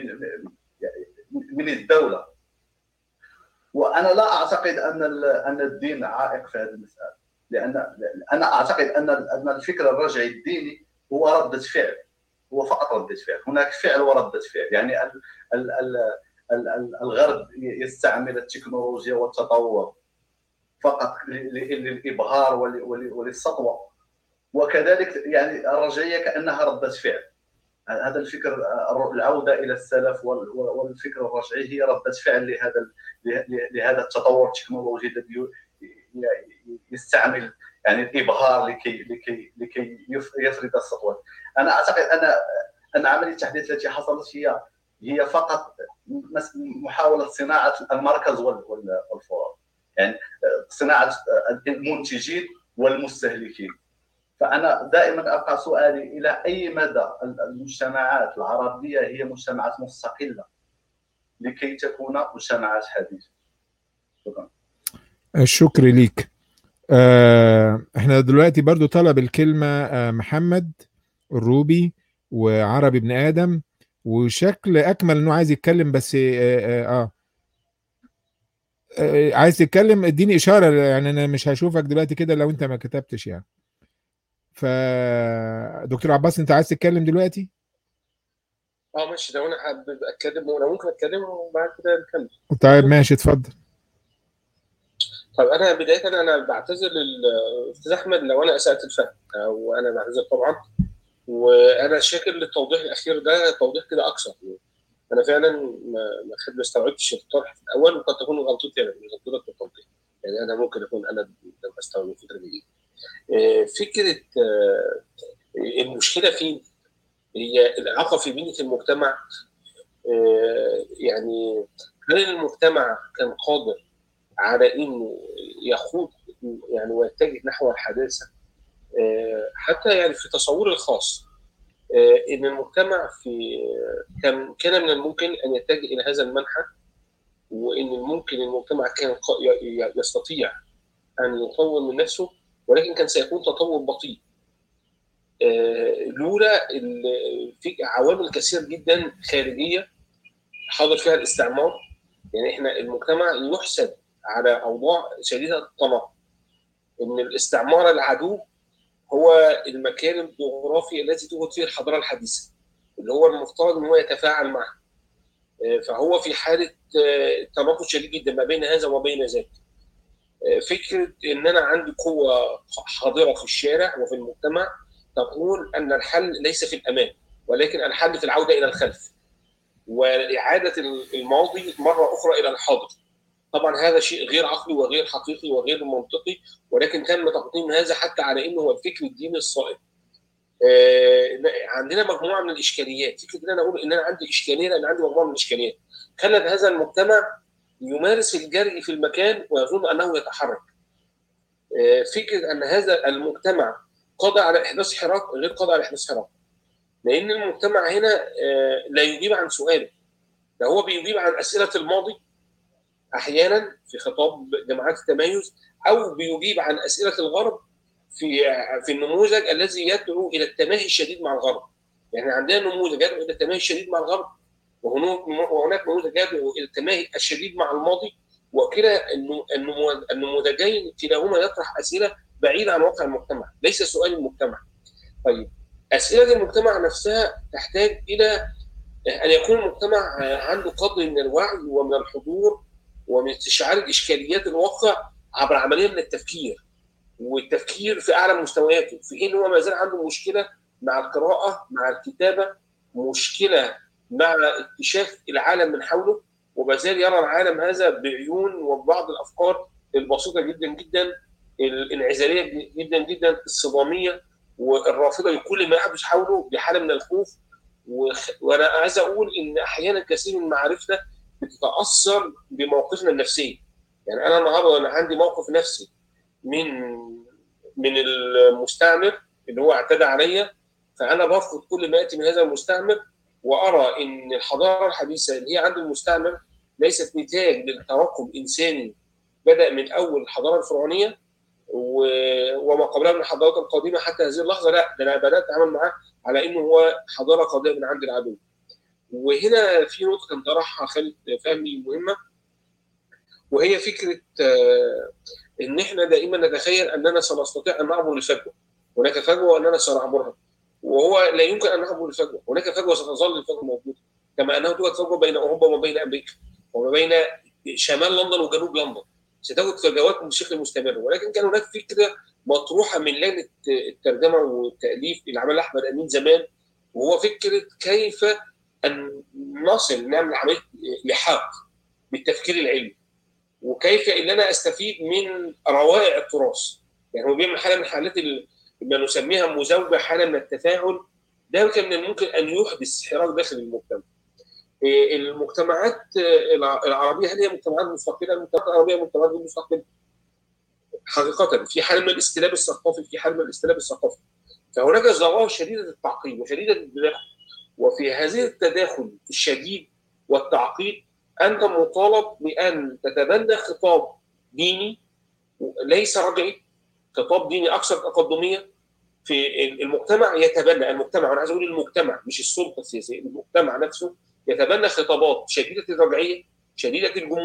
S7: من الدوله وانا لا اعتقد ان ان الدين عائق في هذه المساله لان انا اعتقد ان ان الفكر الرجعي الديني هو رده فعل هو فقط رده فعل هناك فعل ورده فعل يعني ال ال ال الغرب يستعمل التكنولوجيا والتطور فقط للابهار وللسطوه وكذلك يعني الرجعيه كانها رده فعل هذا الفكر العوده الى السلف والفكر الرجعي هي رده فعل لهذا لهذا التطور التكنولوجي الذي يستعمل يعني الابهار لكي لكي لكي يفرض السطوه انا اعتقد ان ان عمليه التحديث التي حصلت هي هي فقط محاوله صناعه المركز والفرص يعني صناعه المنتجين والمستهلكين فانا دائما ابقى سؤالي الى اي مدى المجتمعات العربيه هي مجتمعات مستقله لكي تكون مجتمعات حديثه شكرا
S1: الشكر ليك آه احنا دلوقتي برضو طلب الكلمة آه محمد الروبي وعربي ابن آدم وشكل أكمل إنه عايز يتكلم بس آه, آه, آه آه، عايز تتكلم اديني اشاره يعني انا مش هشوفك دلوقتي كده لو انت ما كتبتش يعني ف دكتور عباس انت عايز تتكلم دلوقتي
S2: اه ماشي لو انا حابب اتكلم ولو ممكن اتكلم وبعد كده نكمل
S1: طيب ماشي اتفضل
S2: طيب انا بدايه انا بعتذر للاستاذ احمد لو انا اسات الفهم او انا بعتذر طبعا وانا شاكر للتوضيح الاخير ده توضيح كده اكثر انا فعلا ما ما خد- ما استوعبتش الطرح في الاول وقد تكون غلطتي انا مش غلطتك في التوضيح يعني انا ممكن اكون انا لم استوعب الفكره دي آه، فكره آه، المشكله فين؟ هي الاعاقه في بنيه المجتمع آه، يعني هل المجتمع كان قادر على انه يخوض يعني ويتجه نحو الحداثه آه، حتى يعني في تصوري الخاص آه، ان المجتمع في كان كان من الممكن ان يتجه الى هذا المنحى وان الممكن المجتمع كان ق- ي- ي- يستطيع ان يطور من نفسه ولكن كان سيكون تطور بطيء آه، لولا ال- في عوامل كثير جدا خارجيه حاضر فيها الاستعمار يعني احنا المجتمع يحسد على اوضاع شديده التناقض ان الاستعمار العدو هو المكان الجغرافي الذي توجد فيه الحضاره الحديثه اللي هو المفترض ان هو يتفاعل معه آه، فهو في حاله آه، تناقض شديد جدا ما بين هذا وما بين ذاك آه، فكره ان انا عندي قوه حاضره في الشارع وفي المجتمع تقول ان الحل ليس في الامام ولكن الحل في العوده الى الخلف واعاده الماضي مره اخرى الى الحاضر طبعا هذا شيء غير عقلي وغير حقيقي وغير منطقي ولكن تم تقديم هذا حتى على انه هو الفكر الديني الصائب آه، عندنا مجموعه من الاشكاليات فكره ان انا اقول ان انا عندي اشكاليه لان عندي مجموعه من الاشكاليات خلت هذا المجتمع يمارس الجري في المكان ويظن انه يتحرك آه، فكره ان هذا المجتمع قضى على احداث حراك غير قضى على احداث حراك لان المجتمع هنا آه، لا يجيب عن سؤاله ده هو بيجيب عن اسئله الماضي احيانا في خطاب جماعات التميز او بيجيب عن اسئله الغرب في في النموذج الذي يدعو الى التماهي الشديد مع الغرب يعني عندنا نموذج يدعو الى التماهي الشديد مع الغرب وهناك وهناك نموذج يدعو الى التماهي الشديد مع الماضي وكلا النمو- النمو- النموذجين كلاهما يطرح اسئله بعيده عن واقع المجتمع ليس سؤال المجتمع طيب اسئله المجتمع نفسها تحتاج الى ان يكون المجتمع عنده قدر من الوعي ومن الحضور ومن استشعار الاشكاليات الواقع عبر عمليه من التفكير والتفكير في اعلى مستوياته في حين هو ما زال عنده مشكله مع القراءه مع الكتابه مشكله مع اكتشاف العالم من حوله وما زال يرى العالم هذا بعيون وبعض الافكار البسيطه جدا جدا الانعزاليه جدا جدا الصداميه والرافضه لكل ما يحدث حوله بحاله من الخوف وخ... وانا عايز اقول ان احيانا كثير من معرفتنا بتتاثر بمواقفنا النفسيه يعني انا النهارده انا عندي موقف نفسي من من المستعمر اللي هو اعتدى عليا فانا برفض كل ما ياتي من هذا المستعمر وارى ان الحضاره الحديثه اللي هي عند المستعمر ليست نتاج للتراكم انساني بدا من اول الحضاره الفرعونيه و- وما قبلها من الحضارات القديمه حتى هذه اللحظه لا ده انا بدات اتعامل معاه على انه هو حضاره قادمه من عند العدو وهنا في نقطه كان طرحها خالد فهمي مهمه وهي فكره آه، ان احنا دائما نتخيل اننا سنستطيع ان نعبر الفجوه هناك فجوه واننا سنعبرها وهو لا يمكن ان نعبر الفجوه هناك فجوه ستظل الفجوه موجوده كما انه توجد فجوه بين اوروبا وما بين امريكا وما بين شمال لندن وجنوب لندن ستوجد فجوات بشكل مستمر ولكن كان هناك فكره مطروحه من لجنه الترجمه والتاليف اللي عملها احمد امين زمان وهو فكره كيف ان نصل نعمل عمليه لحاق بالتفكير العلمي وكيف ان انا استفيد من روائع التراث يعني هو بيعمل حاله من حالات ال- ما نسميها مزاوجه حاله من التفاعل ده كان من الممكن ان يحدث حراك داخل المجتمع إيه، المجتمعات آه، الع- العربيه هل هي مجتمعات مستقله؟ المجتمعات العربيه مجتمعات غير مستقله. حقيقه في حاله من الاستلاب الثقافي في حاله من الاستلاب الثقافي. فهناك ظواهر شديده التعقيد وشديده التداخل وفي هذه التداخل الشديد والتعقيد انت مطالب بان تتبنى خطاب ديني ليس رجعي خطاب ديني اكثر تقدميه في المجتمع يتبنى المجتمع انا عايز اقول المجتمع مش السلطه السياسيه المجتمع نفسه يتبنى خطابات شديده الرجعيه شديده الجمود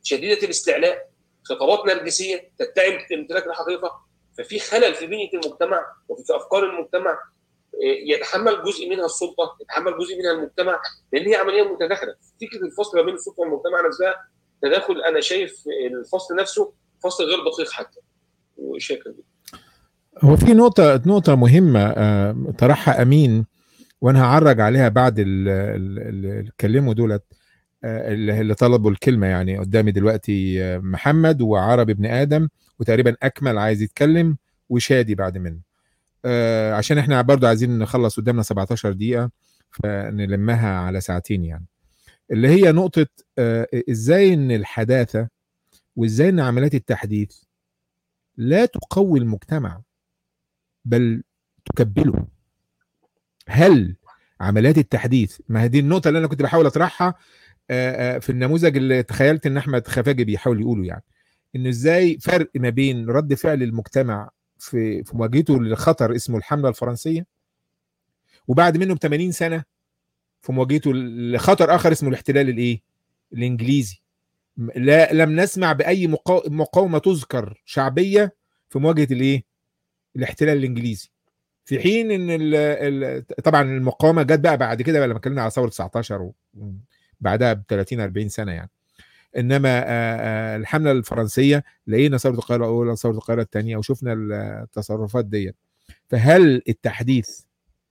S2: شديده الاستعلاء خطابات نرجسيه تدعي امتلاك الحقيقه ففي خلل في بنيه المجتمع وفي افكار المجتمع يتحمل جزء منها السلطه يتحمل جزء منها المجتمع لان هي عمليه متداخله فكره الفصل ما بين السلطه والمجتمع نفسها تداخل انا شايف الفصل نفسه فصل غير دقيق حتى وشاكر
S1: هو في نقطة نقطة مهمة آه، طرحها أمين وأنا هعرج عليها بعد ال- ال- اللي اتكلموا دولت آه، اللي اللي طلبوا الكلمة يعني قدامي دلوقتي آه، محمد وعرب ابن آدم وتقريبا أكمل عايز يتكلم وشادي بعد منه آه، عشان احنا برضو عايزين نخلص قدامنا 17 دقيقة فنلمها على ساعتين يعني اللي هي نقطة آه، ازاي ان الحداثة وازاي ان عمليات التحديث لا تقوي المجتمع بل تكبله هل عمليات التحديث ما هي دي النقطة اللي انا كنت بحاول اطرحها آه، آه، في النموذج اللي تخيلت ان احمد خفاجي بيحاول يقوله يعني انه ازاي فرق ما بين رد فعل المجتمع في في مواجهته لخطر اسمه الحملة الفرنسية وبعد منه ب 80 سنة في مواجهته لخطر اخر اسمه الاحتلال الايه الانجليزي لا لم نسمع باي مقا- مقاومه تذكر شعبيه في مواجهه الايه الاحتلال الانجليزي في حين ان ال ال طبعا المقاومه جت بقى بعد كده بقى لما اتكلمنا على ثوره 19 وبعدها ب 30 40 سنه يعني انما آه، آه، الحمله الفرنسيه لقينا ثوره القاهره الاولى ثوره القاهره الثانيه وشفنا التصرفات ديت فهل التحديث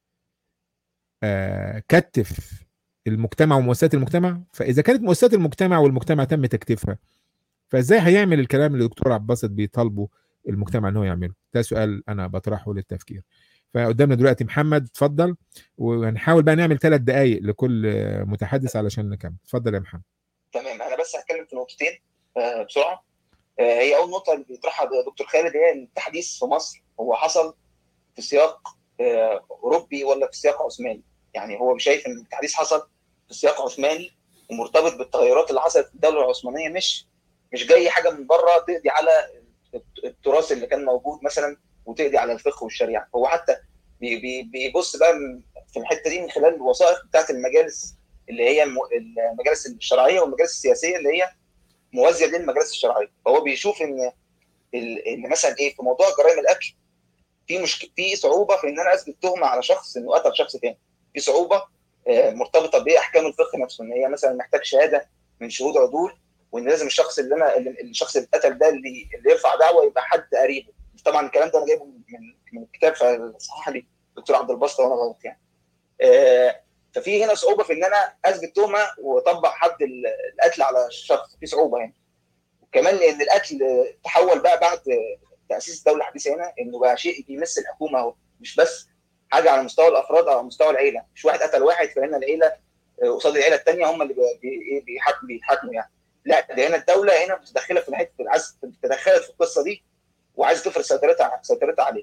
S1: آه، كتف المجتمع ومؤسسات المجتمع فاذا كانت مؤسسات المجتمع والمجتمع تم تكتيفها فازاي هيعمل الكلام اللي الدكتور عباسط بيطالبه المجتمع ان هو يعمله ده سؤال انا بطرحه للتفكير فقدامنا دلوقتي محمد اتفضل وهنحاول بقى نعمل ثلاث دقائق لكل آه، متحدث علشان نكمل اتفضل يا محمد
S4: تمام انا بس هتكلم في نقطتين آه، بسرعه آه، هي اول نقطه اللي بيطرحها دكتور خالد هي ان التحديث في مصر هو حصل في سياق آه، اوروبي ولا في سياق عثماني يعني هو شايف ان التحديث حصل في سياق عثماني ومرتبط بالتغيرات اللي حصلت في الدوله العثمانيه مش مش جاي حاجه من بره تقضي على التراث اللي كان موجود مثلا وتقضي على الفقه والشريعه هو حتى بي- بي- بيبص بقى من- في الحته دي من خلال الوثائق بتاعت المجالس اللي هي الم- المجالس الشرعيه والمجالس السياسيه اللي هي موازيه للمجالس الشرعيه فهو بيشوف ان ال- ان مثلا ايه في موضوع جرائم القتل في مشك... في صعوبه في ان انا اثبت تهمه على شخص انه قتل شخص تاني في صعوبه آه، مرتبطه باحكام الفقه نفسه ان هي مثلا محتاج شهاده من شهود عدول وان لازم الشخص اللي انا اللي الشخص اللي اتقتل ده اللي اللي يرفع دعوه يبقى حد قريبه طبعا الكلام ده انا جايبه من من الكتاب فصحح لي الدكتور عبد الباسط وانا غلط يعني آه، ففي هنا صعوبه في ان انا اثبت تهمه واطبق حد ال- القتل على الشخص في صعوبه يعني وكمان لان القتل تحول بقى بعد تاسيس الدوله الحديثه هنا انه بقى شيء بيمس الحكومه اهو مش بس حاجه على مستوى الافراد او على مستوى العيله مش واحد قتل واحد فهنا العيله آه، قصاد العيله الثانيه هم اللي بي- بي- إيه بيحاكموا بيتحاكموا يعني لا ده هنا الدوله هنا متدخله في الحته عايز تدخلت في القصه دي وعايز تفرض سيطرتها سيطرتها عليه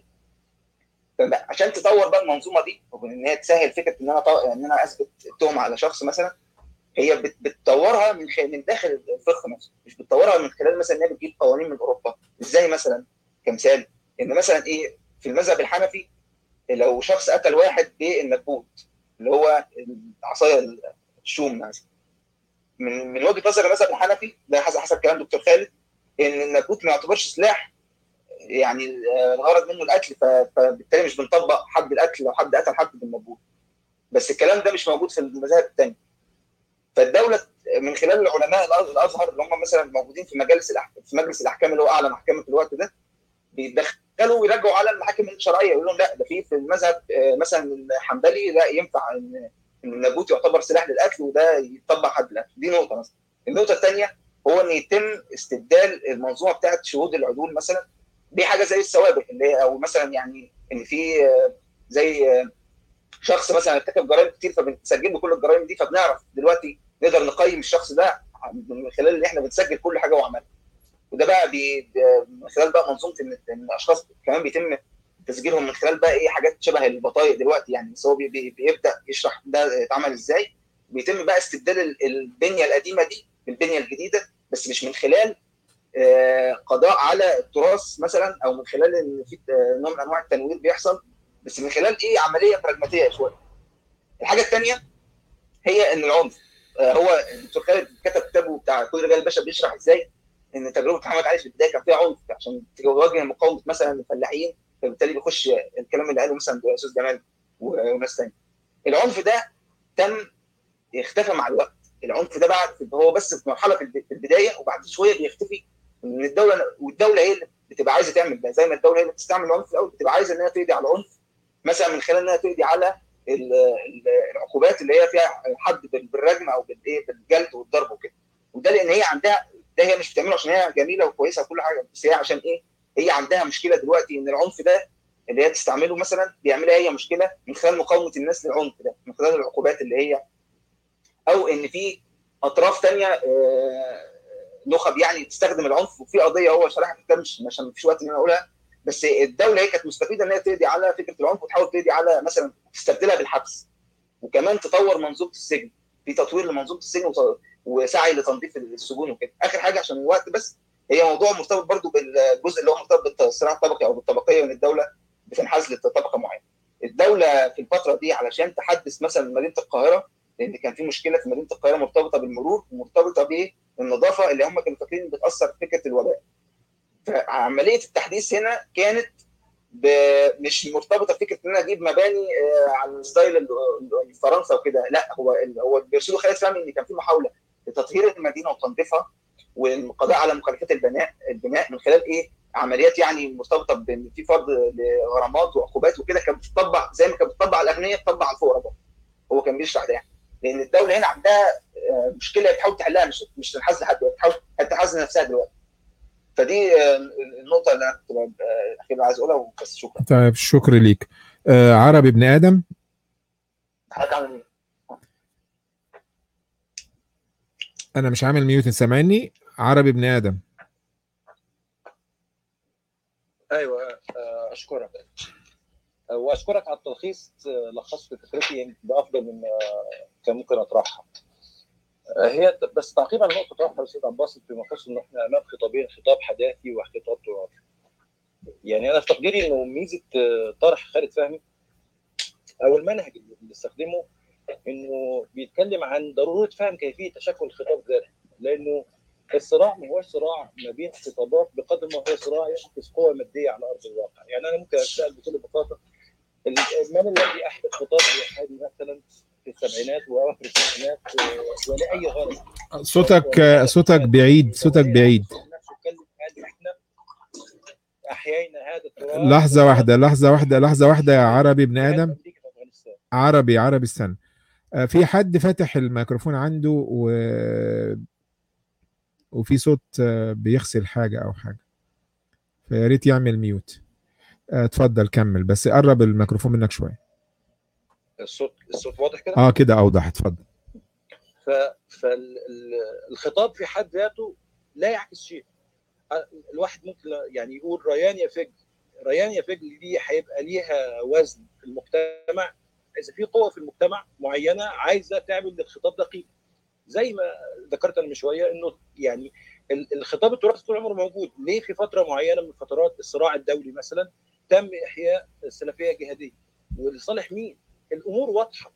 S4: فبقى عشان تطور بقى المنظومه دي وان هي تسهل فكره ان انا طو... ان انا اثبت التهمه على شخص مثلا هي بت... بتطورها من خ... من داخل الفقه نفسه مش بتطورها من خلال مثلا ان هي بتجيب قوانين من اوروبا ازاي مثلا كمثال ان مثلا ايه في المذهب الحنفي لو شخص قتل واحد بالنبوت اللي هو العصايه الشوم مثلا من من وجهه نظر المذهب الحنفي ده حسب حسب كلام دكتور خالد ان النبوت ما يعتبرش سلاح يعني آه، الغرض منه القتل ف- فبالتالي مش بنطبق حد القتل لو حد قتل حد بالنبوت بس الكلام ده مش موجود في المذاهب الثانيه فالدوله من خلال العلماء الأز- الازهر اللي هم مثلا موجودين في مجالس الأح- في مجلس الاحكام اللي هو اعلى محكمه في الوقت ده بيتدخلوا ويرجعوا على المحاكم الشرعيه يقولوا لهم لا ده في في المذهب آه، مثلا الحنبلي لا ينفع ان إن النبوت يعتبر سلاح للقتل وده يطبق حد القتل دي نقطه مثلا النقطه الثانيه هو ان يتم استبدال المنظومه بتاعت شهود العدول مثلا دي حاجه زي السوابق اللي هي او مثلا يعني ان في آه، زي آه، شخص مثلا ارتكب جرائم كتير فبنسجل له كل الجرائم دي فبنعرف دلوقتي نقدر نقيم الشخص ده من خلال ان احنا بنسجل كل حاجه هو عملها وده بقى بي من خلال بقى منظومه ان إن الاشخاص كمان بيتم تسجيلهم من خلال بقى ايه حاجات شبه البطايق دلوقتي يعني بس هو بي بي بيبدا يشرح ده اتعمل ازاي بيتم بقى استبدال ال- البنيه القديمه دي بالبنيه الجديده بس مش من خلال آه، قضاء على التراث مثلا او من خلال ان في آه، نوع من انواع التنوير بيحصل بس من خلال ايه عمليه براجماتيه شويه. الحاجه الثانيه هي ان العنف آه، هو الدكتور خالد كتب كتابه بتاع بتاع كل رجال الباشا بيشرح ازاي ان تجربه محمد علي في البدايه كان فيها عنف عشان تواجه مقاومه مثلا الفلاحين فبالتالي بيخش الكلام اللي قاله مثلا الاستاذ جمال وناس ثانيه. العنف ده تم اختفى مع الوقت، العنف ده بعد هو بس في مرحله في البدايه وبعد شويه بيختفي ان الدوله والدوله هي اللي بتبقى عايزه تعمل ده زي ما الدوله هي اللي بتستعمل العنف في الاول بتبقى عايزه انها تقضي على العنف مثلا من خلال انها تقضي على العقوبات اللي هي فيها حد بالرجم او بالايه بالجلد والضرب وكده وده لان هي عندها ده هي مش بتعمله عشان هي جميله وكويسه وكل حاجه بس هي عشان ايه؟ هي عندها مشكله دلوقتي ان العنف ده اللي هي تستعمله مثلا بيعملها هي مشكله من خلال مقاومه الناس للعنف ده من خلال العقوبات اللي هي او ان في اطراف ثانيه نخب يعني تستخدم العنف وفي قضيه هو شرحها في الكتاب مش عشان مفيش وقت ان انا اقولها بس الدوله هي كانت مستفيده ان هي تقضي على فكره العنف وتحاول تقضي على مثلا تستبدلها بالحبس وكمان تطور منظومه السجن في تطوير لمنظومه السجن وسعي لتنظيف السجون وكده اخر حاجه عشان الوقت بس هي موضوع مرتبط برضو بالجزء اللي هو مرتبط بالصراع الطبقي او بالطبقيه ان الدوله بتنحاز لطبقه معينه الدوله في الفتره دي علشان تحدث مثلا مدينه القاهره لان كان في مشكله في مدينه القاهره مرتبطه بالمرور ومرتبطه بالنظافه اللي هم كانوا فاكرين بتاثر في فكره الوباء فعمليه التحديث هنا كانت مش مرتبطه بفكره ان انا اجيب مباني على ستايل فرنسا وكده لا هو هو بيرشدوا خالد فهمي ان كان في محاوله لتطهير المدينه وتنظيفها والقضاء على مخالفات البناء البناء من خلال ايه عمليات يعني مرتبطه بان في فرض لغرامات وعقوبات وكده كانت بتطبق زي ما كانت بتطبق على الاغنياء بتطبق على الفقراء هو كان بيشرح ده يعني لان الدوله هنا عندها مشكله بتحاول تحلها مش مش تنحاز لحد بتحاول تنحاز لنفسها دلوقتي فدي النقطه اللي انا كنت اخيرا عايز اقولها وبس شكرا
S1: طيب شكر ليك آه عربي ابن ادم
S4: حضرتك عامل ايه؟
S1: انا مش عامل ميوت سامعني عربي ابن ادم
S6: ايوه اشكرك واشكرك على التلخيص لخصت فكرتي بافضل مما كان ممكن اطرحها هي بس تعقيبا على نقطه طرحها الاستاذ عباس فيما يخص ان احنا امام خطابين خطاب حداثي وخطاب تراثي يعني انا في تقديري انه ميزه طرح خالد فهمي او المنهج اللي استخدمه انه بيتكلم عن ضروره فهم كيفيه تشكل الخطاب ذاته لانه الصراع ما هوش صراع ما بين خطابات بقدر ما هو صراع يعكس قوه ماديه على ارض الواقع يعني انا ممكن اسال بكل بساطه من الذي احدث خطاب الالحادي مثلا في السبعينات واواخر السبعينات ولاي غرض
S1: صوتك صوتك بعيد صوتك بعيد
S6: احنا احيينا هذا التراث
S1: لحظه واحده لحظه واحده لحظه واحده يا عربي ابن ادم عربي عربي استنى في حد فتح الميكروفون عنده و وفي صوت بيغسل حاجه او حاجه فيا ريت يعمل ميوت اتفضل كمل بس قرب الميكروفون منك شويه
S6: الصوت الصوت واضح كده
S1: اه كده اوضح اتفضل
S6: ف فالخطاب في حد ذاته لا يعكس شيء الواحد ممكن يعني يقول ريان يا فجل ريان يا فجل دي هيبقى ليها وزن في المجتمع اذا في قوه في المجتمع معينه عايزه تعمل للخطاب ده قيمه زي ما ذكرت انا من شويه انه يعني الخطاب التراثي طول عمره موجود ليه في فتره معينه من فترات الصراع الدولي مثلا تم احياء السلفيه الجهاديه ولصالح مين الامور واضحه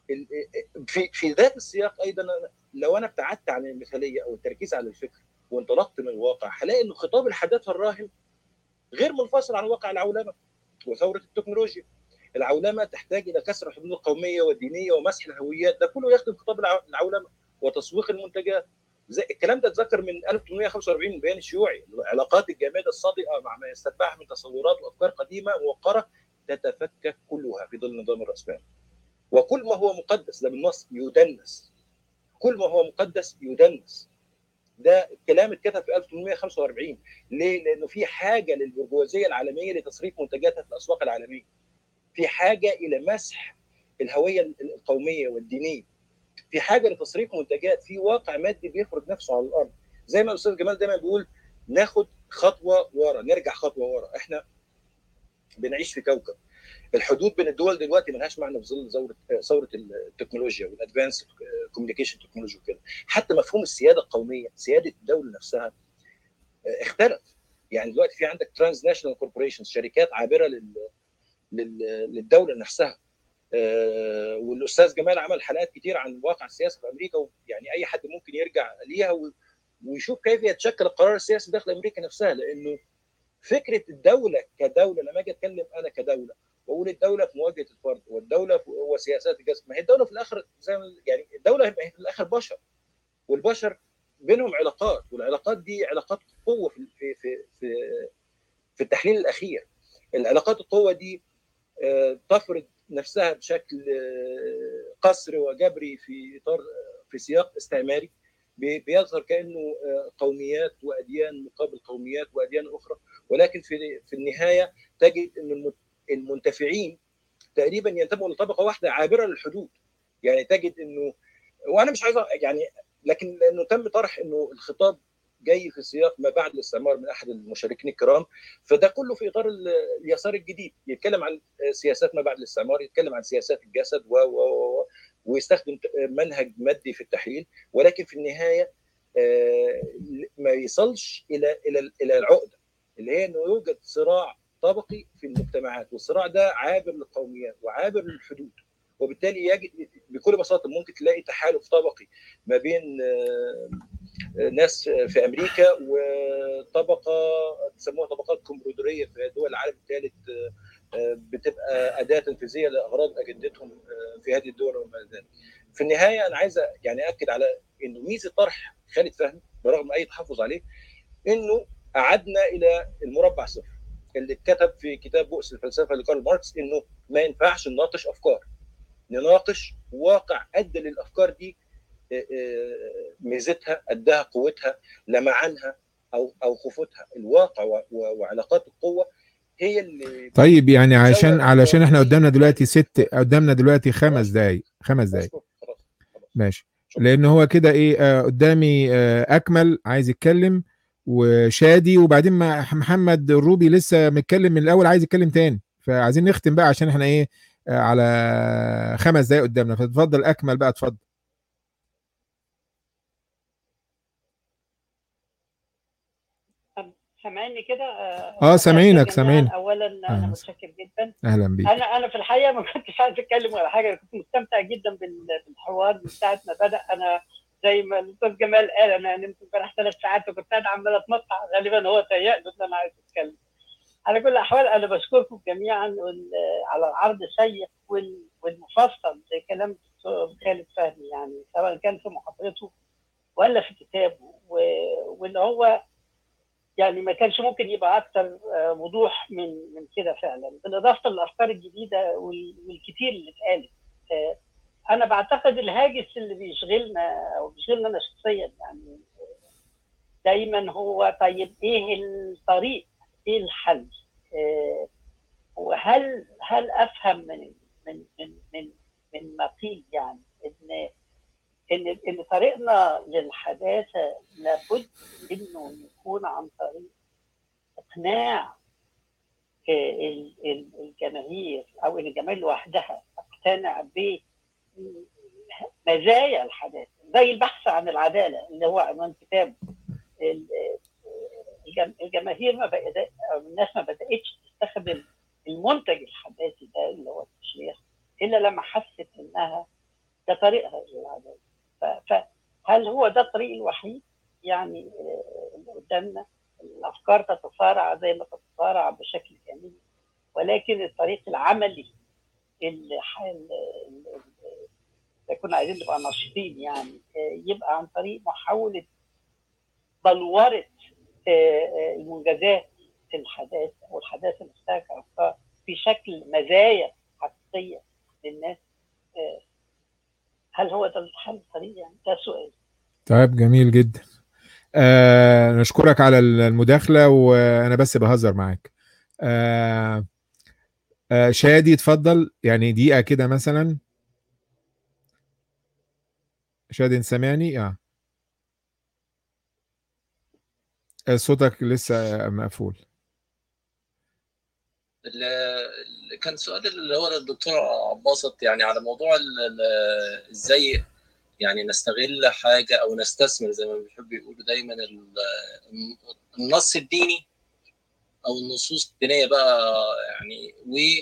S6: في في ذات السياق ايضا لو انا ابتعدت عن المثاليه او التركيز على الفكر وانطلقت من الواقع هلاقي انه خطاب الحداثه الراهن غير منفصل عن واقع العولمه وثوره التكنولوجيا العولمه تحتاج الى كسر الحدود القوميه والدينيه ومسح الهويات ده كله يخدم خطاب العولمه وتسويق المنتجات زي الكلام ده اتذكر من 1845 من بيان الشيوعي العلاقات الجامده الصادقه مع ما يستتبعها من تصورات وافكار قديمه موقره تتفكك كلها في ظل النظام الراسمالي وكل ما هو مقدس ده بالنص يدنس كل ما هو مقدس يدنس ده الكلام اتكتب في 1845 ليه؟ لانه في حاجه للبرجوازيه العالميه لتصريف منتجاتها في الاسواق العالميه في حاجه الى مسح الهويه القوميه والدينيه في حاجه لتصريف منتجات في واقع مادي بيفرض نفسه على الارض زي ما الاستاذ جمال دايما بيقول ناخد خطوه ورا نرجع خطوه ورا احنا بنعيش في كوكب الحدود بين الدول دلوقتي ملهاش معنى في ظل ثوره ثوره التكنولوجيا والادفانس كوميونيكيشن تكنولوجي وكده حتى مفهوم السياده القوميه سياده الدوله نفسها اختلف يعني دلوقتي في عندك ترانس ناشونال كوربوريشنز شركات عابره لل... لل... للدوله نفسها آه والاستاذ جمال عمل حلقات كتير عن واقع السياسه في امريكا ويعني اي حد ممكن يرجع ليها و... ويشوف كيف يتشكل القرار السياسي داخل امريكا نفسها لانه فكره الدوله كدوله لما اجي اتكلم انا كدوله واقول الدوله في مواجهه الفرد والدوله في وسياسات الجسم ما هي الدوله في الاخر زي ما يعني الدوله هي في الاخر بشر والبشر بينهم علاقات والعلاقات دي علاقات قوه في في في في, في التحليل الاخير العلاقات القوه دي آه، تفرض نفسها بشكل آه، قسري وجبري في اطار في سياق استعماري بي- بيظهر كانه آه، قوميات واديان مقابل قوميات واديان اخرى ولكن في في النهايه تجد ان الم- المنتفعين تقريبا ينتموا لطبقه واحده عابره للحدود يعني تجد انه وانا مش عايز أ- يعني لكن لانه تم طرح انه الخطاب جاي في سياق ما بعد الاستعمار من احد المشاركين الكرام فده كله في اطار ال- اليسار الجديد يتكلم عن سياسات ما بعد الاستعمار يتكلم عن سياسات الجسد و و و ويستخدم ت- منهج مادي في التحليل ولكن في النهايه آه، ما يصلش الى الى الى العقده اللي هي انه يوجد صراع طبقي في المجتمعات والصراع ده عابر للقوميات وعابر للحدود وبالتالي يجد بكل بساطه ممكن تلاقي تحالف طبقي ما بين آه، ناس في امريكا وطبقه بيسموها طبقات كومبرودوريه في دول العالم الثالث بتبقى اداه تنفيذيه لاغراض اجندتهم في هذه الدول وما الى ذلك. في النهايه انا عايز يعني اكد على انه ميزه طرح خالد فهمي برغم اي تحفظ عليه انه اعدنا الى المربع صفر اللي اتكتب في كتاب بؤس الفلسفه لكارل ماركس انه ما ينفعش نناقش افكار نناقش واقع ادى للافكار دي ميزتها اداها قوتها لمعانها او او خفوتها الواقع و- و- وعلاقات القوه هي اللي
S1: طيب يعني عشان
S6: بتسوى
S1: علشان احنا قدامنا
S6: القوانين.
S1: دلوقتي ست قدامنا دلوقتي خمس دقايق خمس دقايق
S6: خلاص خلاص خلاص.
S1: ماشي لان هو كده ايه آه قدامي آه اكمل عايز يتكلم وشادي وبعدين مع محمد الروبي لسه متكلم من الاول عايز يتكلم تاني فعايزين نختم بقى عشان احنا ايه آه على خمس دقايق قدامنا فتفضل اكمل بقى اتفضل
S8: سامعني كده
S1: اه سامعينك
S8: جميعاً.
S1: سامعين
S8: اولا انا
S1: أهلا.
S8: متشكر جدا
S1: اهلا بيك
S8: انا انا في الحقيقه ما كنتش عايز اتكلم ولا حاجه أنا كنت مستمتع جدا بال- بالحوار من ساعه ما بدا انا زي ما الاستاذ جمال قال انا نمت امبارح ثلاث ساعات وكنت انا عمال اتمطع غالبا هو تهيأ له ان انا عايز اتكلم على كل الاحوال انا بشكركم جميعا وال- على العرض الشيق وال- والمفصل زي كلام الدكتور خالد فهمي يعني سواء كان في محاضرته ولا في كتابه و- واللي هو يعني ما كانش ممكن يبقى اكثر آه، وضوح من من كده فعلا بالاضافه للافكار الجديده وال- والكتير اللي اتقالت آه، انا بعتقد الهاجس اللي بيشغلنا او بيشغلنا انا شخصيا يعني آه، دايما هو طيب ايه الطريق؟ ايه الحل؟ آه، وهل هل افهم من من من من من ما قيل يعني ان ان ان طريقنا للحداثه لابد انه يكون عن طريق اقناع آه، ال- ال- الجماهير او ان الجماهير لوحدها تقتنع بمزايا الحداثه زي البحث عن العداله اللي هو عنوان كتابه ال- الجم- الجماهير ما بدأ أو الناس ما بداتش تستخدم المنتج الحداثي ده اللي هو التشريح الا لما حست انها ده طريقها للعداله ف- فهل هو ده الطريق الوحيد يعني آه، اللي قدامنا الافكار تتصارع زي ما تتصارع بشكل كامل ولكن الطريق العملي اللي ح- اللي- اللي- اللي كنا عايزين نبقى نشيطين يعني آه، يبقى عن طريق محاوله بلوره آه، آه، المنجزات في الحداثه والحداثه نفسها كافكار في شكل مزايا حقيقيه للناس آه، هل هو ده الحل الطريق يعني ده سؤال
S1: طيب جميل جدا آه نشكرك على المداخلة وأنا بس بهزر معاك آه آه شادي اتفضل يعني دقيقة كده مثلا شادي انت سامعني اه آه، صوتك لسه مقفول
S5: ال- كان سؤال اللي هو للدكتور عباسط يعني على موضوع ال- ال- ازاي يعني نستغل حاجه او نستثمر زي ما بيحبوا يقولوا دايما ال- النص الديني او النصوص الدينيه بقى يعني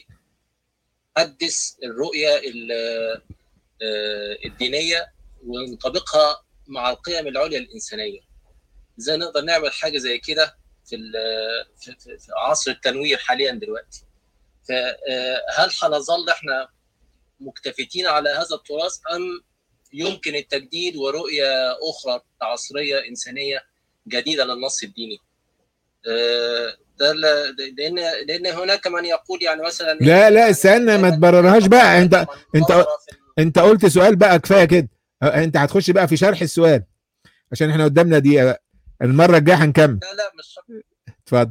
S5: وحدث الرؤيه ال- آه، الدينيه ونطبقها مع القيم العليا الانسانيه ازاي نقدر نعمل حاجه زي كده في ال- في, في, في عصر التنوير حاليا دلوقتي فهل هنظل احنا مكتفتين على هذا التراث ام يمكن التجديد ورؤيه اخرى عصريه انسانيه جديده للنص الديني آه، ده ل- لان لان هناك من يقول يعني مثلا
S1: لا لا استنى ما تبررهاش بقى انت انت انت قلت سؤال بقى كفايه كده اه، انت هتخش بقى في شرح السؤال عشان احنا قدامنا دقيقه بقى. المره الجايه هنكمل
S5: لا لا مش شرط
S1: اتفضل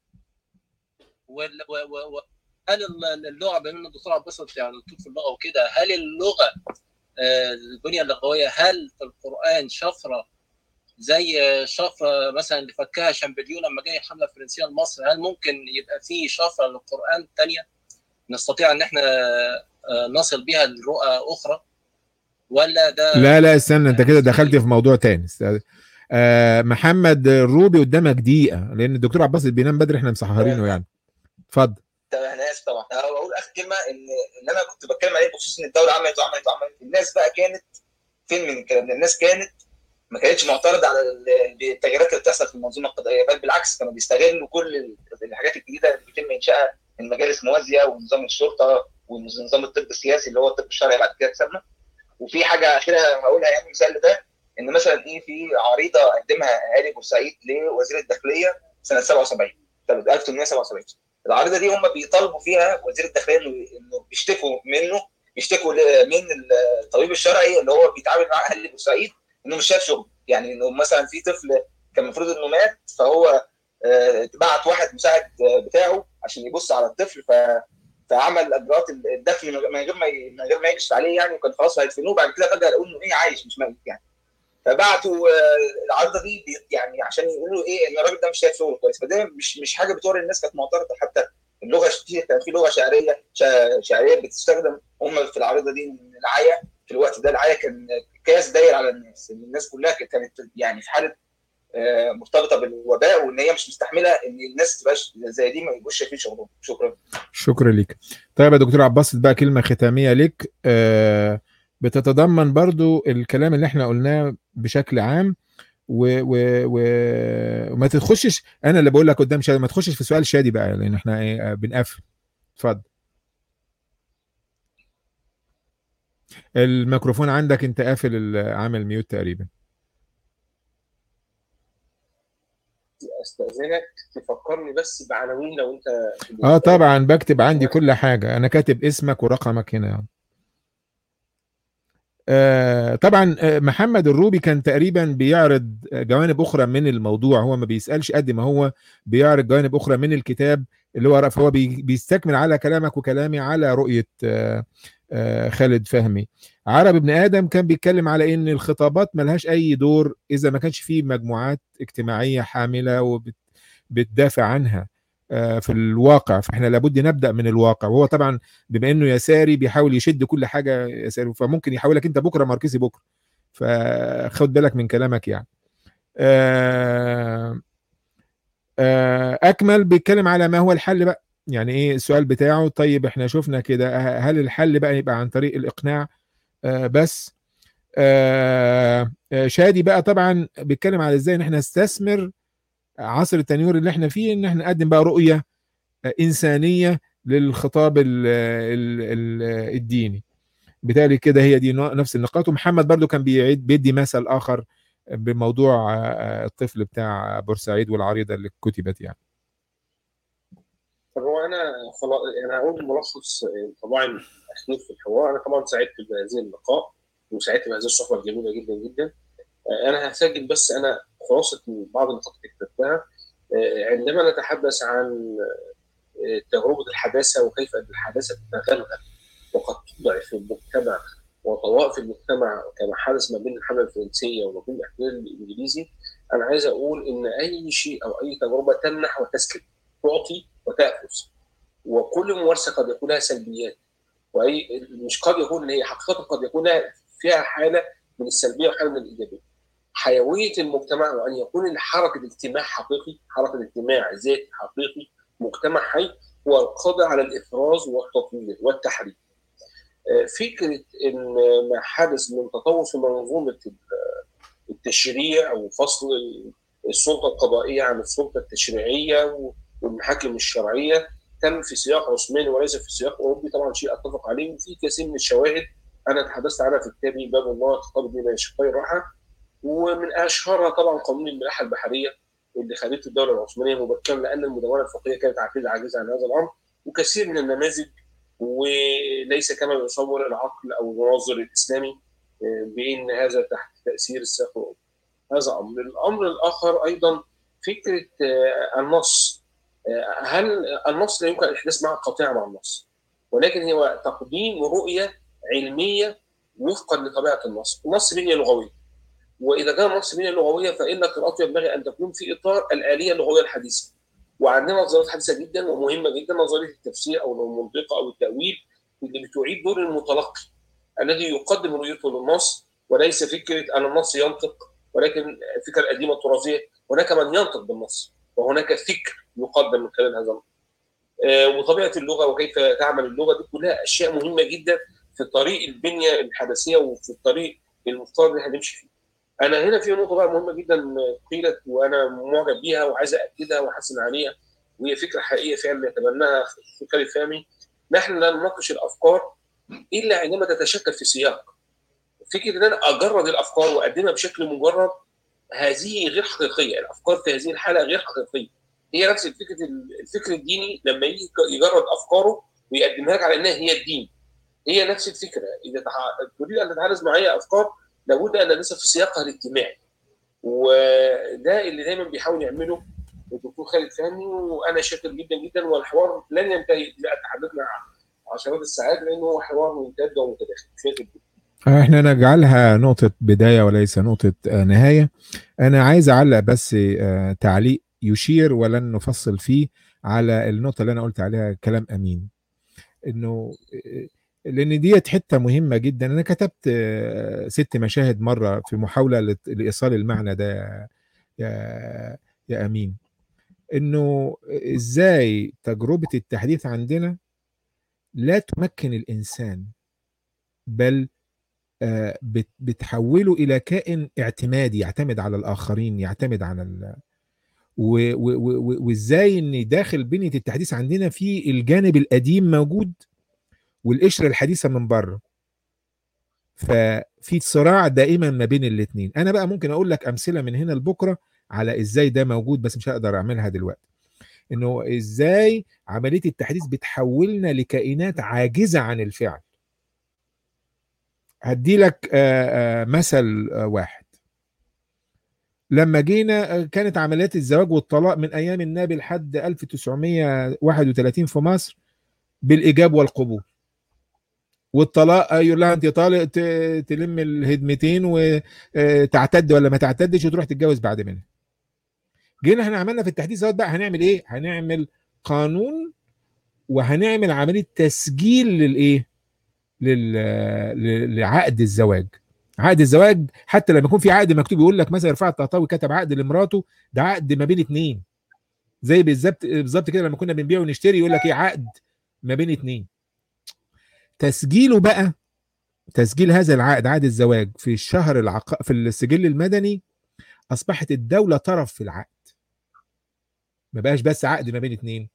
S5: وال- و- و- و- هل ال- اللغه بما ان الدكتور عبد الباسط يعني دكتور في اللغه وكده هل اللغه آه، البنيه اللغويه هل في القران شفره زي شفره مثلا اللي فكها شامبليون لما جاي الحمله الفرنسيه لمصر هل ممكن يبقى في شفره للقران ثانيه نستطيع ان احنا آه، نصل بها لرؤى اخرى ولا ده
S1: لا لا استنى انت كده دخلت في موضوع تاني است- آه محمد الروبي قدامك دقيقه لان الدكتور عباس بينام بدري احنا مسهرينه يعني اتفضل
S4: طب انا اسف طبعا أنا بقول اخر كلمه ان اللي انا كنت بتكلم عليه بخصوص ان الدوله عملت وعملت وعملت الناس بقى كانت فين من الكلام ده الناس كانت ما كانتش معترضه على ال- التغييرات اللي بتحصل في المنظومه القضائيه بل بالعكس كانوا بيستغلوا كل ال- الحاجات الجديده اللي بيتم انشائها من مجالس موازيه ونظام الشرطه ونظام الطب السياسي اللي هو الطب الشرعي بعد كده اتسمى وفي حاجه اخيره هقولها يعني مثال لده ان مثلا ايه في عريضه قدمها علي بورسعيد لوزير الداخليه سنه 77 سنه 1877 العريضه دي هم بيطالبوا فيها وزير الداخليه انه انه بيشتكوا منه بيشتكوا ل- من الطبيب الشرعي اللي هو بيتعامل مع اهل بورسعيد انه مش شايف شغل يعني انه مثلا في طفل كان المفروض انه مات فهو آه، بعت واحد مساعد آه، بتاعه عشان يبص على الطفل ف فعمل اجراءات الدفن من غير ما ي- من غير ما يكشف عليه يعني وكان خلاص هيدفنوه بعد كده فجاه لقوا انه ايه عايش مش ميت يعني فبعتوا آه، العرضه دي بي- يعني عشان يقولوا ايه ان الراجل ده مش شايف شغل كويس فده مش مش حاجه بتوري الناس كانت معترضه حتى اللغه في كان في لغه شعريه شا- شعريه بتستخدم هم في العريضه دي إن العايه في الوقت ده العايه كان كاس داير على الناس إن الناس كلها كانت يعني في حاله آه، مرتبطه بالوباء وان هي مش مستحمله ان الناس تبقاش زي دي ما يبقوش شايفين شغلهم شكرا
S1: شكرا ليك طيب يا دكتور عباس بقى كلمه ختاميه لك آه بتتضمن برضو الكلام اللي احنا قلناه بشكل عام و و و وما تخشش انا اللي بقول لك قدام شادي ما تخشش في سؤال شادي بقى لان احنا ايه آه، بنقفل اتفضل الميكروفون عندك انت قافل ال- عامل ميوت تقريبا
S2: استاذنك تفكرني بس بعناوين لو انت
S1: اه طبعا بكتب عندي كل حاجه انا كاتب اسمك ورقمك هنا يعني. آه طبعا آه، محمد الروبي كان تقريبا بيعرض آه، جوانب اخرى من الموضوع هو ما بيسالش قد ما هو بيعرض جوانب اخرى من الكتاب اللي هو فهو بي- بيستكمل على كلامك وكلامي على رؤيه آه آه خالد فهمي عرب ابن ادم كان بيتكلم على ان الخطابات ملهاش اي دور اذا ما كانش فيه مجموعات اجتماعيه حامله وبتدافع عنها آه، في الواقع فاحنا لابد نبدا من الواقع وهو طبعا بما انه يساري بيحاول يشد كل حاجه يساري فممكن يحولك انت بكره ماركسي بكره فخد بالك من كلامك يعني آه، آه، اكمل بيتكلم على ما هو الحل بقى يعني ايه السؤال بتاعه طيب احنا شفنا كده ه- هل الحل بقى يبقى عن طريق الاقناع آه، بس آه، آه، شادي بقى طبعا بيتكلم على ازاي ان احنا نستثمر عصر التنوير اللي احنا فيه ان احنا نقدم بقى رؤيه آه، انسانيه للخطاب ال ال ال الديني بالتالي كده هي دي نوع- نفس النقاط ومحمد برضو كان بيعيد بيدي مثل اخر بموضوع آه، الطفل بتاع بورسعيد والعريضه اللي كتبت يعني
S2: طب هو انا خلاص انا هقول ملخص طبعا اخير في الحوار انا طبعا سعدت بهذه اللقاء وسعدت بهذه الصحبه الجميله جدا جدا انا هسجل بس انا خلاصه بعض النقاط اللي كتبتها عندما نتحدث عن تجربه الحداثه وكيف ان الحداثه تتغلغل وقد تضعف في المجتمع وطوائف المجتمع كما حدث ما بين الحمله الفرنسيه وما بين الاحتلال الانجليزي انا عايز اقول ان اي شيء او اي تجربه تمنح وتسكت تعطي وتاخذ وكل ممارسه قد يكون لها سلبيات واي مش قد يكون ان هي حقيقه قد يكون لها فيها حاله من السلبيه وحاله من الايجابيه حيويه المجتمع وان يكون حركه الاجتماع حقيقي حركه الاجتماع ذاتي حقيقي مجتمع حي هو القادر على الافراز والتطوير والتحريك فكره ان ما حدث من تطور في منظومه التشريع او فصل السلطه القضائيه عن السلطه التشريعيه والمحاكم الشرعيه تم في سياق عثماني وليس في سياق اوروبي طبعا شيء اتفق عليه وفي كثير من الشواهد انا تحدثت عنها في كتابي باب الله خطاب بين شقي الراحه ومن اشهرها طبعا قانون الملاحه البحريه اللي خدته الدوله العثمانيه مبكرا لان المدونه الفقهيه كانت عاجزه عاجزه عن هذا الامر وكثير من النماذج وليس كما يصور العقل او الناظر الاسلامي بان هذا تحت تاثير السياق الاوروبي. هذا امر، الامر الاخر ايضا فكره النص هل النص لا يمكن الاحداث معه قاطعه مع النص ولكن هو تقديم رؤيه علميه وفقا لطبيعه النص، النص بنيه لغويه واذا كان النص بنيه لغويه فان قراءته ينبغي ان تكون في اطار الاليه اللغويه الحديثه. وعندنا نظريات حديثه جدا ومهمه جدا نظريه التفسير او المنطق او التاويل اللي بتعيد دور المتلقي الذي يقدم رؤيته للنص وليس فكره ان النص ينطق ولكن الفكره القديمه التراثيه هناك من ينطق بالنص وهناك فكر يقدم من خلال هذا النص. وطبيعه اللغه وكيف تعمل اللغه دي كلها اشياء مهمه جدا في طريق البنيه الحدثيه وفي الطريق المفترض ان احنا نمشي فيه. انا هنا في نقطه بقى مهمه جدا قيلت وانا معجب بيها وعايز اكدها واحسن عليها وهي فكره حقيقيه فعلا يتبناها فكري فهمي نحن لا نناقش الافكار الا عندما تتشكل في سياق فكره ان انا اجرد الافكار واقدمها بشكل مجرد هذه غير حقيقيه الافكار في هذه الحاله غير حقيقيه هي نفس فكره الفكر الديني لما يجي يجرد افكاره ويقدمها لك على انها هي الدين هي نفس الفكره اذا تريد ان تتحدث معي افكار لابد ان ندرسها في سياقها الاجتماعي وده اللي دايما بيحاول يعمله الدكتور خالد فهمي وانا شاكر جدا جدا والحوار لن ينتهي لا تحدثنا عشرات الساعات لانه هو حوار ممتد ومتداخل شاكر جدا
S1: احنا نجعلها نقطة بداية وليس نقطة نهاية أنا عايز أعلق بس تعليق يشير ولن نفصل فيه على النقطة اللي أنا قلت عليها كلام أمين إنه لان ديت حته مهمه جدا انا كتبت ست مشاهد مره في محاوله لايصال المعنى ده يا يا امين انه ازاي تجربه التحديث عندنا لا تمكن الانسان بل بتحوله الى كائن اعتمادي يعتمد على الاخرين يعتمد على ال... وازاي ان داخل بنيه التحديث عندنا في الجانب القديم موجود والقشره الحديثه من بره ففي صراع دائما ما بين الاثنين انا بقى ممكن اقول لك امثله من هنا لبكره على ازاي ده موجود بس مش هقدر اعملها دلوقتي انه ازاي عمليه التحديث بتحولنا لكائنات عاجزه عن الفعل هدي لك مثل واحد لما جينا كانت عمليات الزواج والطلاق من ايام النبي لحد 1931 في مصر بالايجاب والقبول والطلاق يقول لها انت طالق تلم الهدمتين وتعتد ولا ما تعتدش وتروح تتجوز بعد منها جينا احنا عملنا في التحديث دوت بقى هنعمل ايه هنعمل قانون وهنعمل عمليه تسجيل للايه لل... لعقد الزواج عقد الزواج حتى لما يكون في عقد مكتوب يقول لك مثلا رفاعة الطهطاوي كتب عقد لمراته ده عقد ما بين اتنين زي بالظبط بالظبط كده لما كنا بنبيع ونشتري يقول لك ايه عقد ما بين اتنين تسجيله بقى تسجيل هذا العقد عقد الزواج في الشهر العق... في السجل المدني اصبحت الدوله طرف في العقد ما بقاش بس عقد ما بين اتنين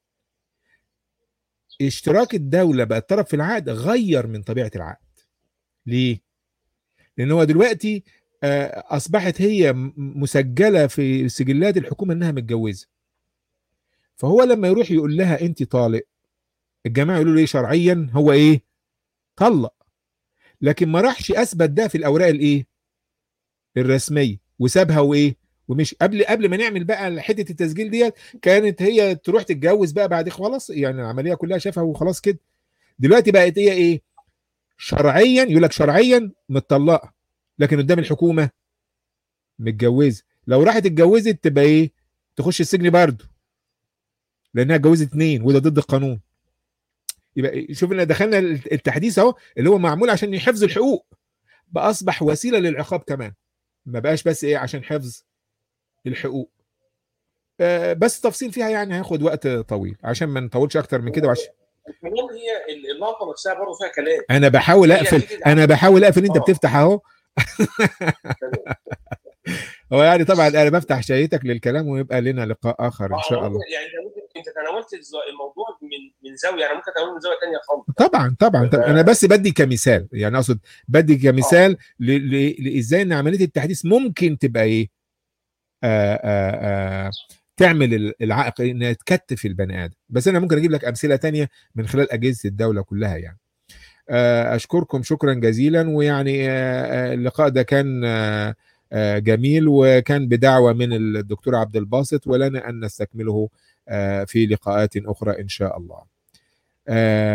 S1: اشتراك الدوله بقى طرف في العقد غير من طبيعه العقد ليه لان هو دلوقتي اصبحت هي مسجله في سجلات الحكومه انها متجوزه فهو لما يروح يقول لها انت طالق الجماعه يقولوا له ايه شرعيا هو ايه طلق لكن ما راحش اثبت ده في الاوراق الايه الرسميه وسابها وايه ومش قبل قبل ما نعمل بقى حته التسجيل ديت كانت هي تروح تتجوز بقى بعد خلاص يعني العمليه كلها شافها وخلاص كده دلوقتي بقت هي ايه شرعيا يقول لك شرعيا متطلقه لكن قدام الحكومه متجوزه لو راحت اتجوزت تبقى ايه تخش السجن برضه لانها اتجوزت اتنين وده ضد القانون يبقى شوف ان دخلنا التحديث اهو اللي هو معمول عشان يحفظ الحقوق بقى اصبح وسيله للعقاب كمان ما بقاش بس ايه عشان حفظ الحقوق آه بس تفصيل فيها يعني هياخد وقت طويل عشان ما نطولش اكتر من كده وعشان
S2: كمان هي اللقطه نفسها برضه فيها كلام
S1: انا بحاول اقفل انا بحاول اقفل انت بتفتح اهو هو يعني طبعا انا بفتح شهيتك للكلام ويبقى لنا لقاء اخر ان
S2: آه،
S1: شاء
S2: ممكن-
S1: الله
S2: يعني انت ممكن انت تناولت الز- الموضوع من من زاويه يعني ممكن تناوله من زاويه ثانيه خالص
S1: طبعا طبعا طبعا انا بس بدي كمثال يعني اقصد بدي كمثال ل- ل- لازاي ان عمليه التحديث ممكن تبقى ايه آآ آآ تعمل ال- العائق انها تكتف البني ادم بس انا ممكن اجيب لك امثله تانية من خلال اجهزه الدوله كلها يعني آه، اشكركم شكرا جزيلا ويعني آه، آه، اللقاء ده كان آه، آه، جميل وكان بدعوه من الدكتور عبد الباسط ولنا ان نستكمله آه، في لقاءات اخرى ان شاء الله آه،